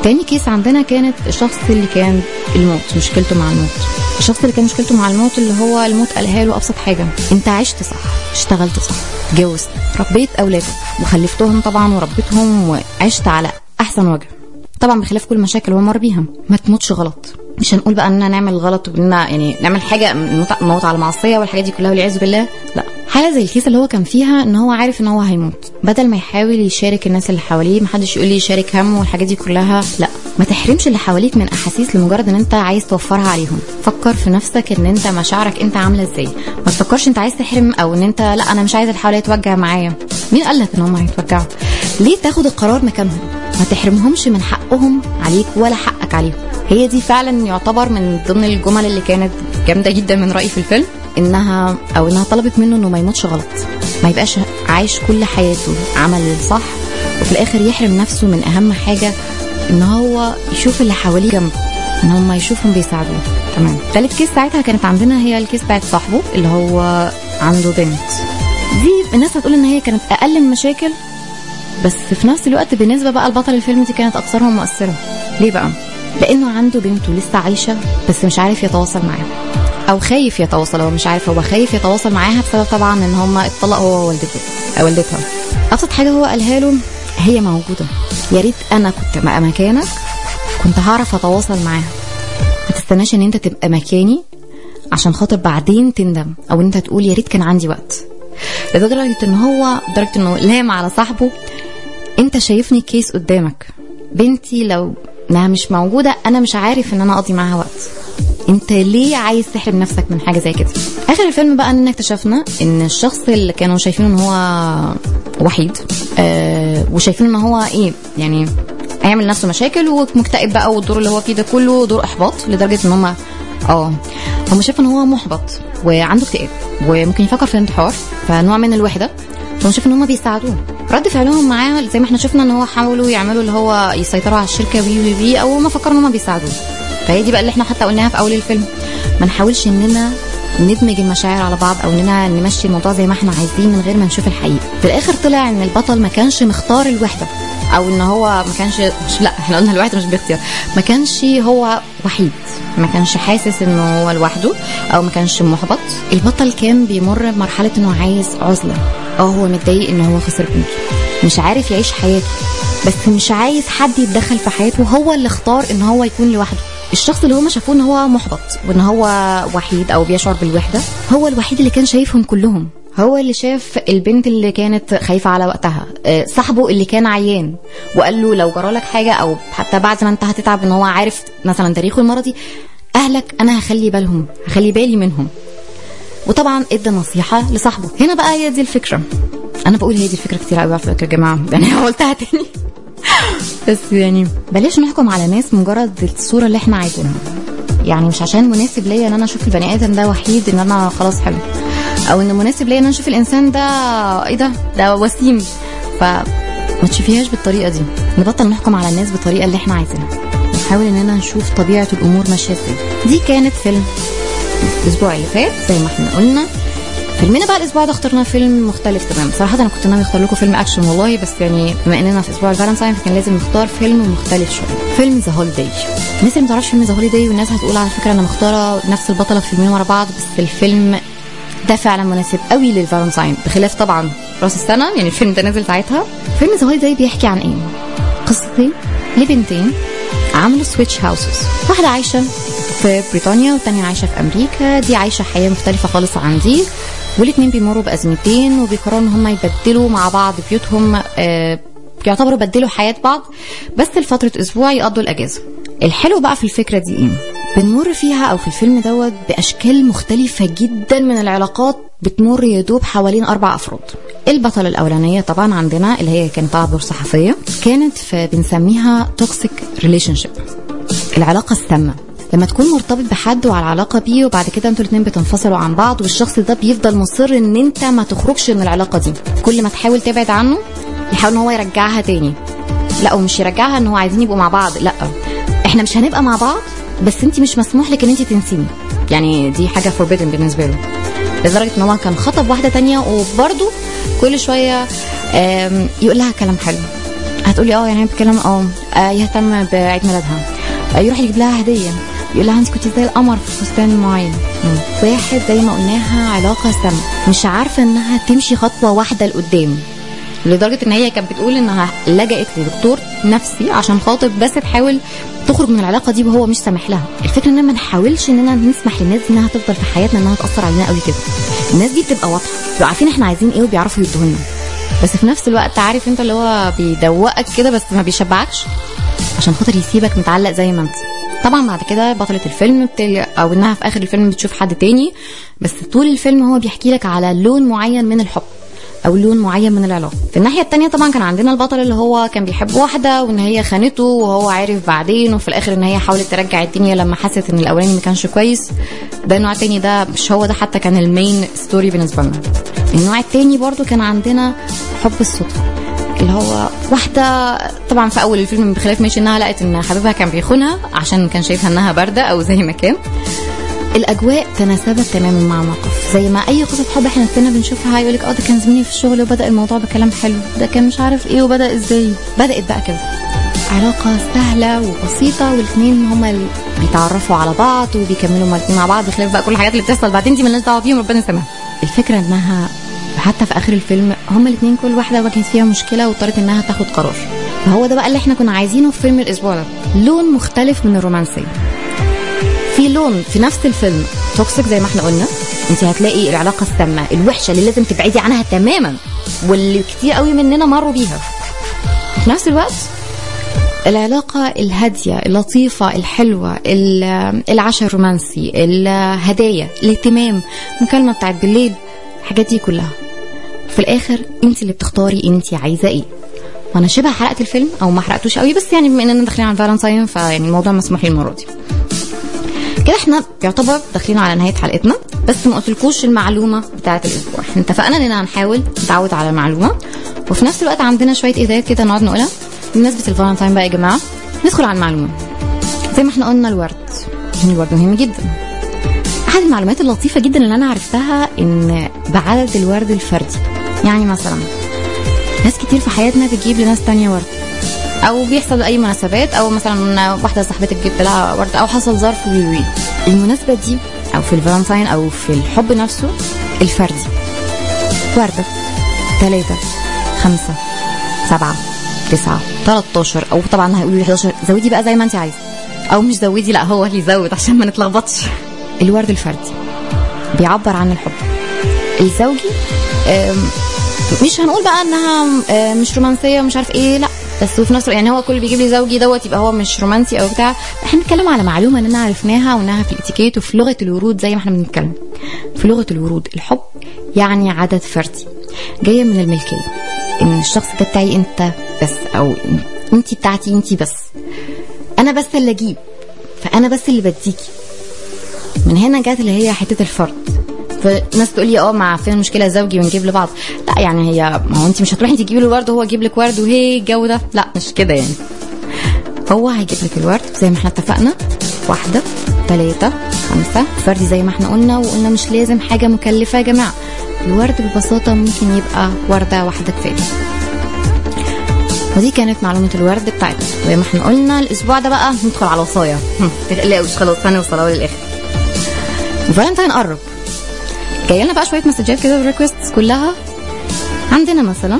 تاني كيس عندنا كانت الشخص اللي كان الموت مشكلته مع الموت الشخص اللي كان مشكلته مع الموت اللي هو الموت قالها له ابسط حاجه انت عشت صح اشتغلت صح اتجوزت ربيت اولادك وخلفتهم طبعا وربيتهم وعشت على احسن وجه طبعا بخلاف كل المشاكل اللي هو مر بيها ما تموتش غلط مش هنقول بقى اننا نعمل غلط واننا يعني نعمل حاجه نموت- نموت على معصيه والحاجات دي كلها والعياذ بالله لا حاجه زي الكيس اللي هو كان فيها ان هو عارف ان هو هيموت بدل ما يحاول يشارك الناس اللي حواليه محدش يقول لي يشارك هم والحاجات دي كلها لا ما تحرمش اللي حواليك من احاسيس لمجرد ان انت عايز توفرها عليهم فكر في نفسك ان انت مشاعرك انت عامله ازاي ما تفكرش انت عايز تحرم او ان انت لا انا مش عايز اللي حواليا يتوجع معايا مين قال لك ان هم هيتوجعوا ليه تاخد القرار مكانهم ما تحرمهمش من حقهم عليك ولا حقك عليهم هي دي فعلا يعتبر من ضمن الجمل اللي كانت جامده جدا من رايي في الفيلم انها او انها طلبت منه انه ما يموتش غلط ما يبقاش عايش كل حياته عمل الصح وفي الاخر يحرم نفسه من اهم حاجه ان هو يشوف اللي حواليه جنبه ان هم يشوفهم بيساعدوه تمام تالت كيس ساعتها كانت عندنا هي الكيس بتاعت صاحبه اللي هو عنده بنت دي الناس هتقول ان هي كانت اقل المشاكل بس في نفس الوقت بالنسبه بقى لبطل الفيلم دي كانت اكثرهم مؤثره ليه بقى لانه عنده بنته لسه عايشه بس مش عارف يتواصل معاها او خايف يتواصل هو مش عارف هو خايف يتواصل معاها بسبب طبعا ان هم اتطلقوا هو ووالدته أو والدتها ابسط حاجه هو قالها له هي موجوده يا ريت انا كنت بقى مكانك كنت هعرف اتواصل معاها ما تستناش ان انت تبقى مكاني عشان خاطر بعدين تندم او انت تقول يا ريت كان عندي وقت لدرجه ان هو لدرجه انه لام على صاحبه انت شايفني كيس قدامك بنتي لو انها مش موجوده انا مش عارف ان انا اقضي معاها وقت انت ليه عايز تحرم نفسك من حاجه زي كده اخر الفيلم بقى اننا اكتشفنا ان الشخص اللي كانوا شايفينه ان هو وحيد آه وشايفين ان هو ايه يعني هيعمل نفسه مشاكل ومكتئب بقى والدور اللي هو فيه ده كله دور احباط لدرجه ان هم اه هم شايفين ان هو محبط وعنده اكتئاب وممكن يفكر في الانتحار فنوع من الوحده فهم شايفين ان هم بيساعدوه رد فعلهم معاه زي ما احنا شفنا ان هو حاولوا يعملوا اللي هو يسيطروا على الشركه وي وي وي او هم فكروا ان هم بيساعدوه فهي دي بقى اللي احنا حتى قلناها في اول الفيلم ما نحاولش اننا ندمج المشاعر على بعض او اننا نمشي الموضوع زي ما احنا عايزين من غير ما نشوف الحقيقه في الاخر طلع ان البطل ما كانش مختار الوحده او ان هو ما كانش مش لا احنا قلنا الوحده مش باختيار ما كانش هو وحيد ما كانش حاسس انه هو لوحده او ما كانش محبط البطل كان بيمر بمرحله انه عايز عزله اه هو متضايق ان هو خسر بنته مش عارف يعيش حياته بس مش عايز حد يتدخل في حياته هو اللي اختار ان هو يكون لوحده الشخص اللي هم شافوه ان هو محبط وان هو وحيد او بيشعر بالوحده هو الوحيد اللي كان شايفهم كلهم هو اللي شاف البنت اللي كانت خايفة على وقتها آه، صاحبه اللي كان عيان وقال له لو جرالك حاجة أو حتى بعد ما أنت هتتعب إن هو عارف مثلا تاريخه المرضي أهلك أنا هخلي بالهم هخلي بالي منهم وطبعا ادى نصيحة لصاحبه هنا بقى هي دي الفكرة أنا بقول هي دي الفكرة كتير قوي على فكرة يا جماعة يعني قلتها تاني بس يعني بلاش نحكم على ناس مجرد الصورة اللي احنا عايزينها يعني مش عشان مناسب ليا ان انا اشوف البني ادم ده وحيد ان انا خلاص حلو او ان مناسب ليا ان انا اشوف الانسان ده ايه ده ده وسيم ف ما تشوفيهاش بالطريقه دي نبطل نحكم على الناس بالطريقه اللي احنا عايزينها نحاول اننا نشوف طبيعه الامور ماشيه ازاي دي كانت فيلم الاسبوع اللي فات زي ما احنا قلنا فيلمنا بقى الاسبوع ده اخترنا فيلم مختلف تماما صراحه انا كنت ناوي اختار لكم فيلم اكشن والله بس يعني بما اننا في اسبوع الفالنتاين فكان لازم نختار فيلم مختلف شويه فيلم ذا هوليداي الناس اللي ما تعرفش فيلم ذا هوليداي والناس هتقول على فكره انا مختاره نفس البطله في فيلمين ورا بعض بس الفيلم ده فعلا مناسب قوي للفالنتاين بخلاف طبعا راس السنه يعني الفيلم ده نازل ساعتها فيلم ذا هوليداي بيحكي عن ايه قصتين لبنتين عملوا سويتش هاوسز واحده عايشه في بريطانيا والتانية عايشة في أمريكا دي عايشة حياة مختلفة خالص عن دي والاتنين بيمروا بأزمتين وبيقرروا إن هم يبدلوا مع بعض بيوتهم آه يعتبروا بدلوا حياة بعض بس لفترة أسبوع يقضوا الأجازة الحلو بقى في الفكرة دي إيه؟ بنمر فيها أو في الفيلم دوت بأشكال مختلفة جدا من العلاقات بتمر يدوب حوالين أربع أفراد البطلة الأولانية طبعا عندنا اللي هي كانت عبر صحفية كانت في بنسميها توكسيك ريليشن شيب العلاقة السامة لما تكون مرتبط بحد وعلى علاقه بيه وبعد كده انتوا الاثنين بتنفصلوا عن بعض والشخص ده بيفضل مصر ان انت ما تخرجش من العلاقه دي كل ما تحاول تبعد عنه يحاول ان هو يرجعها تاني لا ومش يرجعها ان هو عايزين يبقوا مع بعض لا احنا مش هنبقى مع بعض بس انت مش مسموح لك ان انت تنسيني يعني دي حاجه فوربيدن بالنسبه له لدرجه ان هو كان خطب واحده تانية وبرده كل شويه آم، يقول لها كلام حلو هتقولي اه يعني هي بتتكلم اه آه، يهتم بعيد ميلادها آه، يروح يجيب لها هديه يقول لها انت كنت زي القمر في فستان معين واحد زي ما قلناها علاقه سامه مش عارفه انها تمشي خطوه واحده لقدام لدرجه ان هي كانت بتقول انها لجأت لدكتور نفسي عشان خاطر بس تحاول تخرج من العلاقه دي وهو مش سامح لها الفكره اننا ما نحاولش اننا نسمح للناس دي انها تفضل في حياتنا انها تاثر علينا قوي كده الناس دي بتبقى واضحه بيبقوا عارفين احنا عايزين ايه وبيعرفوا يدوه لنا بس في نفس الوقت عارف انت اللي هو بيدوقك كده بس ما بيشبعكش عشان خاطر يسيبك متعلق زي ما انت طبعا بعد كده بطلة الفيلم بتل... او انها في اخر الفيلم بتشوف حد تاني بس طول الفيلم هو بيحكي لك على لون معين من الحب او لون معين من العلاقه في الناحيه التانية طبعا كان عندنا البطل اللي هو كان بيحب واحده وان هي خانته وهو عارف بعدين وفي الاخر ان هي حاولت ترجع الدنيا لما حست ان الاولاني ما كانش كويس ده النوع التاني ده مش هو ده حتى كان المين ستوري بالنسبه لنا النوع التاني برضو كان عندنا حب الصدفه اللي هو واحدة طبعا في أول الفيلم بخلاف ماشي إنها لقت إن حبيبها كان بيخونها عشان كان شايفها إنها باردة أو زي ما كان الاجواء تناسبت تماما مع الموقف زي ما اي قصه حب احنا كنا بنشوفها يقول لك اه ده كان زميلي في الشغل وبدا الموضوع بكلام حلو ده كان مش عارف ايه وبدا ازاي بدات بقى كده علاقه سهله وبسيطه والاثنين هما اللي بيتعرفوا على بعض وبيكملوا مع- مع بعض بخلاف بقى كل الحاجات اللي بتحصل بعدين دي مالناش دعوه بيهم ربنا يسامحها الفكره انها حتى في اخر الفيلم هما الاثنين كل واحده واجهت فيها مشكله واضطرت انها تاخد قرار فهو ده بقى اللي احنا كنا عايزينه في فيلم الاسبوع ده لون مختلف من الرومانسيه في لون في نفس الفيلم توكسيك زي ما احنا قلنا انت هتلاقي العلاقه السامه الوحشه اللي لازم تبعدي عنها تماما واللي كتير قوي مننا مروا بيها في نفس الوقت العلاقة الهادية اللطيفة الحلوة ال- العشاء الرومانسي الهدايا الاهتمام المكالمة بتاعت بالليل الحاجات دي كلها في الآخر انت اللي بتختاري انت عايزة ايه وانا شبه حرقت الفيلم او ما حرقتوش قوي بس يعني بما اننا داخلين على فالنتاين فيعني الموضوع مسموح لي المرة دي كده احنا يعتبر داخلين على نهايه حلقتنا بس ما قلتلكوش المعلومه بتاعه الاسبوع احنا اتفقنا اننا هنحاول نتعود على المعلومه وفي نفس الوقت عندنا شويه ايديات كده نقعد نقولها بمناسبه الفالنتاين بقى يا جماعه ندخل على المعلومه زي ما احنا قلنا الورد الورد مهم جدا احد المعلومات اللطيفه جدا اللي انا عرفتها ان بعدد الورد الفردي يعني مثلا ناس كتير في حياتنا بتجيب لناس تانية ورد او بيحصل اي مناسبات او مثلا واحده صاحبتك جبت لها ورد او حصل ظرف وي وي المناسبه دي او في الفالنتاين او في الحب نفسه الفردي ورده ثلاثة خمسة سبعة تسعة 13 او طبعا هيقولوا لي 11 زودي بقى زي ما انت عايزه او مش زودي لا هو اللي يزود عشان ما نتلخبطش الورد الفردي بيعبر عن الحب الزوجي آم، مش هنقول بقى انها آه، مش رومانسيه ومش عارف ايه لا بس وفي نفس الوقت يعني هو كل بيجيب لي زوجي دوت يبقى هو مش رومانسي او بتاع احنا بنتكلم على معلومه اننا عرفناها وانها في الاتيكيت وفي لغه الورود زي ما احنا بنتكلم في لغه الورود الحب يعني عدد فردي جايه من الملكيه ان الشخص ده بتاعي انت بس او انت بتاعتي انت بس انا بس اللي اجيب فانا بس اللي بديكي من هنا جت اللي هي حته الفرد فناس تقول لي اه مع فين المشكله زوجي ونجيب لبعض لا يعني هي ما هو انت مش هتروحي تجيبي له ورد وهو يجيب لك ورد وهي الجو ده لا مش كده يعني هو هيجيب لك الورد زي ما احنا اتفقنا واحده ثلاثة خمسة فردي زي ما احنا قلنا وقلنا مش لازم حاجة مكلفة يا جماعة الورد ببساطة ممكن يبقى وردة واحدة كفاية ودي كانت معلومة الورد بتاعتنا زي ما احنا قلنا الأسبوع ده بقى ندخل على وصايا هم، تقلقوش خلاص هنوصل أهو للآخر الفالنتاين قرب جاي لنا بقى شويه مسجات كده وريكوستس كلها عندنا مثلا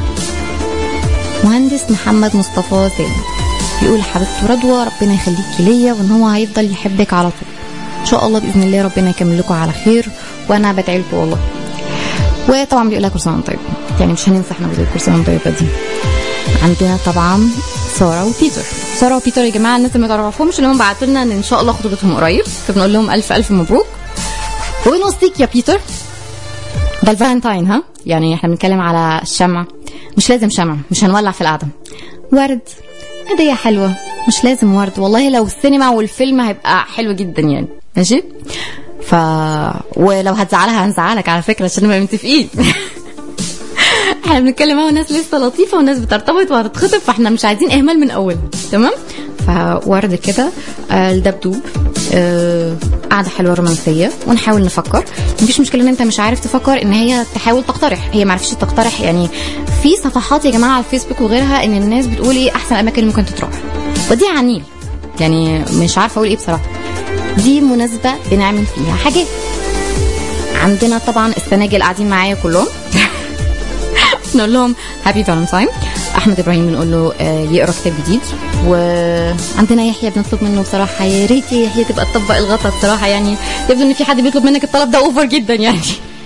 مهندس محمد مصطفى سالم بيقول حبيبته رضوى ربنا يخليكي ليا وان هو هيفضل يحبك على طول ان شاء الله باذن الله ربنا يكمل لكم على خير وانا بدعي لكم والله وطبعا بيقول لها كل سنه وانت طيبه يعني مش هننسى احنا بنقول كل سنه وانت طيبه دي عندنا طبعا ساره وبيتر ساره وبيتر يا جماعه الناس اللي ما تعرفهمش اللي هم بعتوا لنا ان ان شاء الله خطوبتهم قريب فبنقول لهم الف الف مبروك وبنوصيك يا بيتر ده الفالنتاين ها يعني احنا بنتكلم على الشمع مش لازم شمع مش هنولع في القعده ورد هديه حلوه مش لازم ورد والله لو السينما والفيلم هيبقى حلو جدا يعني ماشي ف ولو هتزعلها هنزعلك على فكره عشان نبقى متفقين احنا بنتكلم اهو ناس لسه لطيفه وناس بترتبط وهتتخطب فاحنا مش عايزين اهمال من اول تمام فورد كده آه، الدبدوب آه، قعده حلوه رومانسيه ونحاول نفكر مفيش مشكله ان انت مش عارف تفكر ان هي تحاول تقترح هي ما عرفتش تقترح يعني في صفحات يا جماعه على الفيسبوك وغيرها ان الناس بتقول ايه احسن اماكن اللي ممكن تتراح ودي على النيل يعني مش عارفه اقول ايه بصراحه دي مناسبه بنعمل فيها حاجات عندنا طبعا السناجل قاعدين معايا كلهم نقول لهم هابي فالنتاين احمد ابراهيم بنقول له آه، يقرا كتاب جديد وعندنا يحيى بنطلب منه بصراحه يا ريت يا يحيى تبقى تطبق الغطا بصراحه يعني يبدو ان في حد بيطلب منك الطلب ده اوفر جدا يعني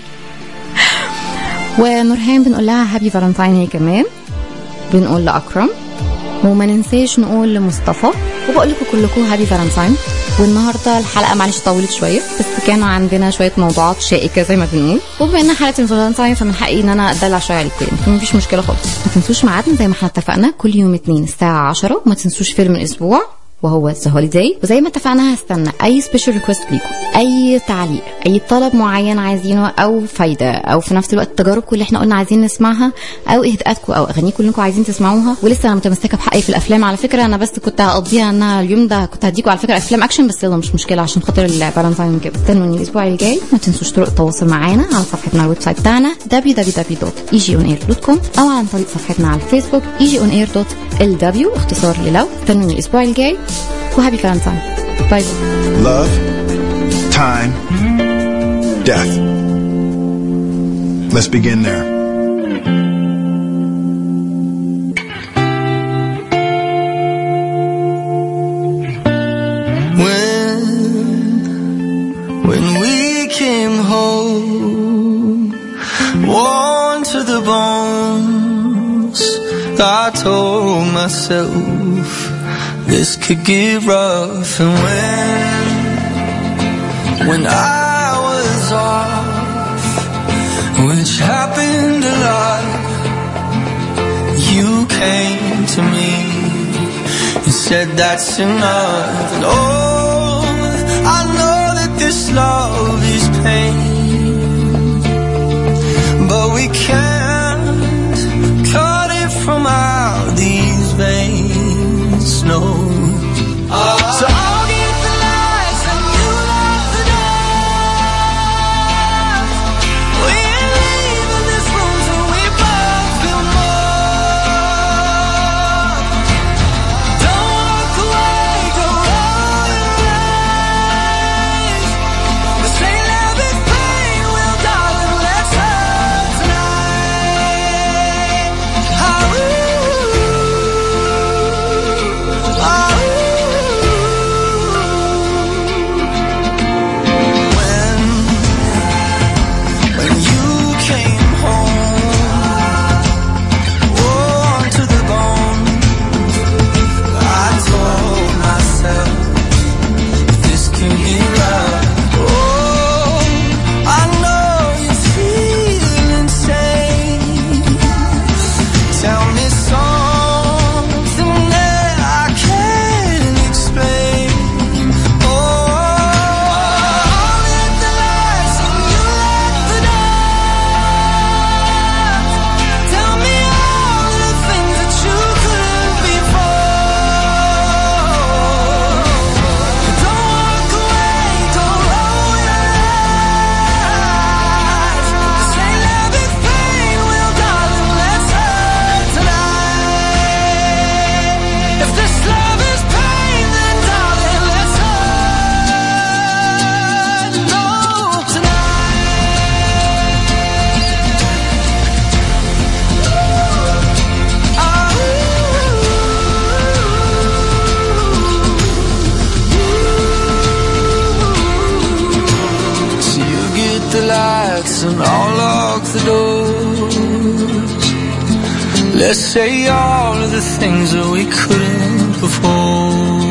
ونورهان بنقول لها هابي فالنتاين هي كمان بنقول لاكرم وما ننساش نقول لمصطفى وبقول لكم كلكم هابي فالنتاين والنهارده الحلقه معلش طولت شويه بس كان عندنا شويه موضوعات شائكه زي ما بنقول وبما ان حلقه الفالنتاين فمن حقي ان انا ادلع شويه عليكم يعني فمفيش مشكله خالص ما تنسوش ميعادنا زي ما احنا اتفقنا كل يوم اثنين الساعه 10 وما تنسوش فيلم الاسبوع وهو ذا هوليداي وزي ما اتفقنا هستنى اي سبيشال ريكوست ليكم اي تعليق اي طلب معين عايزينه او فايده او في نفس الوقت تجاربكم اللي احنا قلنا عايزين نسمعها او اهداءاتكم او اغانيكم اللي انتم عايزين تسمعوها ولسه انا متمسكه بحقي في الافلام على فكره انا بس كنت هقضيها ان أنا اليوم ده كنت هديكم على فكره افلام اكشن بس يلا مش مشكله عشان خاطر الفالنتاين كده استنوني الاسبوع اللي جاي ما تنسوش طرق التواصل معانا على صفحتنا على الويب سايت بتاعنا www.egionair.com او عن طريق صفحتنا على الفيسبوك egionair.lw اختصار للو استنوني الاسبوع الجاي وهابي فالنتاين باي باي Love, time, death. Let's begin there. When, when we came home, worn to the bones, I told myself this could get rough. And when, when I was off, which happened a lot, you came to me and said that's enough. And oh, I know that this love is pain, but we can't cut it from out these veins. No. So I'll get the lights and you lock the door. We ain't leaving this room till we both feel more. Don't walk away, go roll your eyes. This ain't love, it's pain. Well, darling, let's hurt tonight. Ah, ooh, ah, ooh. When, when you came home, worn to the bone. I told myself this can get rough. Oh, I know you feel insane. Tell me something that I can't explain. Oh, I'll let the lights and you lock the door. Tell me all the things that you couldn't before. Don't walk away, don't roll your eyes. This ain't love, it's pain. Well, darling, let's hurt tonight. If this love is pain, then darling, let's hurt. No, tonight. So you get the lights and I'll lock the doors. Let's say all of the things that we couldn't before.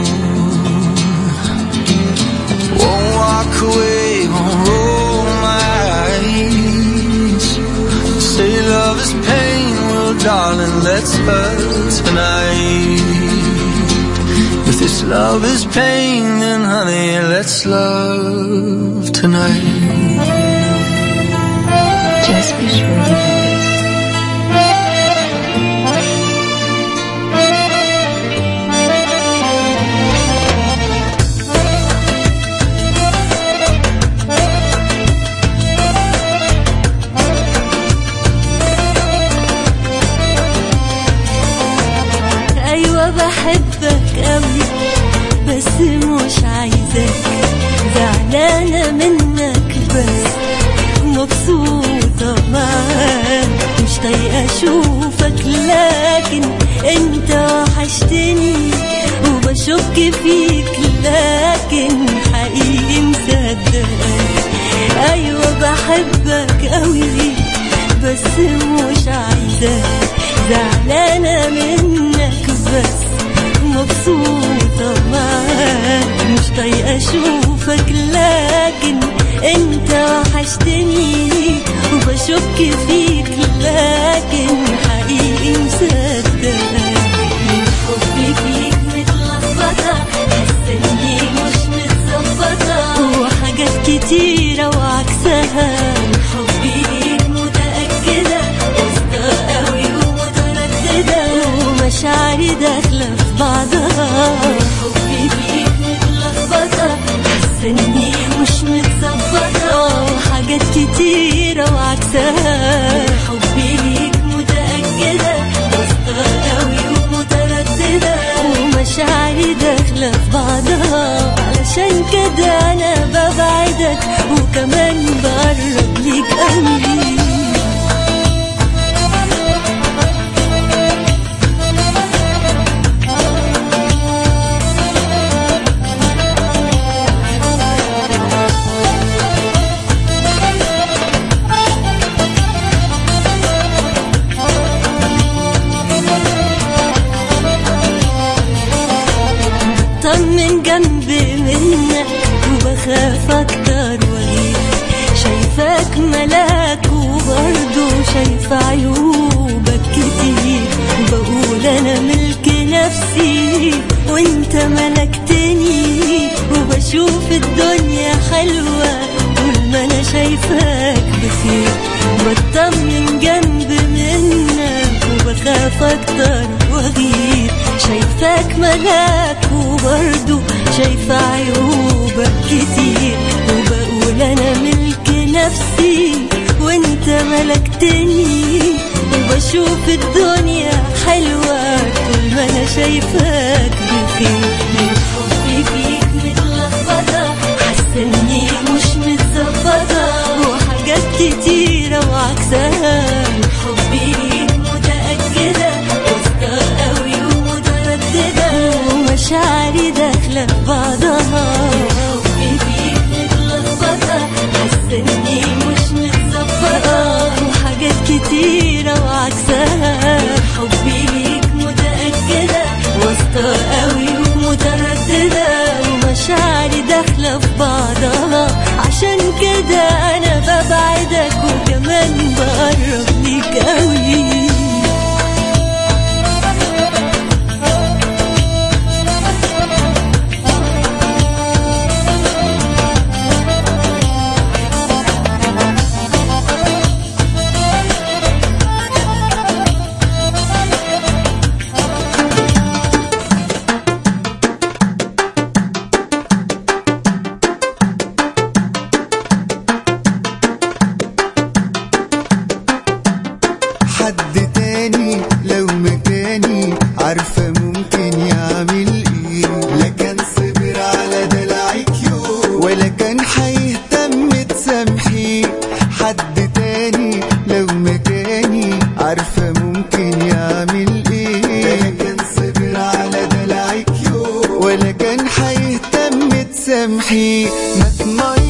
Won't walk away, won't roll my eyes. Say love is pain, well darling, let's hurt tonight. If this love is pain, then honey, let's love tonight. Just be sure you do this. منك بس مبسوطة معاك مش طايقة اشوفك لكن انت وحشتني وبشك فيك لكن حقيقي مصدقك ايوه بحبك قوي بس مش عايزاك زعلانة منك بس مبسوطة معاك مش طايقة اشوفك لكن انت وحشتني وبشك فيك لكن حقيقي مصدقك من حبي فيك متلخبطة حاسة اني مش متظبطة وحاجات كتيرة وعكسها من حبي ليك متأكدة واثقة قوي ومترددة ومشاعري داخلة في بعضها حبي فيك متلخبطة حاسة اني مش متظبطة وحاجات كتيرة وعكسها حبي ليك متأكدة واثقة قوي ومترددة ومشاعري داخلة في بعضها علشان كده أنا ببعدك وكمان بقرب ليك قوي طمن جنبي منك وبخاف اكتر واغيب شايفاك ملاك وبرضه شايفة عيوبك كتير بقول انا ملك نفسي وانت ملكتني وبشوف الدنيا حلوة طول ما انا شايفاك بخير بطمن جنب منك وبخاف اكتر واغير شايفاك ملاك وبرضه شايفة عيوبك كتير وبقول انا ملك نفسي وانت ملكتني وبشوف الدنيا حلوة طول ما انا شايفاك بخير من حبي فيك متلخبطة حاسة اني مش متظبطة وحاجات كتيرة وعكسها من حبي ليك متأكدة واثقة قوي ومترددة ومشاعري داخلة في بعضها حبي فيك متلخبطة حاسة اني مش متظبطة وحاجات كتيرة وعكسها حبي ليك متأكدة واثقة قوي ومترددة ومشاعري داخلة في بعضها عشان كده أنا ببعدك وكمان بقرب ليك قوي حد تاني لو مكاني عارفة ممكن يعمل ايه لا كان صبر على دلعك يوم ولا كان هيهتم تسامحيه حد تاني لو مكاني عارفة ممكن يعمل ايه لا كان صبر على دلعك يوم ولا كان هيهتم تسامحيه ما تمر